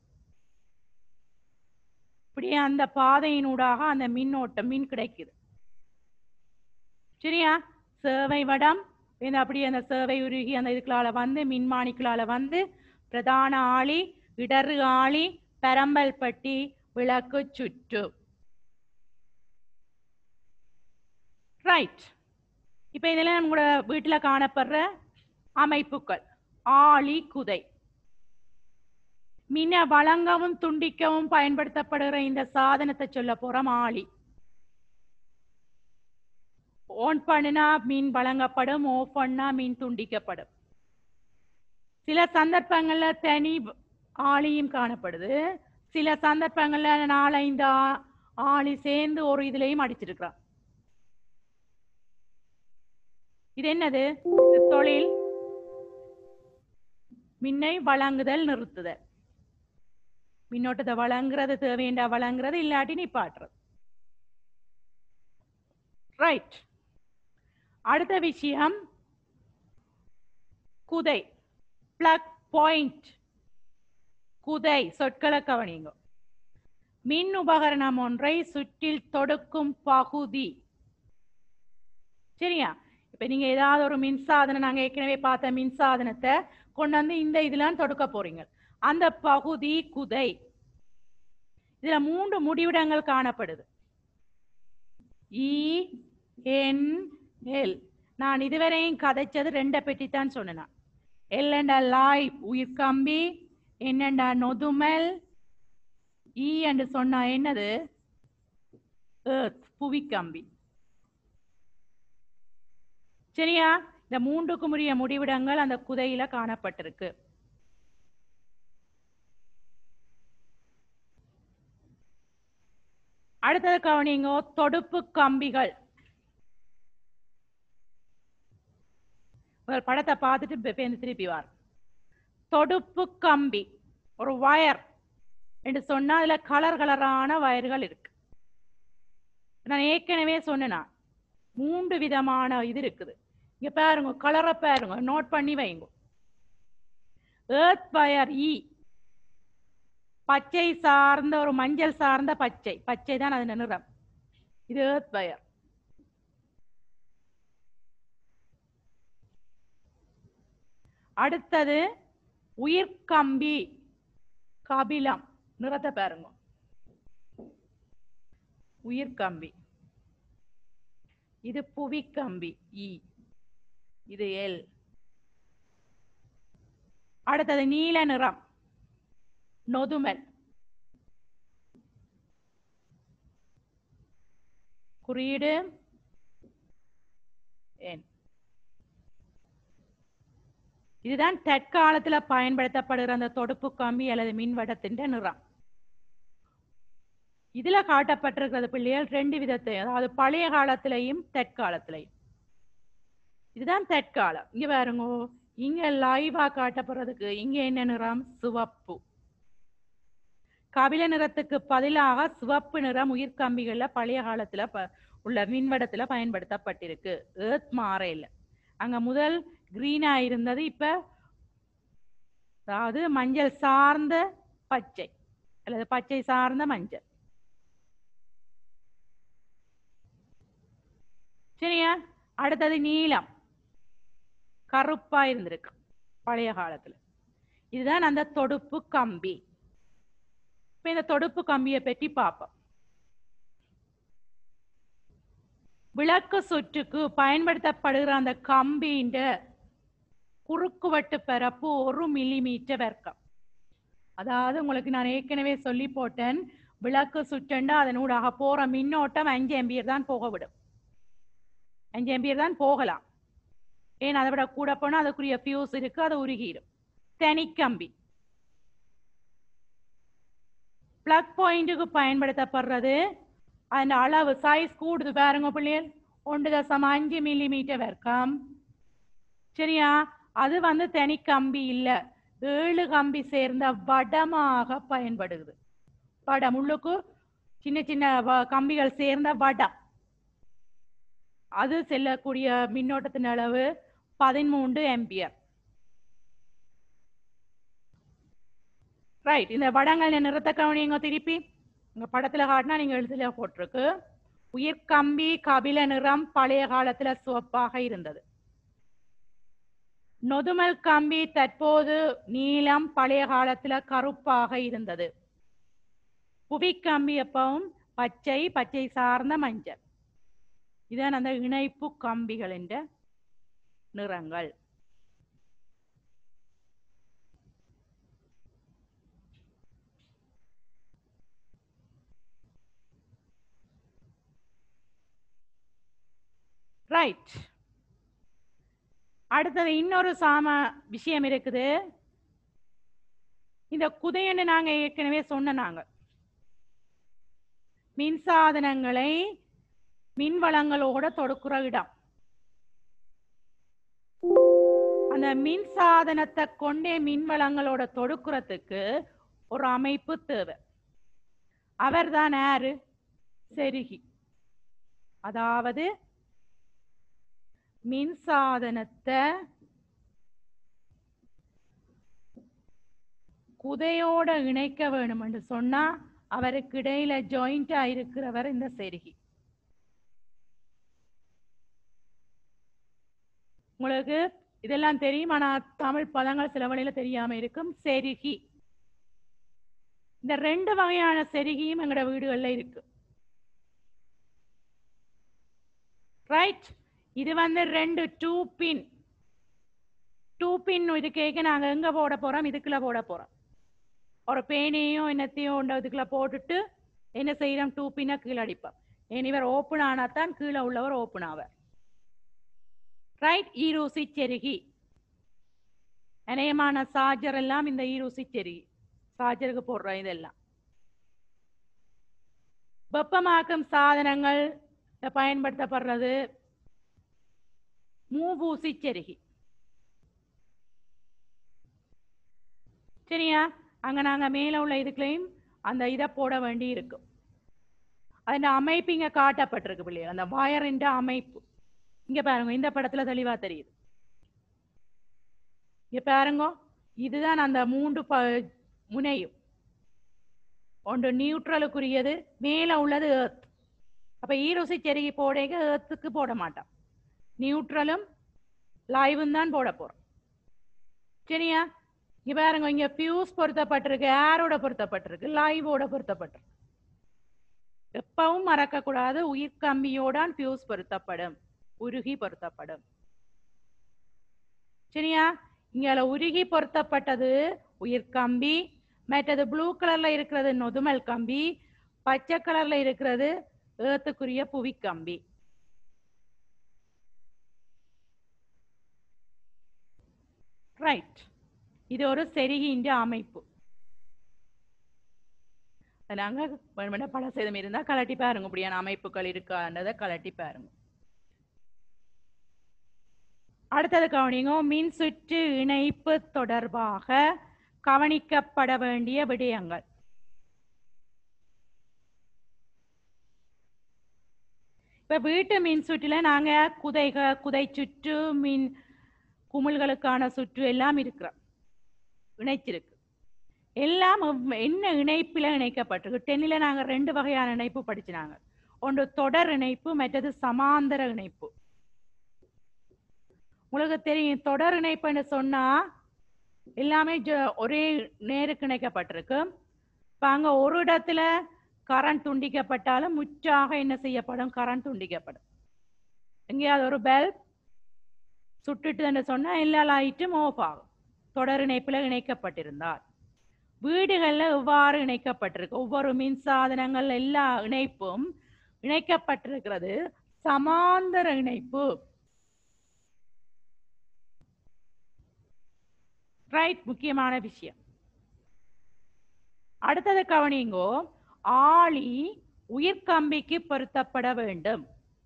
இப்படியே அந்த பாதையினூடாக அந்த மின்னோட்டம் மின் கிடைக்குது சரியா சேவை வடம் இந்த அப்படியே அந்த சேவை உருகி அந்த இதுக்குள்ளால வந்து மின்மானிக்குள்ளால வந்து பிரதான ஆளி இடறு ஆளி பரம்பல்பட்டி விளக்கு சுற்று ரைட் இப்ப இதெல்லாம் நம்மளோட வீட்டுல காணப்படுற அமைப்புகள் ஆளி குதை மின்ன வழங்கவும் துண்டிக்கவும் பயன்படுத்தப்படுகிற இந்த சாதனத்தை சொல்ல போறோம் ஆளி ஆன் பண்ணினா மீன் வழங்கப்படும் ஆஃப் பண்ணா மீன் துண்டிக்கப்படும் சில சந்தர்ப்பங்கள்ல தனி ஆளியும் காணப்படுது சில சந்தர்ப்பங்கள்ல நாலஞ்சு ஆ- ஆளி சேர்ந்து ஒரு இதுலயும் அடிச்சிருக்கிறான் இது என்னது இது தொழில் மின்னை வழங்குதல் நிறுத்துதல் மின்னோட்டத்தை வழங்குறது தேவையண்டா வழங்குறது இல்லாட்டி நிப்பாட்டுறது ரைட் அடுத்த விஷயம் குதை பிளக் பாயிண்ட் குதை சொற்களை கவனிங்க மின் உபகரணம் ஒன்றை சுற்றில் தொடுக்கும் பகுதி சரியா இப்ப நீங்க ஏதாவது ஒரு மின்சாதனம் நாங்க ஏற்கனவே பார்த்த மின்சாதனத்தை கொண்டு வந்து இந்த இதெல்லாம் தொடுக்க போறீங்க அந்த பகுதி குதை இதுல மூன்று முடிவிடங்கள் காணப்படுது இ என் எல் நான் இதுவரையும் கதைச்சது ரெண்டை பற்றி தான் சொன்னேன் எல் என்ற லாய் உயிர்கம்பி என்னண்டா நொதுமல் இ என்று சொன்னா என்னது எர்த் புவிக்கம்பி சரியா இந்த மூன்றுக்கும் உரிய முடிவிடங்கள் அந்த குதையில காணப்பட்டிருக்கு அடுத்தது கவனிங்க தொடுப்பு கம்பிகள் ஒரு படத்தை பார்த்துட்டு பே- பேருந்து திருப்பி வார் தொடுப்பு கம்பி ஒரு வயர் என்று சொன்னா அதுல கலர் கலரான வயர்கள் இருக்கு நான் ஏற்கனவே சொன்னேனா மூன்று விதமான இது இருக்குது இங்க பாருங்க கலரை பாருங்க நோட் பண்ணி வைங்க ஏர்த் வயர் இ பச்சை சார்ந்த ஒரு மஞ்சள் சார்ந்த பச்சை பச்சை தான் அது நிறம் இது ஏர்த் வயர் அடுத்தது உயிர்கம்பி கபிலம் நிறத்தை பாருங்க உயிர்கம்பி இது புவிக்கம்பி இ இது எல் அடுத்தது நீல நிறம் நொதுமல் குறியீடு என் இதுதான் தற்காலத்துல பயன்படுத்தப்படுகிற அந்த தொடுப்பு கம்பி அல்லது மின்வடத்தின் நிறம் இதுல காட்டப்பட்டிருக்கிறது பிள்ளைகள் ரெண்டு விதத்தை அதாவது பழைய காலத்திலையும் தற்காலத்திலையும் இதுதான் தற்காலம் இங்க பாருங்க இங்க லைவா காட்டப்படுறதுக்கு இங்க என்ன நிறம் சிவப்பு கபில நிறத்துக்கு பதிலாக சிவப்பு நிறம் உயிர்கம்பிகள்ல பழைய காலத்துல ப- உள்ள மின்வடத்துல பயன்படுத்தப்பட்டிருக்கு ஏர்த் மாற இல்ல அங்க முதல் கிரீனா இருந்தது இப்ப அதாவது மஞ்சள் சார்ந்த பச்சை அல்லது பச்சை சார்ந்த மஞ்சள் சரியா அடுத்தது நீலம் கருப்பா இருந்திருக்கு பழைய காலத்துல இதுதான் அந்த தொடுப்பு கம்பி இப்ப இந்த தொடுப்பு கம்பியை பற்றி பார்ப்போம் விளக்கு சுற்றுக்கு பயன்படுத்தப்படுகிற அந்த கம்பியின் குறுக்குவட்டு பரப்பு ஒரு மில்லிமீட்டர் வர்க்கம் அதாவது உங்களுக்கு நான் ஏற்கனவே சொல்லி போட்டேன் விளக்கு சுற்றண்டா அதனூடாக போற மின்னோட்டம் அஞ்சு எம்பியர் தான் போக விடும் அஞ்சு எம்பியர் தான் போகலாம் ஏன் அதை விட கூட போனா அதுக்குரிய ஃபியூஸ் இருக்கு அது உருகிடும் தனிக்கம்பி பிளக் பாயிண்ட்டுக்கு பயன்படுத்தப்படுறது அந்த அளவு சைஸ் கூடுது பாருங்க பிள்ளைகள் ஒன்று தசம் அஞ்சு மில்லிமீட்டர் வர்க்கம் சரியா அது வந்து தனி கம்பி இல்ல ஏழு கம்பி சேர்ந்த வடமாக பயன்படுகிறது வடம் உள்ளுக்கு சின்ன சின்ன வ- கம்பிகள் சேர்ந்த வடம் அது செல்லக்கூடிய மின்னோட்டத்தின் அளவு பதிமூன்று ஆம்பியர் ரைட் இந்த வடங்கள் நிறத்த கவனிங்க திருப்பி உங்க படத்துல காட்டினா நீங்க எழுத்துல போட்டிருக்கு உயிர்கம்பி கபில நிறம் பழைய காலத்துல சிவப்பாக இருந்தது நொதுமல் கம்பி தற்போது நீலம் பழைய காலத்துல கருப்பாக இருந்தது புவிக்கம்பி எப்பவும் பச்சை பச்சை சார்ந்த மஞ்சள் இதான் அந்த இணைப்பு கம்பிகளின் நிறங்கள் ரைட் அடுத்தது இன்னொரு சாம விஷயம் இருக்குது இந்த குதையன்னு நாங்க ஏற்கனவே சொன்ன நாங்க மின்சாதனங்களை மின்வளங்களோட தொடுக்குற இடம் அந்த மின்சாதனத்தை கொண்டே மின்வளங்களோட தொடுக்குறதுக்கு ஒரு அமைப்பு தேவை அவர்தான் யாரு செருகி அதாவது மின்சாதனத்தை குதையோட இணைக்க வேணும் என்று சொன்னா அவருக்கு இடையில ஜாயிண்டா இருக்கிறவர் இந்த செருகி உங்களுக்கு இதெல்லாம் தெரியும் ஆனா தமிழ் பதங்கள் சில வழியில தெரியாம இருக்கும் செருகி இந்த ரெண்டு வகையான செருகியும் எங்களோட வீடுகள்ல இருக்கு ரைட் இது வந்து ரெண்டு டூ பின் டூ பின் இது கேட்க நாங்க எங்க போட போறோம் இதுக்குள்ள போட போறோம் ஒரு பேனையும் என்னத்தையும் உண்ட இதுக்குள்ள போட்டுட்டு என்ன செய்யறோம் டூ பின்னை கீழே அடிப்போம் ஏன் இவர் ஓப்பன் ஆனாதான் கீழே உள்ளவர் ஓப்பன் ஆவார் ரைட் ஈரூசி செருகி இணையமான சார்ஜர் எல்லாம் இந்த ஈரூசி செருகி சார்ஜருக்கு போடுறோம் இதெல்லாம் வெப்பமாக்கும் சாதனங்கள் பயன்படுத்தப்படுறது மூவூசி செருகி சரியா அங்க நாங்க மேல உள்ள இதுக்குலையும் அந்த இதை போட வேண்டி இருக்கும் அந்த அமைப்பு இங்க காட்டப்பட்டிருக்கு பிள்ளைகள் அந்த வயரின் அமைப்பு இங்க பாருங்க இந்த படத்துல தெளிவா தெரியுது இங்க பாருங்க இதுதான் அந்த மூன்று ப முனையும் ஒன்று நியூட்ரலுக்குரியது மேல உள்ளது ஏர்த் அப்ப ஈரோசி செருகி போடைக்கு ஏர்த்துக்கு போட மாட்டான் நியூட்ரலும் லைவும் தான் போட போறோம் சரியா இங்க பாருங்க இங்க பியூஸ் பொருத்தப்பட்டிருக்கு ஏரோட பொருத்தப்பட்டிருக்கு லைவோட பொருத்தப்பட்டிருக்கு எப்பவும் மறக்க கூடாது உயிர் கம்பியோடான் பியூஸ் பொருத்தப்படும் உருகி பொருத்தப்படும் சரியா இங்க உருகி பொருத்தப்பட்டது உயிர் கம்பி மற்றது ப்ளூ கலர்ல இருக்கிறது நொதுமல் கம்பி பச்சை கலர்ல இருக்கிறது ஏத்துக்குரிய புவி கம்பி ரைட் இது ஒரு செருகின்ற அமைப்பு நாங்க வேணுமென பல சேதம் இருந்தா கலட்டி பாருங்க இப்படியான அமைப்புகள் இருக்கான்றதை கலட்டி பாருங்க அடுத்தது கவனிங்க மின் சுற்று இணைப்பு தொடர்பாக கவனிக்கப்பட வேண்டிய விடயங்கள் இப்ப வீட்டு மின் சுற்றுல நாங்க குதைக குதை சுற்று மின் குமிழ்களுக்கான சுற்று எல்லாம் இருக்கிறோம் இணைச்சிருக்கு எல்லாம் எவ்- என்ன இணைப்பில் இணைக்கப்பட்டிருக்கு டென்னில் நாங்க ரெண்டு வகையான இணைப்பு படிச்சினாங்க ஒன்று தொடர் இணைப்பு மற்றது சமாந்தர இணைப்பு உங்களுக்கு தெரியும் தொடர் இணைப்புன்னு சொன்னா எல்லாமே ஜ- ஒரே நேருக்கு இணைக்கப்பட்டிருக்கு இப்ப அங்க ஒரு இடத்துல கரண்ட் துண்டிக்கப்பட்டாலும் முற்றாக என்ன செய்யப்படும் கரண்ட் துண்டிக்கப்படும் எங்கேயாவது ஒரு பெல் சுட்டுட்டுன்னு சொன்னா எல்லா லைட்டும் ஆஃப் ஆகும் தொடர் இணைப்புல இணைக்கப்பட்டிருந்தால் வீடுகள்ல எவ்வாறு இணைக்கப்பட்டிருக்கு ஒவ்வொரு மின் சாதனங்கள் எல்லா இணைப்பும் இணைக்கப்பட்டிருக்கிறது சமாந்தர இணைப்பு ரைட் முக்கியமான விஷயம் அடுத்தது கவனிங்கோ ஆளி உயிர்கம்பிக்கு பொருத்தப்பட வேண்டும்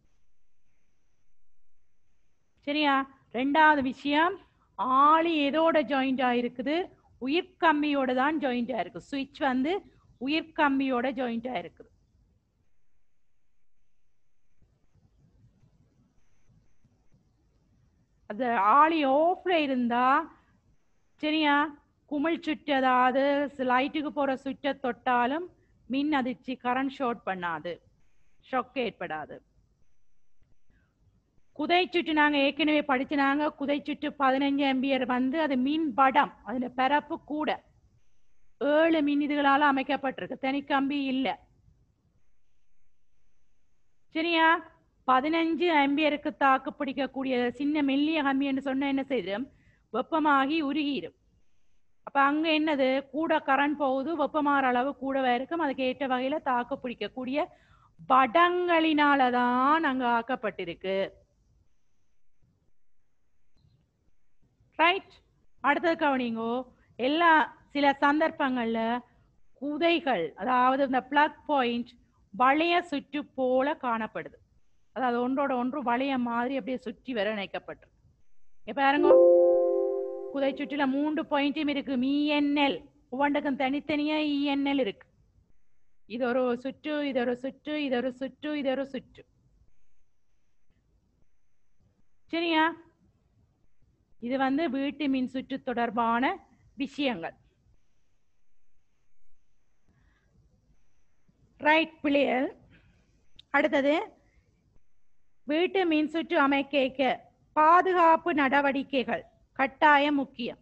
சரியா ரெண்டாவது விஷயம் ஆளி எதோட ஜாயிண்ட் ஆயிருக்குது உயிர்கம்பியோட தான் ஜாயிண்ட் ஆயிருக்கு சுவிட்ச் வந்து உயிர்கம்பியோட ஜாயிண்ட் ஆயிருக்குது அது ஆளி ஆஃப்ல இருந்தா சரியா குமிழ் சுற்று அதாவது லைட்டுக்கு போற சுவிட்சை தொட்டாலும் மின் அதிர்ச்சி கரண்ட் ஷார்ட் பண்ணாது ஷொக் ஏற்படாது குதை சுற்று நாங்க ஏற்கனவே படிச்சினாங்க குதை சுற்று பதினஞ்சு எம்பியர் வந்து அது மின் படம் அதுல பரப்பு கூட ஏழு மின் இதுகளால அமைக்கப்பட்டிருக்கு தனிக்கம்பி இல்ல சரியா பதினஞ்சு ஆம்பியருக்கு தாக்கு பிடிக்கக்கூடிய சின்ன மெல்லிய கம்பின்னு சொன்னா என்ன செய்யும் வெப்பமாகி உருகிடும் அப்ப அங்க என்னது கூட கரண்ட் போகுது வெப்பமாற அளவு கூடவே இருக்கும் அதுக்கு ஏற்ற வகையில தாக்கு பிடிக்கக்கூடிய படங்களினாலதான் அங்க ஆக்கப்பட்டிருக்கு ரைட் அடுத்தது கவனிங்கோ எல்லா சில சந்தர்ப்பங்கள்ல குதைகள் அதாவது இந்த பிளக் பாயிண்ட் வளைய சுற்று போல காணப்படுது அதாவது ஒன்றோட ஒன்று வளைய மாதிரி அப்படியே சுற்றி வர இணைக்கப்பட்டு இப்ப பாருங்க குதை சுற்றில மூன்று பாயிண்ட்டும் இருக்கு இஎன்எல் ஒவ்வொன்றுக்கும் தனித்தனியா இஎன்எல் இருக்கு இது ஒரு சுற்று இது ஒரு சுற்று இது ஒரு சுற்று இது ஒரு சுற்று சரியா இது வந்து வீட்டு மின் சுற்று தொடர்பான விஷயங்கள் ரைட் பிள்ளைகள் அடுத்தது வீட்டு மின் சுற்று அமைக்க பாதுகாப்பு நடவடிக்கைகள் கட்டாயம் முக்கியம்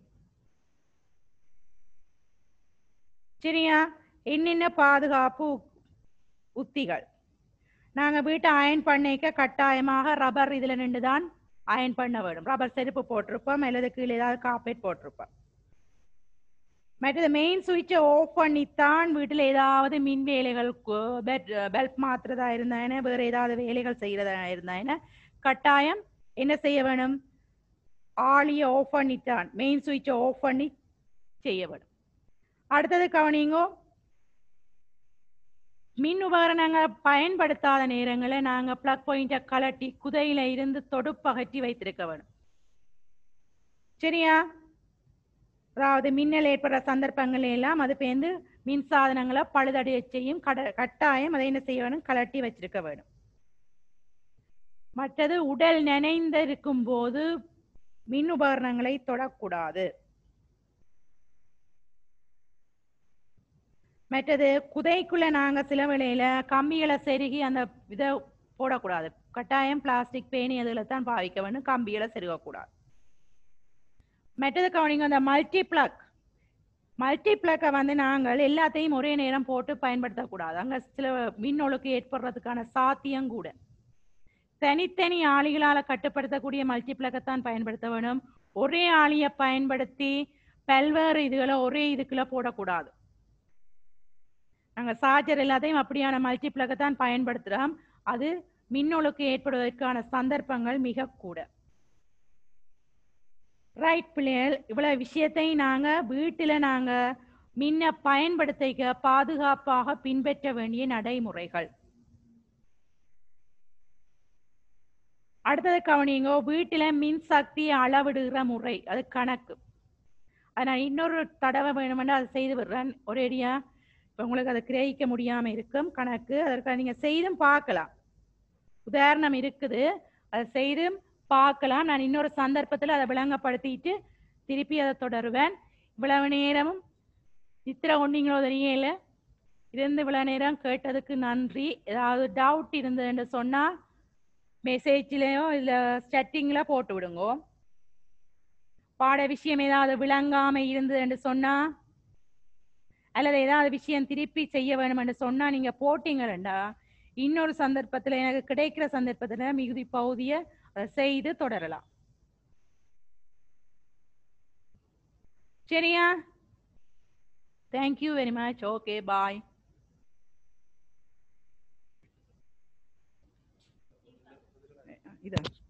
சரியா என்னென்ன பாதுகாப்பு உத்திகள் நாங்க வீட்டை அயன் பண்ணிக்க கட்டாயமாக ரப்பர் இதுல நின்று தான் அயன் பண்ண வேணும் ரப்பர் செருப்பு போட்டிருப்போம் அல்லது கீழே ஏதாவது காப்பேட் போட்டிருப்போம் மற்றது மெயின் சுவிட்சை ஆஃப் பண்ணித்தான் வீட்டில் ஏதாவது மின் வேலைகள் பல்ப் மாத்துறதா இருந்தாயினா வேற ஏதாவது வேலைகள் செய்யறதா இருந்தாயினா கட்டாயம் என்ன செய்ய வேணும் ஆளியை ஆஃப் பண்ணித்தான் மெயின் சுவிட்சை ஆஃப் பண்ணி செய்ய வேணும் அடுத்தது கவனிங்கோ மின் உபகரணங்களை பயன்படுத்தாத நேரங்களில் நாங்க பிளக் பாயிண்ட்டை கலட்டி குதையில இருந்து தொடுப்பகற்றி வைத்திருக்க வேணும் சரியா அதாவது மின்னல் ஏற்படுற சந்தர்ப்பங்கள் எல்லாம் அது பேர்ந்து மின் சாதனங்களை பழுதடைய செய்யும் கட கட்டாயம் அதை என்ன செய்ய வேணும் கலட்டி வச்சிருக்க வேணும் மற்றது உடல் நினைந்திருக்கும் போது மின் உபகரணங்களை தொடக்கூடாது மற்றது குதைக்குள்ள நாங்க சில வேளையில கம்பிகளை செருகி அந்த இதை போடக்கூடாது கட்டாயம் பிளாஸ்டிக் பேணி அதில் தான் பாவிக்க வேணும் கம்பிகளை செருகக்கூடாது மற்றது கவனிங்க அந்த மல்டி பிளக் மல்டி பிளக்கை வந்து நாங்கள் எல்லாத்தையும் ஒரே நேரம் போட்டு பயன்படுத்தக்கூடாது அங்க சில மின்னொழுக்கு ஏற்படுறதுக்கான சாத்தியம் கூட தனித்தனி ஆளிகளால கட்டுப்படுத்தக்கூடிய மல்டி பிளக்கத்தான் பயன்படுத்த வேணும் ஒரே ஆளியை பயன்படுத்தி பல்வேறு இதுகளை ஒரே இதுக்குள்ள போடக்கூடாது நாங்க சார்ஜர் எல்லாத்தையும் அப்படியான மல்டி பிளக்கை தான் பயன்படுத்துறோம் அது மின்னொழுக்கு ஏற்படுவதற்கான சந்தர்ப்பங்கள் மிக கூட ரைட் பிள்ளைகள் இவ்வளவு விஷயத்தையும் நாங்க வீட்டுல நாங்க மின்ன பயன்படுத்திக்க பாதுகாப்பாக பின்பற்ற வேண்டிய நடைமுறைகள் அடுத்தது கவனிங்க வீட்டுல மின் சக்தியை அளவிடுகிற முறை அது கணக்கு அதை நான் இன்னொரு தடவை வேணுமென்று அதை செய்து விடுறேன் ஒரேடியா இப்போ உங்களுக்கு அதை கிரகிக்க முடியாம இருக்கும் கணக்கு அதற்கு நீங்க செய்தும் பார்க்கலாம் உதாரணம் இருக்குது அதை செய்தும் பார்க்கலாம் நான் இன்னொரு சந்தர்ப்பத்தில் அதை விளங்கப்படுத்திட்டு திருப்பி அதை தொடருவேன் இவ்வளவு நேரமும் நித்திர ஒன்றிங்களோ தெரியல இருந்து இவ்வளவு நேரம் கேட்டதுக்கு நன்றி ஏதாவது டவுட் இருந்ததுன்னு சொன்னா மெசேஜ்லயோ இல்ல செட்டிங்ல போட்டு விடுங்க பாட விஷயம் ஏதாவது விளங்காம இருந்ததுன்னு சொன்னா அல்லது ஏதாவது விஷயம் திருப்பி செய்ய வேணும்னு சொன்னா நீங்க போட்டீங்களா இன்னொரு சந்தர்ப்பத்துல எனக்கு கிடைக்கிற சந்தர்ப்பத்துல மிகுதி பகுதியை அதை செய்து தொடரலாம் சரியா thank you very much okay bye இதான்